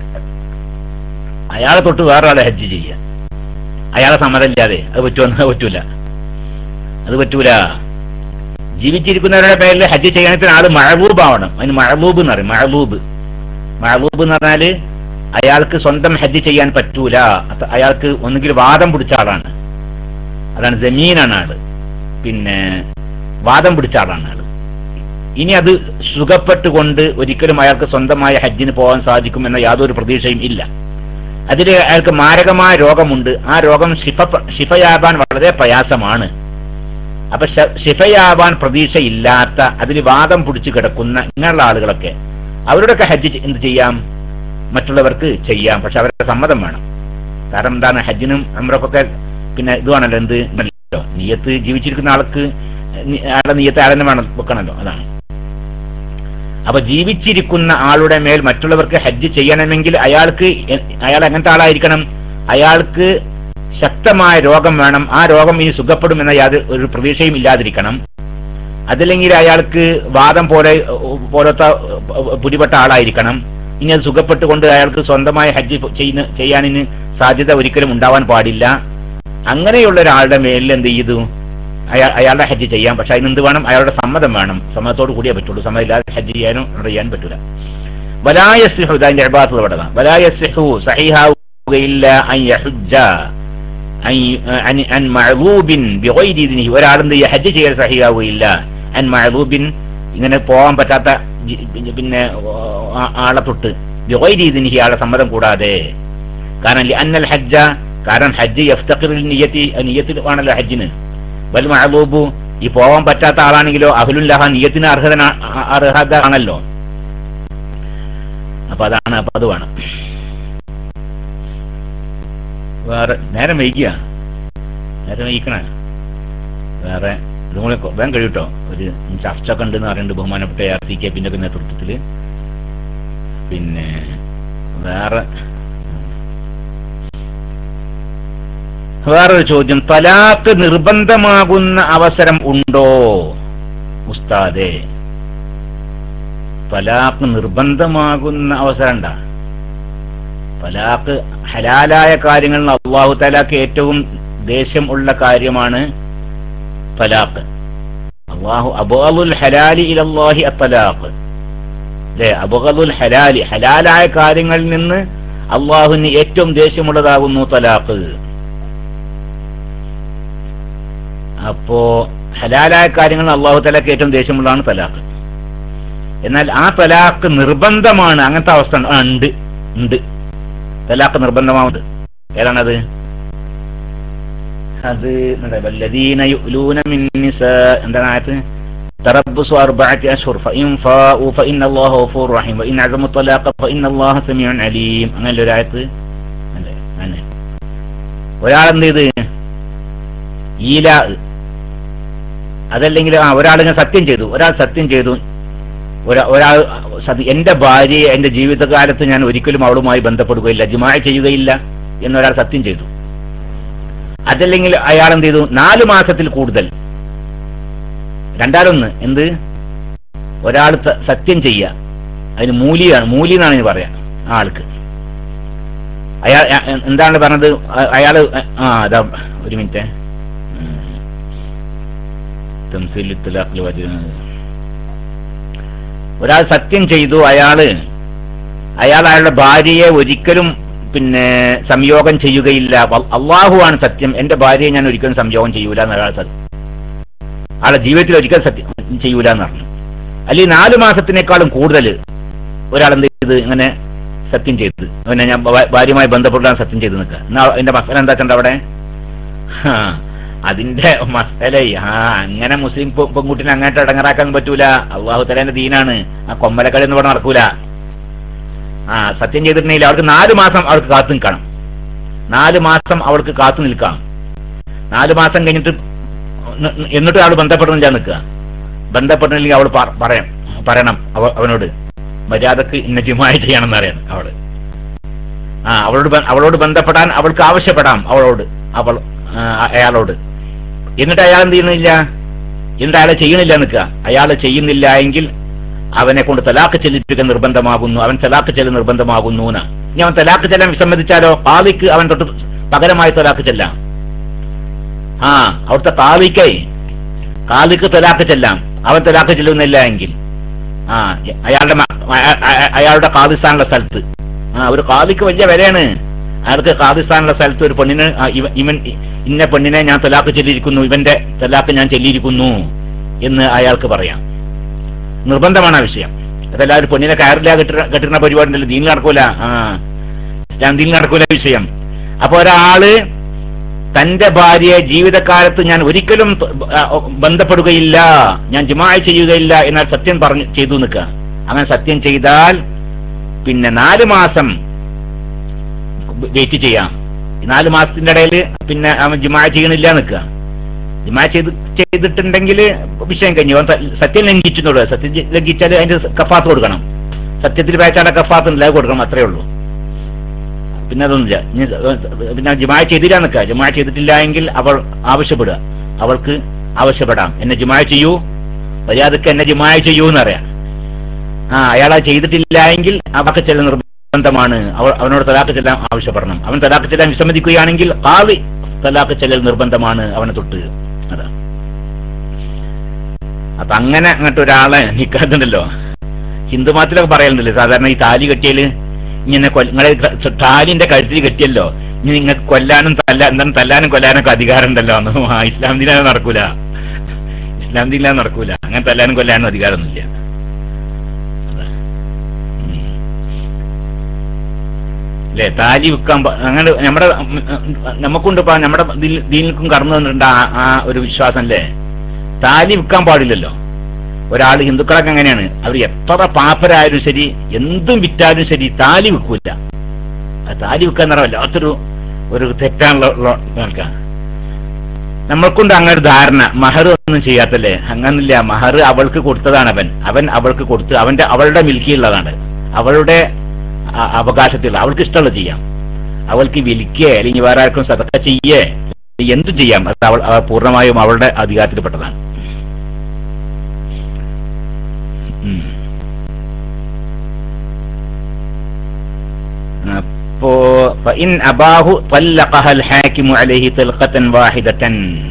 അയാളെ തൊട്ട് വേറെ ആളെ ഹജ്ജ് ചെയ്യുക അയാളെ സമ്മതം ഇല്ലാതെ അത് പറ്റുമെന്ന് പറ്റൂല അത് പറ്റൂല ജീവിച്ചിരിക്കുന്നവരുടെ പേരിൽ ഹജ്ജ് ചെയ്യണത്തിന് ആള് മഴബൂബ് ആവണം അതിന് മഴബൂബ് എന്ന് പറയും മഴബൂബ് മഴബൂബ് എന്ന് പറഞ്ഞാല് അയാൾക്ക് സ്വന്തം ഹജ്ജ് ചെയ്യാൻ പറ്റൂല അത് അയാൾക്ക് ഒന്നുകിൽ വാദം പിടിച്ച ആളാണ് അതാണ് ജമീനാണ് ആള് പിന്നെ വാദം പിടിച്ച ആളാണ് ആള് ഇനി അത് സുഖപ്പെട്ടുകൊണ്ട് ഒരിക്കലും അയാൾക്ക് സ്വന്തമായ ഹജ്ജിന് പോകാൻ സാധിക്കുമെന്ന യാതൊരു പ്രതീക്ഷയും ഇല്ല അതിൽ അയാൾക്ക് മാരകമായ രോഗമുണ്ട് ആ രോഗം ശിഫ ശിഫയാവാൻ വളരെ പ്രയാസമാണ് അപ്പൊ ശ- ശിഫയാവാൻ പ്രതീക്ഷയില്ലാത്ത അതിൽ വാദം പിടിച്ചു കിടക്കുന്ന ഇങ്ങനെയുള്ള ആളുകളൊക്കെ അവരുടെയൊക്കെ ഹജ്ജ് ചെ- എന്ത് ചെയ്യാം മറ്റുള്ളവർക്ക് ചെയ്യാം പക്ഷെ അവരുടെ സമ്മതം വേണം കാരണം എന്താണ് ഹജ്ജിനും അമ്രക്കൊക്കെ പിന്നെ ഇതുവാണല്ലോ എന്ത് ഉണ്ടല്ലോ നീയത്ത് ജീവിച്ചിരിക്കുന്ന ആൾക്ക് നി- അയാളുടെ നീയത്ത് ആളെന്നെ വേണം വെക്കണല്ലോ അതാണ് അപ്പൊ ജീവിച്ചിരിക്കുന്ന ആളുടെ മേൽ മറ്റുള്ളവർക്ക് ഹജ്ജ് ചെയ്യണമെങ്കിൽ അയാൾക്ക് എ- അയാൾ എങ്ങനത്തെ ആളായിരിക്കണം അയാൾക്ക് ശക്തമായ രോഗം വേണം ആ രോഗം ഇനി സുഖപ്പെടുമെന്ന യാതൊരു ഒരു പ്രതീക്ഷയും ഇല്ലാതിരിക്കണം അതല്ലെങ്കിൽ അയാൾക്ക് വാദം പോലെ പോലത്തെ പിടിപെട്ട ആളായിരിക്കണം ഇനി അത് സുഖപ്പെട്ടുകൊണ്ട് അയാൾക്ക് സ്വന്തമായ ഹജ്ജ് ചെയ്യുന്ന ചെയ്യാനിന് സാധ്യത ഒരിക്കലും ഉണ്ടാവാൻ പാടില്ല അങ്ങനെയുള്ള ഒരാളുടെ മേലിൽ എന്ത് ചെയ്തു അയാൾ അയാളുടെ ഹജ്ജ് ചെയ്യാം പക്ഷെ അതിന് എന്ത് വേണം അയാളുടെ സമ്മതം വേണം സമ്മതത്തോട് കൂടിയേ പറ്റുള്ളൂ സമ്മതം ഇല്ലാതെ ഹജ്ജ് ചെയ്യാനോ ഉംറ ചെയ്യാനും പറ്റൂല വലായസിഹു ഇതിന്റെ അഭാഗത്ത് ഇവിടെ വലായസിഹു സഹിഹാവുകയില്ല അൻ യഹുജ്ജ അൻ യ- അൻ- അൻ മഅലൂബിൻ ബിഗൈരി ഇദ്നിഹി. ഒരാളെന്ത് ചെയ്യ ഹജ്ജ് ചെയ്യാൻ സഹിയാവുകയില്ല അൻ മഅലൂബിൻ ഇങ്ങനെ പോകാൻ പറ്റാത്ത ജി- പിന്നെ ആ- ആളെ തൊട്ട് ബിഗൈരി ഇദ്നിഹി ആളെ സമ്മതം കൂടാതെ കാരണം അന്നൽ ഹജ്ജ കാരണം ഹജ്ജ് യഫ്തഖിറിൽ നിയത്തി നിയത്തിൽ ആണല്ലോ ഹജ്ജിന് വൽ മഅലൂബു ഈ പോകാൻ പറ്റാത്ത ആളാണെങ്കിലോ അഹ്ലുല്ലഹ നിയത്തിന് അർഹത അർഹത ആണല്ലോ അപ്പൊ അതാണ് അപ്പൊ അത് വേണം വേറെ നേരം വൈകിയ നേരം വൈകിക്കണ വേറെ ഇതും കൂടെ കൊ- വേഗം കഴിയൂട്ടോ ഒരു ചർച്ച ഒക്കെ ഉണ്ടെന്ന് പറയുന്നുണ്ട് ബഹുമാനപ്പെട്ട ആർ സി കെ പിന്റെ ഒക്കെ നേതൃത്വത്തില് പിന്നെ വേറെ വേറൊരു ചോദ്യം തലാക്ക് നിർബന്ധമാകുന്ന അവസരം ഉണ്ടോ ഉസ്താദെ തലാക്ക് നിർബന്ധമാകുന്ന അവസരം ഉണ്ടാ തലാക്ക് ഹലാലായ കാര്യങ്ങളിൽ അള്ളാഹു തലാക്ക് ഏറ്റവും ദേഷ്യം ഉള്ള കാര്യമാണ് തലാക്ക് അള്ളാഹു അബുൽ ഹലാലി ഇലല്ലാഹി അത്തലാഖ് അല്ലെ അബുൽ ഹലാലി ഹലാലായ കാര്യങ്ങളിൽ നിന്ന് അള്ളാഹുവിന് ഏറ്റവും ദേഷ്യമുള്ളതാകുന്നു തലാഖ് അപ്പോ ഹലാലായ കാര്യങ്ങൾ അള്ളാഹു തലാക്ക് ഏറ്റവും ദേഷ്യമുള്ളതാണ് തലാഖ് എന്നാൽ ആ തലാഖ് നിർബന്ധമാണ് അങ്ങനത്തെ അവസ്ഥ ഉണ്ട്. ആ, ഉണ്ട് ഉണ്ട് തലാഖ് നിർബന്ധമാവുണ്ട് ഏതാണത് അത് എന്താ, വല്ലദീന യുഅ്ലൂന മിൻ നിസാ എന്താണ് ആയത്ത് تربص أربعة أشهر فإن فاءوا فإن الله غفور رحيم وإن عزموا الطلاق فإن الله سميع عليم അങ്ങനെ ഒരു ആയത്ത് അല്ലേ അങ്ങനെ ഒരാളെന്ത് ചെയ്ത് ഈല അതല്ലെങ്കിൽ ആ ഒരാളിങ്ങനെ സത്യം ചെയ്തു ഒരാൾ സത്യം ചെയ്തു ഒരാ- ഒരാൾ സത്യം എന്റെ ഭാര്യയെ എന്റെ ജീവിതകാലത്ത് ഞാൻ ഒരിക്കലും അവളുമായി ബന്ധപ്പെടുകയില്ല ജിമായ ചെയ്യുകയില്ല എന്നൊരാൾ സത്യം ചെയ്തു അതല്ലെങ്കിൽ അയാൾ എന്ത് ചെയ്തു നാലു മാസത്തിൽ കൂടുതൽ രണ്ടാലൊന്ന് എന്ത് ഒരാൾ ത- സത്യം ചെയ്യുക അതിന് മൂലിയാണ് മൂലി എന്നാണ് ഇനി പറയാ ആ ആൾക്ക് അയാൾ അ- എ- എന്താണ് പറഞ്ഞത് അ- അയാള് ആ അതാ ഒരു മിനിറ്റ് തംസീൽ ഇത്ലാഖിൽ വരുന്നത് ഒരാൾ സത്യം ചെയ്തു അയാള് അയാൾ അയാളുടെ ഭാര്യയെ ഒരിക്കലും പിന്നെ സംയോഗം ചെയ്യുകയില്ല വ- അള്ളാഹുവാണ് സത്യം എന്റെ ഭാര്യയെ ഞാൻ ഒരിക്കലും സംയോഗം ചെയ്യൂല എന്നൊരാൾ സത്യം ആളെ ജീവിതത്തിൽ ഒരിക്കലും സത്യം ചെയ്യൂല എന്ന് പറഞ്ഞു അല്ലെങ്കിൽ നാലു മാസത്തിനേക്കാളും കൂടുതൽ ഒരാൾ എന്ത് ചെയ്ത് ഇങ്ങനെ സത്യം ചെയ്ത് പിന്നെ ഞാൻ ഭ- ഭാര്യയുമായി ബന്ധപ്പെട്ടാണ് സത്യം ചെയ്ത് നിൽക്കുക എന്നാ അതിന്റെ മസല എന്താ വെച്ചാൽ അവിടെ ഹാ, അതിന്റെ മസല ആ അങ്ങനെ മുസ്ലിം പെ- പെൺകുട്ടിനെ അങ്ങോട്ട് ഇടങ്ങറാക്കാൻ പറ്റൂല അള്ളാഹു തലേന്റെ ദീനാണ് ആ കൊമ്മലക്കളി എന്ന് പറഞ്ഞ നടക്കൂല ആ സത്യം ചെയ്തിട്ടുണ്ടെങ്കിൽ അവൾക്ക് നാലു മാസം അവൾക്ക് കാത്തു നിൽക്കണം നാലു മാസം അവൾക്ക് കാത്തു നിൽക്കാം നാലു മാസം കഴിഞ്ഞിട്ട് ന- ന- എന്നിട്ട് അവൾ ബന്ധപ്പെടുന്നില്ല നിൽക്കുക ബന്ധപ്പെട്ടില്ലെങ്കിൽ അവൾ പ- പറയാം പറയണം അവ- അവനോട് മര്യാദക്ക് ഇന്ന ജിമായ ചെയ്യണമെന്ന് അറിയണം അവള് ആ അവളോട് ബ- അവളോട് ബന്ധപ്പെടാൻ അവൾക്ക് ആവശ്യപ്പെടാം അവളോട് അവൾ ആ, അയാളോട് എന്നിട്ട് അയാൾ എന്ത് ചെയ്യുന്നില്ല എന്നിട്ട് അയാളെ ചെയ്യണില്ല നിൽക്കുക അയാൾ ചെയ്യുന്നില്ല എങ്കിൽ അവനെ കൊണ്ട് തലാക്ക് ചെല്ലിപ്പിക്കാൻ നിർബന്ധമാകുന്നു അവൻ തലാക്ക് ചെല്ലൽ നിർബന്ധമാകുന്നു എന്ന് ഇനി അവൻ തലാക്ക് ചെല്ലാൻ വിസമ്മതിച്ചാലോ പാലിക്ക് അവൻ തൊട്ട് പകരമായി തലാക്ക് ചെല്ലാം ആ അവിടുത്തെ കാലിക്കൈ കാലിക്ക് തലാക്ക് ചെല്ലാം അവൻ തലാക്ക് ചെല്ലുന്നില്ല എങ്കിൽ ആ അയാളുടെ മ- അയ- അയ- അയാളുടെ കാദിസ്ഥാനുള്ള സ്ഥലത്ത് ആ ഒരു കാലിക്ക് വലിയ വിലയാണ് അയാൾക്ക് കാദിസ്ഥാനുള്ള സ്ഥലത്ത് ഒരു പെണ്ണിന് ആ, ഇവ- ഇവൻ ഇന്ന പെണ്ണിനെ ഞാൻ തലാക്ക് ചെല്ലിയിരിക്കുന്നു ഇവന്റെ തലാക്ക് ഞാൻ ചെല്ലിയിരിക്കുന്നു എന്ന് അയാൾക്ക് പറയാം നിർബന്ധമാണ് ആ വിഷയം അതല്ല ഒരു പെണ്ണിനെ കയറില്ല കെട്ടുന്ന കെട്ടുന്ന പരിപാടി ഉണ്ടല്ലോ ദീനിൽ നടക്കൂല ആ ഇസ്ലാം ദീനിൽ നടക്കൂല വിഷയം അപ്പൊ ഒരാള് തന്റെ ഭാര്യയെ ജീവിതകാലത്ത് ഞാൻ ഒരിക്കലും ത- ആ, ബന്ധപ്പെടുകയില്ല ഞാൻ ജിമായി ചെയ്യുകയില്ല എന്നാൽ സത്യം പറഞ്ഞു ചെയ്തു നിൽക്കുക അങ്ങനെ സത്യം ചെയ്താൽ പിന്നെ നാല് മാസം വെയിറ്റ് ചെയ്യാം ഈ നാല് മാസത്തിന്റെ ഇടയിൽ പിന്നെ അവൻ ജിമായ ചെയ്യണില്ല നിൽക്കുക ജിമായ ചെയ്ത് ചെയ്തിട്ടുണ്ടെങ്കിൽ വിഷയം കഴിഞ്ഞു അവൻ ത- സത്യം ലംഘിച്ചെന്നുള്ളൂ സത്യം ജി- ലംഘിച്ചാൽ അതിന്റെ കഫാത്ത് കൊടുക്കണം സത്യത്തിൽ പേച്ചാടെ കഫാത്ത് ഉണ്ടല്ലോ അത് കൊടുക്കണം അത്രേ ഉള്ളൂ പിന്നെ അതൊന്നുമില്ല ഇനി സ- പിന്നെ ജിമായ ചെയ്തില്ല നിൽക്കുക ജിമായ ചെയ്തിട്ടില്ല എങ്കിൽ അവൾ ആവശ്യപ്പെടുക അവൾക്ക് ആവശ്യപ്പെടാം എന്നെ ജിമായ ചെയ്യൂ മര്യാദക്ക് എന്നെ ജിമായ ചെയ്യൂ എന്നറിയാം ആ അയാളെ ചെയ്തിട്ടില്ല എങ്കിൽ അവർക്ക് ചെല്ലൽ നിർബന്ധമാണ് അവൾ അവനോട് തലാക്ക് ചെല്ലാൻ ആവശ്യപ്പെടണം അവൻ തലാക്ക് ചെല്ലാൻ വിസമ്മതിക്കുകയാണെങ്കിൽ കാവി തലാക്ക് ചെല്ലൽ നിർബന്ധമാണ് അവനെ തൊട്ട് അതാ അപ്പൊ അങ്ങനെ അങ്ങോട്ട് ഒരാളെ നിൽക്കാതുണ്ടല്ലോ ഹിന്ദു മതത്തിലൊക്കെ പറയലുണ്ടല്ലോ സാധാരണ ഈ താലി കെട്ടിയാല് ഇങ്ങനെ കൊല്ല- നിങ്ങളെ ക- താലിന്റെ കഴുത്തിൽ കെട്ടിയല്ലോ ഇനി നിങ്ങൾക്ക് കൊല്ലാനും തല്ല എന്താണ് തല്ലാനും കൊല്ലാനും ഒക്കെ അധികാരം ഉണ്ടല്ലോ എന്ന് ആ, ഇസ്ലാം ദീനം നടക്കൂല ഇസ്ലാം ദീനം നടക്കൂല അങ്ങനെ തല്ലാനും കൊല്ലാനും അധികാരമൊന്നുമില്ല അതാ. ഉം. അല്ലേ താലി വിൽക്കാൻ പ- അങ്ങനെ നമ്മുടെ ഉം, ഉം, നമുക്കുണ്ട് ഇപ്പൊ നമ്മുടെ ദീ- ദീനിൽക്കും കടന്നു വന്നിട്ടുണ്ട് ആ- ആ ഒരു വിശ്വാസം അല്ലേ താലി വിൽക്കാൻ പാടില്ലല്ലോ ഒരാൾ ഹിന്ദുക്കളൊക്കെ അങ്ങനെയാണ് അവർ എത്ര പാപ്പരായാലും ശരി എന്തും വിറ്റാലും ശരി താലി വിൽക്കൂല ആ താലി വിൽക്കാൻ എന്ന് പറഞ്ഞാൽ വല്ലാത്തൊരു ഒരു തെറ്റാണുള്ള കേൾക്കാം നമ്മൾക്കുണ്ട് അങ്ങനെ ഒരു ധാരണ മഹർ ഒന്നും ചെയ്യാത്തല്ലേ അങ്ങനില്ല മഹർ അവൾക്ക് കൊടുത്തതാണ് അവൻ അവൻ അവൾക്ക് കൊടുത്ത് അവന്റെ അവളുടെ മിൽക്കിയുള്ളതാണ് അവളുടെ അ- അവകാശത്തിലുള്ള അവൾക്ക് ഇഷ്ടമുള്ളത് ചെയ്യാം അവൾക്ക് വിൽക്കേ അല്ലെങ്കിൽ വേറെ ആർക്കും സതക്ക ചെയ്യേ എന്തും ചെയ്യാം അത് അവൾ അവ പൂർണ്ണമായും അവളുടെ അധികാരത്തിൽപ്പെട്ടതാണ് ഉം. അപ്പോ فإن أباه طلقها الحاكم عليه طلقة واحدة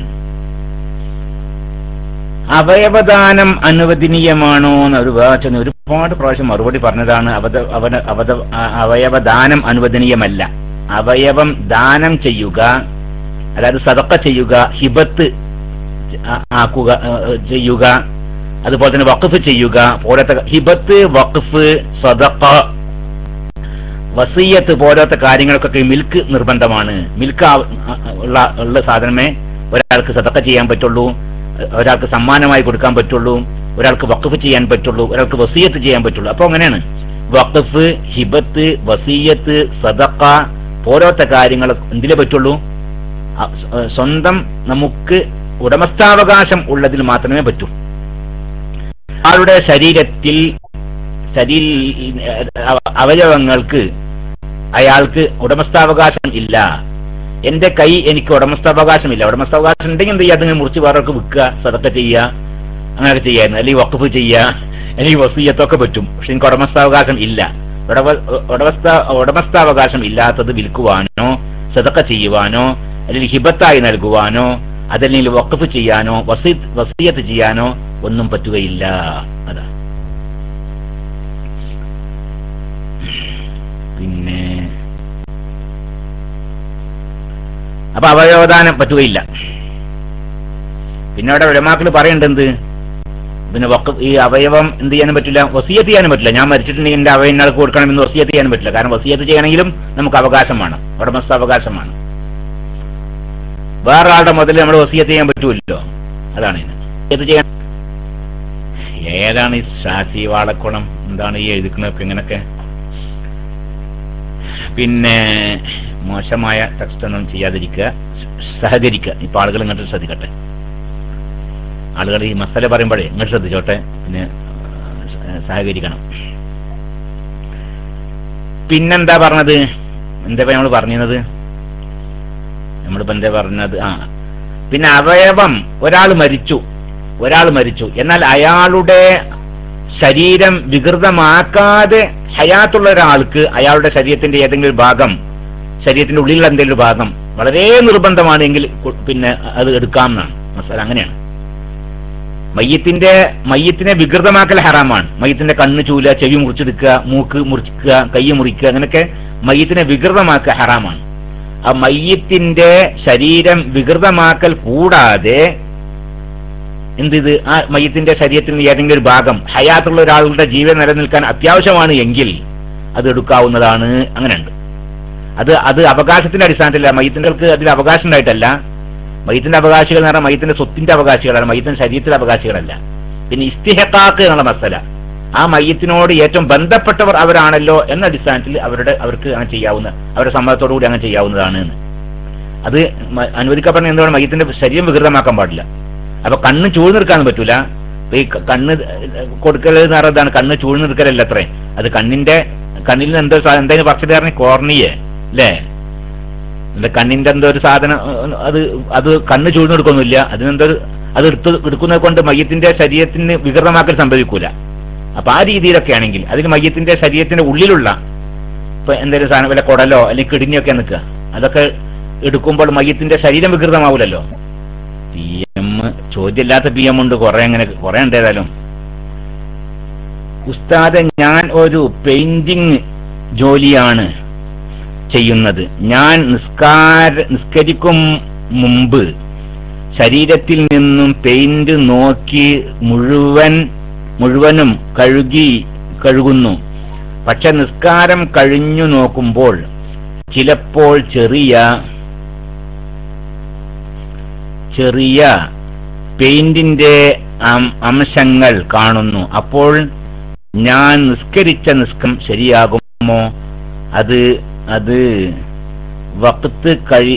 അവയവദാനം അനുവദനീയമാണോ എന്ന് ഒരു വാചന ഒരുപാട് പ്രാവശ്യം മറുപടി പറഞ്ഞതാണ് അവത അവന അവത ആ- അവയവദാനം അനുവദനീയമല്ല അവയവം ദാനം ചെയ്യുക അതായത് സതക്ക ചെയ്യുക ഹിബത്ത് ആ- ആക്കുക ആ, ചെയ്യുക അതുപോലെ തന്നെ വഖഫ് ചെയ്യുക പോലത്തെ ഹിബത്ത് വഖഫ് സദഖ വസീയത്ത് പോലത്തെ കാര്യങ്ങൾക്കൊക്കെ മിൽക്ക് നിർബന്ധമാണ് മിൽക്ക് ആ- ഉള്ള ഉള്ള സാധനമേ ഒരാൾക്ക് സദക്ക ചെയ്യാൻ പറ്റുള്ളൂ ഒരാൾക്ക് സമ്മാനമായി കൊടുക്കാൻ പറ്റുള്ളൂ ഒരാൾക്ക് വഖഫ് ചെയ്യാൻ പറ്റുള്ളൂ ഒരാൾക്ക് വസീയത്ത് ചെയ്യാൻ പറ്റുള്ളൂ അപ്പൊ അങ്ങനെയാണ് വഖഫ് ഹിബത്ത് വസീയത്ത് സദക്ക പോലത്തെ കാര്യങ്ങൾ എന്തിലേ പറ്റുള്ളൂ അ- സ്വ- സ്വന്തം നമുക്ക് ഉടമസ്ഥാവകാശം ഉള്ളതിൽ മാത്രമേ പറ്റൂ ആളുടെ ശരീരത്തിൽ ശരീര അവ- അവയവങ്ങൾക്ക് അയാൾക്ക് ഉടമസ്ഥാവകാശം ഇല്ല എന്റെ കൈ എനിക്ക് ഉടമസ്ഥാവകാശമില്ല ഉടമസ്ഥാവകാശം ഉണ്ടെങ്കിൽ എന്ത് ചെയ്യുക അതിങ്ങനെ മുറിച്ച് വേറൊക്കെ വിൽക്കുക സതക്ക ചെയ്യുക അങ്ങനെയൊക്കെ ചെയ്യായിരുന്നു അല്ലെങ്കിൽ വക്കഫ് ചെയ്യുക അല്ലെങ്കിൽ വസീയത്തൊക്കെ പറ്റും പക്ഷെ എനിക്ക് ഉടമസ്ഥാവകാശം ഇല്ല ഉടമ ഉടമസ്ഥ ഉടമസ്ഥാവകാശം ഇല്ലാത്തത് വിൽക്കുവാനോ സതക്ക ചെയ്യുവാനോ അല്ലെങ്കിൽ ഹിബത്തായി നൽകുവാനോ അതല്ലെങ്കിൽ വക്കഫ് ചെയ്യാനോ വസീ വസീയത്ത് ചെയ്യാനോ ഒന്നും പറ്റുകയില്ല അതാ പിന്നെ അപ്പൊ അവയവദാനം പറ്റുകയില്ല പിന്നെ അവിടെ വിലമാക്കൾ പറയേണ്ടത് എന്ത് പിന്നെ വക്ക ഈ അവയവം എന്ത് ചെയ്യാനും പറ്റില്ല വസീയത്ത് ചെയ്യാനും പറ്റില്ല ഞാൻ മരിച്ചിട്ടുണ്ടെങ്കിൽ എന്റെ അവയവം ഇന്നാൾക്ക് കൊടുക്കണമെന്ന് വസീയത്ത് ചെയ്യാനും പറ്റില്ല കാരണം വസീയത്ത് ചെയ്യണമെങ്കിലും നമുക്ക് അവകാശം വേണം ഉടമസ്ഥ അവകാശമാണ് വേറെ ആളുടെ മുതൽ നമ്മൾ വസീയത്ത് ചെയ്യാൻ പറ്റൂല്ലോ അതാണ് ഇതിന് വസീയത്ത് ചെയ്യാൻ ഏതാണ് ഈ ഷാഫി വാളക്കുളം എന്താണ് ഈ എഴുതിക്കുന്നതൊക്കെ ഇങ്ങനൊക്കെ പിന്നെ മോശമായ ടെക്സ്റ്റ് ഒന്നും ചെയ്യാതിരിക്കുക സഹകരിക്കുക ഇപ്പൊ ആളുകൾ ഇങ്ങോട്ട് ശ്രദ്ധിക്കട്ടെ ആളുകൾ ഈ മസാല പറയുമ്പോഴേ ഇങ്ങോട്ട് ശ്രദ്ധിച്ചോട്ടെ പിന്നെ സ- സഹകരിക്കണം പിന്നെന്താ പറഞ്ഞത് എന്താ നമ്മൾ പറഞ്ഞത് നമ്മളിപ്പോ എന്താ പറഞ്ഞത് ആ പിന്നെ അവയവം ഒരാൾ മരിച്ചു ഒരാൾ മരിച്ചു എന്നാൽ അയാളുടെ ശരീരം വികൃതമാക്കാതെ ഹയാത്തുള്ള ഒരാൾക്ക് അയാളുടെ ശരീരത്തിന്റെ ഏതെങ്കിലും ഒരു ഭാഗം ശരീരത്തിന്റെ ഉള്ളിലുള്ള എന്തെങ്കിലും ഒരു ഭാഗം വളരെ നിർബന്ധമാണ് എങ്കിൽ കു- പിന്നെ അത് എടുക്കാം എന്നാണ് മസാല അങ്ങനെയാണ് മയ്യത്തിന്റെ മയ്യത്തിനെ വികൃതമാക്കൽ ഹറാമാണ് മയ്യത്തിന്റെ കണ്ണ് ചൂല ചെവി മുറിച്ചെടുക്കുക മൂക്ക് മുറിക്കുക കൈ മുറിക്കുക അങ്ങനെയൊക്കെ മയ്യത്തിനെ വികൃതമാക്കുക ഹറാമാണ് ആ മയ്യത്തിന്റെ ശരീരം വികൃതമാക്കൽ കൂടാതെ എന്ത് ഇത് ആ മയ്യത്തിന്റെ ശരീരത്തിൽ നിന്ന് ഏതെങ്കിലും ഒരു ഭാഗം ഹയാത്തുള്ള ഒരാളുടെ ജീവൻ നിലനിൽക്കാൻ അത്യാവശ്യമാണ് എങ്കിൽ അത് എടുക്കാവുന്നതാണ് അങ്ങനെയുണ്ട് അത് അത് അവകാശത്തിന്റെ അടിസ്ഥാനത്തിലല്ല മയ്യത്തിൻ്റെ അതിൽ അവകാശം ഉണ്ടായിട്ടല്ല മയ്യത്തിന്റെ അവകാശികൾ എന്ന് പറഞ്ഞാൽ മയ്യത്തിന്റെ സ്വത്തിന്റെ അവകാശികളാണ് മയ്യത്തിന്റെ ശരീരത്തിലെ അവകാശികളല്ല പിന്നെ ഇസ്തിഹക്കാക്ക് എന്നുള്ള മസല ആ മയ്യത്തിനോട് ഏറ്റവും ബന്ധപ്പെട്ടവർ അവരാണല്ലോ എന്ന അടിസ്ഥാനത്തിൽ അവരുടെ അവർക്ക് അങ്ങനെ ചെയ്യാവുന്ന അവരുടെ സമ്മതത്തോടു കൂടി അങ്ങനെ ചെയ്യാവുന്നതാണ് എന്ന് അത് മ- അനുവദിക്കപ്പെടുന്ന എന്തുകൊണ്ട് മയ്യത്തിന്റെ ശരീരം വികൃതമാക്കാൻ പാടില്ല അപ്പൊ കണ്ണ് ചൂഴ്ന്നെടുക്കാൻ പറ്റൂല ഇപ്പൊ ഈ ക- കണ്ണ് കൊടുക്കൽ എന്ന് പറയുന്നതാണ് കണ്ണ് ചൂഴ്ന്നെടുക്കലല്ല അത്രേ അത് കണ്ണിന്റെ കണ്ണിൽ നിന്ന് എന്തോ സാ- എന്തായാലും പറിച്ചിട്ട് പറഞ്ഞ കോർണിയെ അല്ലേ അല്ല കണ്ണിന്റെ എന്തോ ഒരു സാധനം ഏഹ്, അത് അത് കണ്ണ് ചൂഴ്ന്നെടുക്കൊന്നുമില്ല അതിനെന്തോ ഒരു- അത് എടുത്ത് എടുക്കുന്നത് കൊണ്ട് മയ്യത്തിന്റെ ശരീരത്തിന് വികൃതമാക്കൽ സംഭവിക്കൂല അപ്പൊ ആ രീതിയിലൊക്കെ ആണെങ്കിൽ അതിന് മയ്യത്തിന്റെ ശരീരത്തിന്റെ ഉള്ളിലുള്ള ഇപ്പൊ എന്തെങ്കിലും സാധനം വല്ല കുടലോ അല്ലെങ്കിൽ കിഡ്നിയൊക്കെ നിൽക്കുക അതൊക്കെ എടുക്കുമ്പോൾ മയ്യത്തിന്റെ ശരീരം വികൃതമാവൂലല്ലോ പി എം ചോദ്യമില്ലാത്ത പി എം ഉണ്ട് കുറെ അങ്ങനെ കുറെ ഉണ്ട് ഏതായാലും ഉസ്താദെ ഞാൻ ഒരു പെയിന്റിംഗ് ജോലിയാണ് ചെയ്യുന്നത് ഞാൻ നിസ്കാര നിസ്കരിക്കും മുമ്പ് ശരീരത്തിൽ നിന്നും പെയിന്റ് നോക്കി മുഴുവൻ മുഴുവനും കഴുകി കഴുകുന്നു പക്ഷെ നിസ്കാരം കഴിഞ്ഞു നോക്കുമ്പോൾ ചിലപ്പോൾ ചെറിയ ചെറിയ പെയിന്റിന്റെ അം- അംശങ്ങൾ കാണുന്നു അപ്പോൾ ഞാൻ നിസ്കരിച്ച നിസ്കം ശരിയാകുമോ അത് അത് വക്ത് കഴി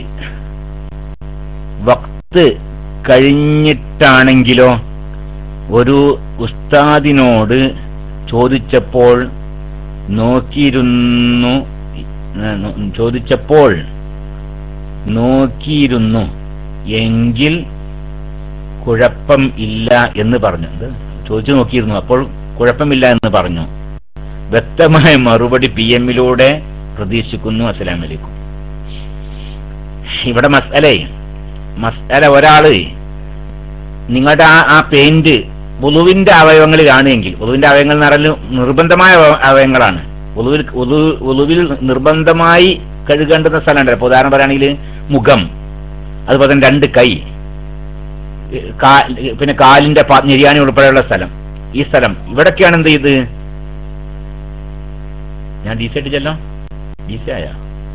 വക്ത് കഴിഞ്ഞിട്ടാണെങ്കിലോ ഒരു ഉസ്താദിനോട് ചോദിച്ചപ്പോൾ നോക്കിയിരുന്നു ഏ, നോ- ചോദിച്ചപ്പോൾ നോക്കിയിരുന്നു എങ്കിൽ കുഴപ്പം ഇല്ല എന്ന് പറഞ്ഞു ഇത് ചോദിച്ചു നോക്കിയിരുന്നു അപ്പോൾ കുഴപ്പമില്ല എന്ന് പറഞ്ഞു വ്യക്തമായ മറുപടി പി എമ്മിലൂടെ പ്രതീക്ഷിക്കുന്നു അസ്സലാം വലൈക്കും ഇവിടെ മസ്അലേ മസ്അല ഒരാള് നിങ്ങളുടെ ആ ആ പെയിന്റ് ഉളുവിന്റെ അവയവങ്ങളിലാണ് എങ്കിൽ ഉളുവിന്റെ അവയവങ്ങൾ എന്ന് പറഞ്ഞാൽ നിർബന്ധമായ അവ- അവയവങ്ങളാണ് ഉളുവിൽ ഉളു- ഉളുവിൽ നിർബന്ധമായി കഴുകേണ്ടുന്ന സ്ഥലമുണ്ടല്ലോ ഇപ്പൊ ഉദാഹരണം പറയുകയാണെങ്കിൽ മുഖം അതുപോലെ തന്നെ രണ്ട് കൈ കാ- പിന്നെ കാലിന്റെ പാ- നിര്യാണി ഉൾപ്പെടെയുള്ള സ്ഥലം ഈ സ്ഥലം ഇവിടൊക്കെയാണ് എന്ത് ചെയ്ത് ഞാൻ ഡി സി ആയിട്ട് ചെല്ലാം ഡി സി ആയ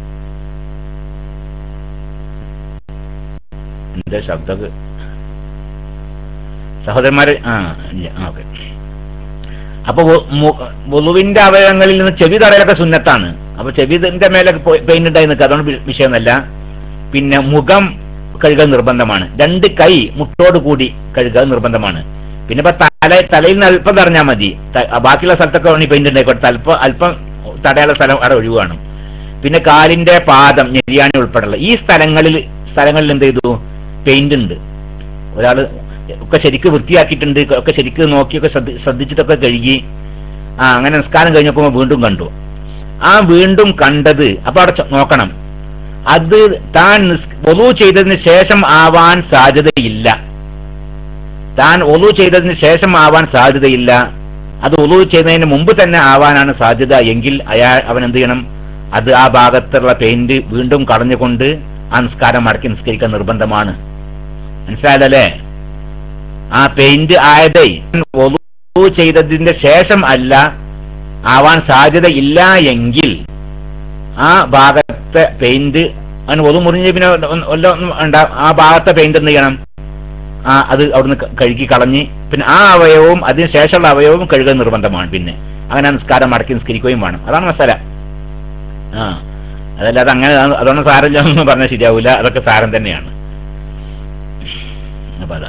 എന്താ ശബ്ദമൊക്കെ സഹോദരന്മാര് ആ ഇല്ല ഓക്കെ അപ്പൊ വുളുവിന്റെ അവയവങ്ങളിൽ നിന്ന് ചെവി തടയലൊക്കെ സുന്നത്താണ് അപ്പൊ ചെവിന്റെ മേലെ പെയിന്റ് ഉണ്ടായി നിൽക്കുക അതുകൊണ്ട് വി- വിഷയമൊന്നല്ല പിന്നെ മുഖം കഴുകൽ നിർബന്ധമാണ് രണ്ട് കൈ മുട്ടോട് കൂടി കഴുകുക നിർബന്ധമാണ് പിന്നെ ഇപ്പൊ തല തലയിൽ നിന്ന് അല്പം തടഞ്ഞാൽ മതി ത- ബാക്കിയുള്ള സ്ഥലത്തൊക്കെ വേണമെങ്കിൽ പെയിന്റ് ഉണ്ടായിക്കോട്ടെ അല്പം അല്പം തടയാനുള്ള സ്ഥലം അവിടെ ഒഴിവാണ് പിന്നെ കാലിന്റെ പാദം ഞെരിയാണി ഉൾപ്പെടെയുള്ള ഈ സ്ഥലങ്ങളിൽ സ്ഥലങ്ങളിൽ എന്ത് ചെയ്തു പെയിന്റ് ഉണ്ട് ഒരാള് ഒക്കെ ശരിക്ക് വൃത്തിയാക്കിയിട്ടുണ്ട് ഒക്കെ ശരിക്ക് നോക്കിയൊക്കെ ശ്രദ്ധി- ശ്രദ്ധിച്ചിട്ടൊക്കെ കഴുകി ആ അങ്ങനെ നിസ്കാരം കഴിഞ്ഞപ്പോ വീണ്ടും കണ്ടു ആ വീണ്ടും കണ്ടത് അപ്പൊ അവിടെ ച- നോക്കണം അത് താൻ ഒലു ചെയ്തതിന് ശേഷം ആവാൻ സാധ്യതയില്ല താൻ ഒലു ചെയ്തതിന് ശേഷം ആവാൻ സാധ്യതയില്ല അത് ഒലു ചെയ്യുന്നതിന് മുമ്പ് തന്നെ ആവാനാണ് സാധ്യത എങ്കിൽ അയാൾ അവൻ എന്ത് ചെയ്യണം അത് ആ ഭാഗത്തുള്ള പെയിന്റ് വീണ്ടും കളഞ്ഞുകൊണ്ട് ആ നിസ്കാരം മടക്കി നിസ്കരിക്കാൻ നിർബന്ധമാണ് മനസ്സിലായല്ലേ ആ പെയിന്റ് ആയതേ ഒലു ചെയ്തതിന്റെ ശേഷം അല്ല ആവാൻ സാധ്യത ഇല്ല എങ്കിൽ ആ ഭാഗത്തെ പെയിന്റ് അവന് ഒതു മുറിഞ്ഞ പിന്നെ ഒന്ന് വല്ല ഒന്നും വേണ്ട ആ ഭാഗത്തെ പെയിന്റ് എന്ത് ചെയ്യണം ആ അത് അവിടുന്ന് ക- കഴുകി കളഞ്ഞ് പിന്നെ ആ അവയവവും അതിന് ശേഷമുള്ള അവയവവും കഴുകൽ നിർബന്ധമാണ് പിന്നെ അങ്ങനെ ആ നിസ്കാരം മടക്കി നിസ്കരിക്കുകയും വേണം അതാണ് മസാല ആ അതല്ലാതെ അങ്ങനെ ആണ്- അതൊന്നും സാരമില്ല എന്ന് പറഞ്ഞാൽ ശരിയാവില്ല അതൊക്കെ സാരം തന്നെയാണ് അപ്പൊ അതാ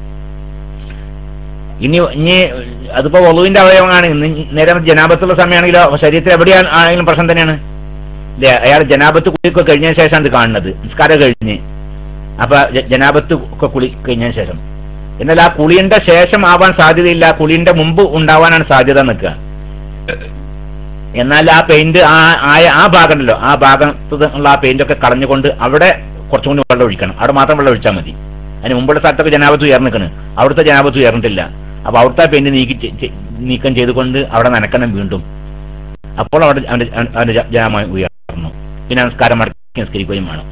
ഇനി ഇനി അതിപ്പോ വളുവിന്റെ അവയവമാണ് ഇന്ന് നേരെ ജനാപത്തുള്ള സമയമാണെങ്കിലോ ശരീരത്തിൽ എവിടെയാണ് ആണെങ്കിലും പ്രശ്നം തന്നെയാണ് അല്ലേ അയാൾ ജനാപത്ത് കുളിയൊക്കെ കഴിഞ്ഞതിന് ശേഷമാണ് ഇത് കാണുന്നത് നിസ്കാരം കഴിഞ്ഞ് അപ്പൊ ജ- ജനാപത്ത് ഒക്കെ കുളി കഴിഞ്ഞതിന് ശേഷം എന്നാൽ ആ കുളിയുടെ ശേഷം ആവാൻ സാധ്യതയില്ല കുളിന്റെ മുമ്പ് ഉണ്ടാവാനാണ് സാധ്യത നിൽക്കുക എന്നാൽ ആ പെയിന്റ് ആ ആയ ആ ഭാഗം ഉണ്ടല്ലോ ആ ഭാഗത്ത് ഉള്ള ആ പെയിന്റ് ഒക്കെ കളഞ്ഞുകൊണ്ട് അവിടെ കുറച്ചും കൂടി വെള്ളം ഒഴിക്കണം അവിടെ മാത്രം വെള്ളം ഒഴിച്ചാൽ മതി അതിന് മുമ്പുള്ള സ്ഥലത്തൊക്കെ ജനാപത്ത് ഉയർന്നിക്കണ് അവിടുത്തെ ജനാപത്ത് ഉയർന്നിട്ടില്ല അപ്പൊ അവിടുത്തെ പെയിന്റ് നീക്കി ചെ- ചെ- നീക്കം ചെയ്തുകൊണ്ട് അവിടെ നനക്കണം വീണ്ടും അപ്പോൾ അവിടെ അവന്റെ അവന്റെ ജ- ജനാമ ഉയർന്നു പിന്നെ നമസ്കാരം മടക്കി നിസ്കരിക്കുകയും വേണം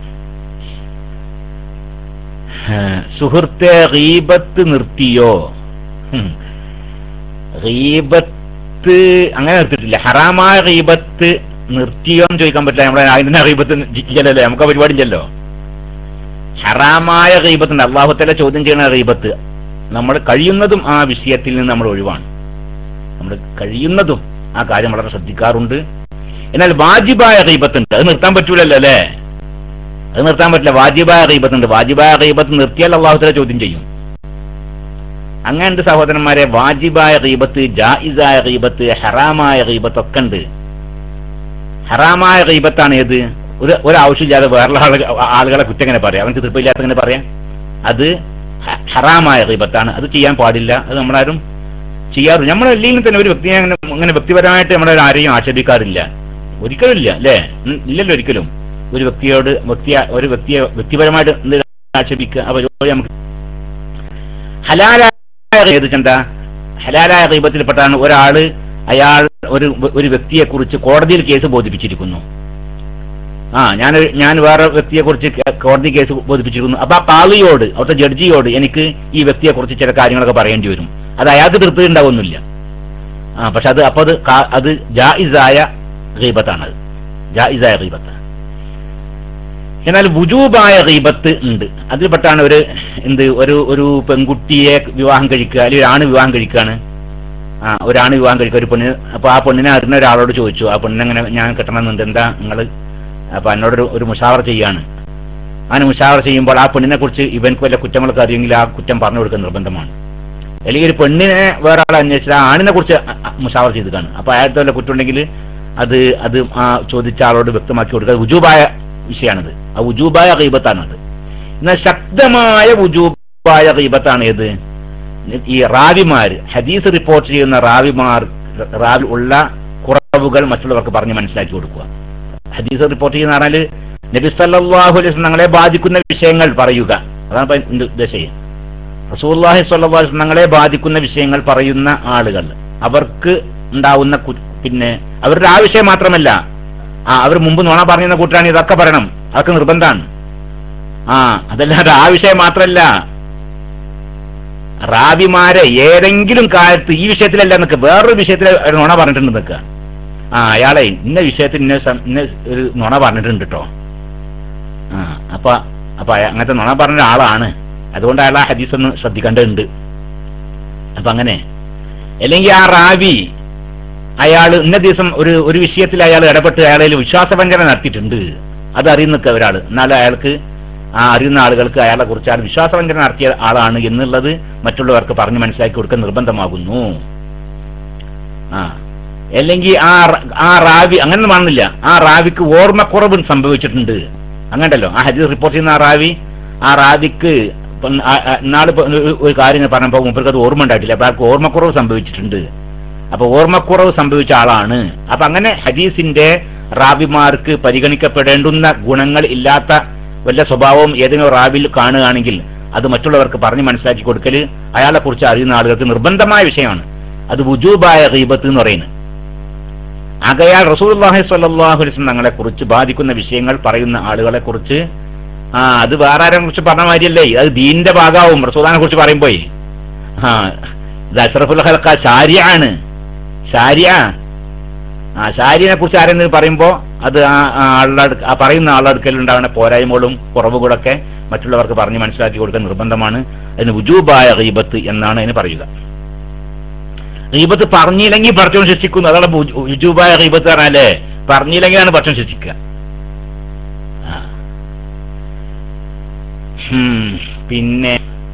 ആ, സുഹൃത്തെ റീബത്ത് നിർത്തിയോ ഹും. റീബത്ത് അങ്ങനെ നിർത്തിയിട്ടില്ല ഹറാമായ റീബത്ത് നിർത്തിയോ എന്ന് ചോദിക്കാൻ പറ്റില്ല നമ്മുടെ ആയുധന റീബത്ത് ഇല്ലല്ലോ നമുക്ക് ആ പരിപാടി ഇല്ലല്ലോ ഹറാമായ റീബത്തുണ്ട് അള്ളാഹുത്തല ചോദ്യം ചെയ്യുന്ന റീബത്ത് നമ്മൾ കഴിയുന്നതും ആ വിഷയത്തിൽ നിന്ന് നമ്മൾ ഒഴിവാണ് നമ്മൾ കഴിയുന്നതും ആ കാര്യം വളരെ ശ്രദ്ധിക്കാറുണ്ട് എന്നാൽ വാജിബായ റീബത്തുണ്ട് അത് നിർത്താൻ പറ്റൂലല്ലോ അല്ലേ അത് നിർത്താൻ പറ്റില്ല വാജിബായ റീബത്തുണ്ട് വാജിബായ റീബത്ത് നിർത്തിയാൽ അള്ളാഹുത്തല ചോദ്യം ചെയ്യും അങ്ങനെയുണ്ട് സഹോദരന്മാരെ വാജിബായ റീബത്ത് ജായിസായ റീബത്ത് ഹറാമായ റീബത്ത് ഒക്കെ ഉണ്ട് ഹറാമായ റീബത്താണ് ഏത് ഒരു ഒരാവശ്യമില്ലാതെ വേറെ ആളുകൾ ആളുകളെ കുറ്റം എങ്ങനെ പറയാം അവനക്ക് തൃപ്തിയില്ലാത്ത എങ്ങനെ പറയാം അത് ഹ- ഹറാമായ റീബത്താണ് അത് ചെയ്യാൻ പാടില്ല അത് നമ്മളാരും ചെയ്യാറ് നമ്മൾ എല്ലാം തന്നെ ഒരു വ്യക്തിയെ അങ്ങനെ അങ്ങനെ വ്യക്തിപരമായിട്ട് നമ്മളെ ആരെയും ആക്ഷേപിക്കാറില്ല ഒരിക്കലും ഇല്ല അല്ലേ ഉം, ഇല്ലല്ലോ ഒരിക്കലും ഒരു വ്യക്തിയോട് വ്യക്തി ഒരു വ്യക്തിയെ വ്യക്തിപരമായിട്ട് എന്ത് ആക്ഷേപിക്കുക ആ പരിപാടി നമുക്ക് ഹലാലായ ഏത് ചന്ത ഹലാലായ ദൈവത്തിൽപ്പെട്ടാണ് ഒരാള് അയാൾ ഒരു ഒരു വ്യക്തിയെ കുറിച്ച് കോടതിയിൽ കേസ് ബോധിപ്പിച്ചിരിക്കുന്നു ആ ഞാൻ ഞാൻ വേറെ വ്യക്തിയെ കുറിച്ച് കോടതി കേസ് ബോധിപ്പിച്ചിരിക്കുന്നു അപ്പൊ ആ കാളിയോട് അവിടുത്തെ ജഡ്ജിയോട് എനിക്ക് ഈ വ്യക്തിയെ കുറിച്ച് ചില കാര്യങ്ങളൊക്കെ പറയേണ്ടി വരും അത് അയാൾക്ക് തൃപ്തി ഉണ്ടാവുന്നില്ല ആ പക്ഷെ അത് അപ്പൊ അത് കാ- അത് ജായിസായ ഗീബത്താണ് അത് ജായിസായ ഗീബത്ത് എന്നാൽ വുജൂബായ ഗീബത്ത് ഉണ്ട് അതിൽപ്പെട്ടാണ് ഒരു എന്ത് ഒരു ഒരു പെൺകുട്ടിയെ വിവാഹം കഴിക്കുക അല്ലെങ്കിൽ ഒരാണ് വിവാഹം കഴിക്കുകയാണ് ആ ഒരാണ് വിവാഹം കഴിക്കുക ഒരു പെണ്ണിന് അപ്പൊ ആ പെണ്ണിനെ അറിഞ്ഞ ഒരാളോട് ചോദിച്ചു ആ പെണ്ണിനെ ഞാൻ കെട്ടണമെന്നുണ്ട് എന്താ നിങ്ങൾ അപ്പൊ എന്നോടൊരു ഒരു മുഷാവർ ചെയ്യാണ് അങ്ങനെ മുഷാവർ ചെയ്യുമ്പോൾ ആ പെണ്ണിനെ കുറിച്ച് ഇവൻക്ക് വല്ല കുറ്റങ്ങളൊക്കെ അറിയെങ്കിൽ ആ കുറ്റം പറഞ്ഞു കൊടുക്കുക നിർബന്ധമാണ് അല്ലെങ്കിൽ ഒരു പെണ്ണിനെ വേറെ ആളെ അന്വേഷിച്ചാൽ ആ ആണിനെ കുറിച്ച് മുഷാവർ ചെയ്ത് കാണും അപ്പൊ അയാളത്തെ വല്ല കുറ്റം ഉണ്ടെങ്കിൽ അത് അത് ആ ചോദിച്ച ആളോട് വ്യക്തമാക്കി കൊടുക്കുക അത് ഉജൂബായ വിഷയമാണിത് ആ ഉജൂബായ ഗീബത്താണ് അത് എന്നാൽ ശക്തമായ ഉജൂബായ ഗീബത്താണ് ഏത് ഈ റാവിമാർ ഹദീസ് റിപ്പോർട്ട് ചെയ്യുന്ന റാവിമാർ റാവി ഉള്ള കുറവുകൾ മറ്റുള്ളവർക്ക് പറഞ്ഞ് മനസ്സിലാക്കി കൊടുക്കുക ഹദീസ് റിപ്പോർട്ട് ചെയ്യുന്ന പറഞ്ഞാല് നബി സല്ലല്ലാഹു അലൈഹി വസല്ലം ഞങ്ങളെ ബാധിക്കുന്ന വിഷയങ്ങൾ പറയുക അതാണ് ഇപ്പൊ എന്റെ ഉദ്ദേശം റസൂല്ലാഹി സ്വല്ലല്ലാഹു അലൈഹി വസല്ലം ഞങ്ങളെ ബാധിക്കുന്ന വിഷയങ്ങൾ പറയുന്ന ആളുകൾ അവർക്ക് ഉണ്ടാവുന്ന കു- പിന്നെ അവരുടെ ആ വിഷയം മാത്രമല്ല ആ അവർ മുമ്പ് നുണ പറയുന്ന കൂട്ടാണ് ഇതൊക്കെ പറയണം അതൊക്കെ നിർബന്ധമാണ് ആ അതല്ലാതെ ആ വിഷയം മാത്രമല്ല റാബിമാരെ ഏതെങ്കിലും കാലത്ത് ഈ വിഷയത്തിലല്ല നിൽക്കുക വേറൊരു വിഷയത്തിൽ ഒരു നുണ പറഞ്ഞിട്ടുണ്ട് നിൽക്കുക ആ അയാളെ ഇന്ന വിഷയത്തിൽ ഇന്ന സം- ഇന്ന ഒരു നുണ പറഞ്ഞിട്ടുണ്ട് കേട്ടോ ആ അപ്പൊ അപ്പൊ അയ- അങ്ങനത്തെ നുണ പറഞ്ഞ ആളാണ് അതുകൊണ്ട് അയാൾ ആ ഹദീസ് ഒന്ന് ശ്രദ്ധിക്കേണ്ടതുണ്ട് അപ്പൊ അങ്ങനെ അല്ലെങ്കിൽ ആ റാവി അയാൾ ഇന്ന ദിവസം ഒരു ഒരു വിഷയത്തിൽ അയാൾ ഇടപെട്ട് അയാളെ വിശ്വാസഭംഗന നടത്തിയിട്ടുണ്ട് അത് അറിയുന്ന നിൽക്കുക ഒരാൾ എന്നാലും അയാൾക്ക് ആ അറിയുന്ന ആളുകൾക്ക് അയാളെ കുറിച്ച് അയാൾ വിശ്വാസഭംഗന നടത്തിയ ആളാണ് എന്നുള്ളത് മറ്റുള്ളവർക്ക് പറഞ്ഞു മനസ്സിലാക്കി കൊടുക്കാൻ നിർബന്ധമാകുന്നു ആ അല്ലെങ്കിൽ ആ റ- ആ റാവി അങ്ങനെ കാണുന്നില്ല ആ റാവിക്ക് ഓർമ്മക്കുറവ് സംഭവിച്ചിട്ടുണ്ട് അങ്ങനല്ലോ ആ ഹദീസ് റിപ്പോർട്ട് ചെയ്യുന്ന ആ റാവി ആ റാവിക്ക് ഇപ്പം ആ- ആ ഇന്നാള് ഇപ്പൊ ഒരു- ഒരു കാര്യം ഇങ്ങനെ പറഞ്ഞപ്പോ മുമ്പർക്ക് അത് ഓർമ്മ ഉണ്ടായിട്ടില്ല അപ്പൊ ആൾക്ക് ഓർമ്മക്കുറവ് സംഭവിച്ചിട്ടുണ്ട് അപ്പൊ ഓർമ്മക്കുറവ് സംഭവിച്ച ആളാണ് അപ്പൊ അങ്ങനെ ഹദീസിന്റെ റാബിമാർക്ക് പരിഗണിക്കപ്പെടേണ്ടുന്ന ഗുണങ്ങൾ ഇല്ലാത്ത വല്ല സ്വഭാവവും ഏതെങ്കിലും റാബിൽ കാണുകയാണെങ്കിൽ അത് മറ്റുള്ളവർക്ക് പറഞ്ഞു മനസ്സിലാക്കി കൊടുക്കല് അയാളെ കുറിച്ച് അറിയുന്ന ആളുകൾക്ക് നിർബന്ധമായ വിഷയമാണ് അത് വുജൂബായ ഗീബത്ത് എന്ന് പറയുന്നത് ആകയാൽ റസൂൽഹി സ്വല്ലാഹു വസ്ലം തങ്ങളെ കുറിച്ച് ബാധിക്കുന്ന വിഷയങ്ങൾ പറയുന്ന ആളുകളെ കുറിച്ച് ആ അത് വേറെ ആരെ കുറിച്ച് പറഞ്ഞ മാതിരിയല്ലേ അത് ദീനിന്റെ ഭാഗമാവും റസൂദാനെ കുറിച്ച് പറയുമ്പോയി ആ ഇത് അഷ്റഫുൽ ഹൽക്ക ഷാരിയാണ് ഷാരിയ ആ ഷാരിയെ കുറിച്ച് ആരെങ്കിലും പറയുമ്പോ അത് ആ ആ ആളുടെ അടുക്ക- ആ പറയുന്ന ആളുടെ അടുക്കൽ ഉണ്ടാകുന്ന പോരായ്മകളും കുറവുകളൊക്കെ മറ്റുള്ളവർക്ക് പറഞ്ഞ് മനസ്സിലാക്കി കൊടുക്കാൻ നിർബന്ധമാണ് അതിന് വുജൂബായ ഗീബത്ത് എന്നാണ് അതിന് പറയുക ഗീബത്ത് പറഞ്ഞില്ലെങ്കിൽ പടച്ചോൻ ശിക്ഷിക്കുന്നു അതാണ് ബു- വുജൂബായ ഗീബത്ത് പറഞ്ഞാലേ പറഞ്ഞില്ലെങ്കിലാണ് പടച്ചോൻ ശിക്ഷിക്കുക ആ. ഹും, പിന്നെ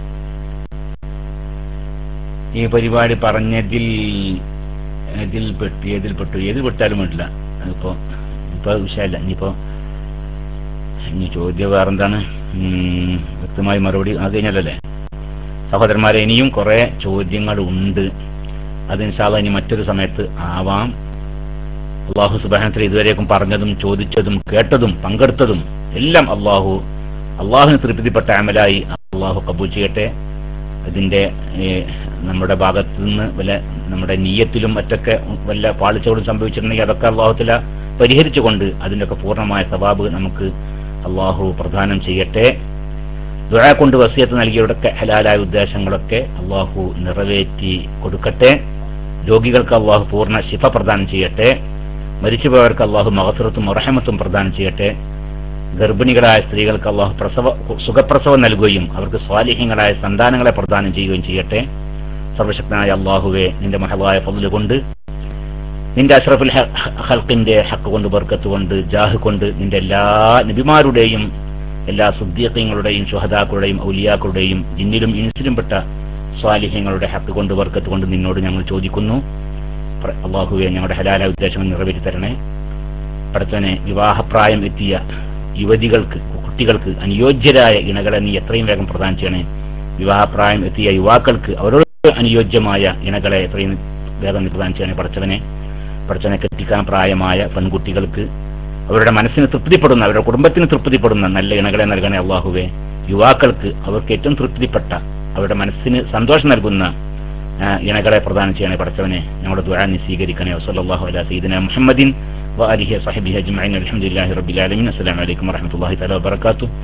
ഈ പരിപാടി പറഞ്ഞതിൽ ഇതിൽ പെട്ടു ഏതിൽ പെട്ടു ഏതിൽ പെട്ടാലും വേണ്ടില്ല അതിപ്പോ ഇപ്പൊ അത് വിഷയമല്ല ഇനിയിപ്പോ ഇനി ചോദ്യം വേറെന്താണ് ഉം, വ്യക്തമായി മറുപടി അത് കഴിഞ്ഞല്ലേ സഹോദരന്മാരെ ഇനിയും കുറെ ചോദ്യങ്ങൾ ഉണ്ട് അത് ഇൻഷാല്ല ഇനി മറ്റൊരു സമയത്ത് ആവാം അള്ളാഹു സുബാനത്തിൽ ഇതുവരേക്കും പറഞ്ഞതും ചോദിച്ചതും കേട്ടതും പങ്കെടുത്തതും എല്ലാം അള്ളാഹു അള്ളാഹുവിന് തൃപ്തിപ്പെട്ട അമലായി അള്ളാഹു കബൂൽ ചെയ്യട്ടെ അതിന്റെ ഏ, നമ്മുടെ ഭാഗത്തു നിന്ന് വല്ല നമ്മുടെ നീയത്തിലും മറ്റൊക്കെ വല്ല പാളിച്ചകളും സംഭവിച്ചിട്ടുണ്ടെങ്കിൽ അതൊക്കെ അള്ളാഹുത്തില പരിഹരിച്ചുകൊണ്ട് അതിൻ്റെയൊക്കെ പൂർണ്ണമായ സവാബ് നമുക്ക് അള്ളാഹു പ്രദാനം ചെയ്യട്ടെ ദുഴ കൊണ്ട് വസിയത്ത് നൽകിയവരുടെ ഹലാലായ ഉദ്ദേശങ്ങളൊക്കെ അള്ളാഹു നിറവേറ്റി കൊടുക്കട്ടെ രോഗികൾക്ക് അള്ളാഹു പൂർണ്ണ ശിഫ പ്രദാനം ചെയ്യട്ടെ മരിച്ചുപോയവർക്ക് അള്ളാഹു മഹത്തുറത്തും റഹമത്തും പ്രദാനം ചെയ്യട്ടെ ഗർഭിണികളായ സ്ത്രീകൾക്ക് അള്ളാഹു പ്രസവ സുഖപ്രസവം നൽകുകയും അവർക്ക് സ്വാലിഹ്യങ്ങളായ സന്താനങ്ങളെ പ്രദാനം ചെയ്യുകയും ചെയ്യട്ടെ സർവശക്തനായ അള്ളാഹുവെ നിന്റെ മഹളായ ഫضل കൊണ്ട് നിന്റെ അഷ്റഫുൽ ഹ- ഹൽക്കിന്റെ ഹക്ക് കൊണ്ട് ബർക്കത്ത് കൊണ്ട് ജാഹ് കൊണ്ട് നിന്റെ എല്ലാ നബിമാരുടെയും എല്ലാ സുദ്ദീഖങ്ങളുടെയും ഷുഹദാക്കളുടെയും ഔലിയാക്കളുടെയും ജിന്നിലും ഇൻസിലും പെട്ട സ്വാലിഹ്യങ്ങളുടെ ഹക്ക് കൊണ്ട് ബർക്കത്ത് കൊണ്ട് നിന്നോട് ഞങ്ങൾ ചോദിക്കുന്നു പ്ര- അള്ളാഹുവെ ഞങ്ങളുടെ ഹലാല ഉദ്ദേശങ്ങൾ നിറവേറ്റി തരണേ പടച്ചവനെ വിവാഹപ്രായം എത്തിയ യുവതികൾക്ക് കുട്ടികൾക്ക് അനുയോജ്യരായ ഇണകളെ നീ എത്രയും വേഗം പ്രദാനം ചെയ്യണേ വിവാഹപ്രായം എത്തിയ യുവാക്കൾക്ക് അവരോട് അനുയോജ്യമായ ഇണകളെ എത്രയും വേഗം നീ പ്രദാനം ചെയ്യണേ പടച്ചവനെ പടച്ചവനെ കെട്ടിക്കാൻ പ്രായമായ പെൺകുട്ടികൾക്ക് അവരുടെ മനസ്സിന് തൃപ്തിപ്പെടുന്ന അവരുടെ കുടുംബത്തിന് തൃപ്തിപ്പെടുന്ന നല്ല ഇണകളെ നൽകണേ അള്ളാഹുവെ യുവാക്കൾക്ക് അവർക്ക് ഏറ്റവും തൃപ്തിപ്പെട്ട അവരുടെ മനസ്സിന് സന്തോഷം നൽകുന്ന ആ, ഇണകളെ പ്രദാനം ചെയ്യണേ പടച്ചവനെ ഞങ്ങളുടെ ദുആ നീ സ്വീകരിക്കണേ വസല്ലല്ലാഹു അലാ സയ്യിദിന മുഹമ്മദിൻ وآله وصحبه أجمعين الحمد لله رب العالمين السلام عليكم ورحمة الله تعالى وبركاته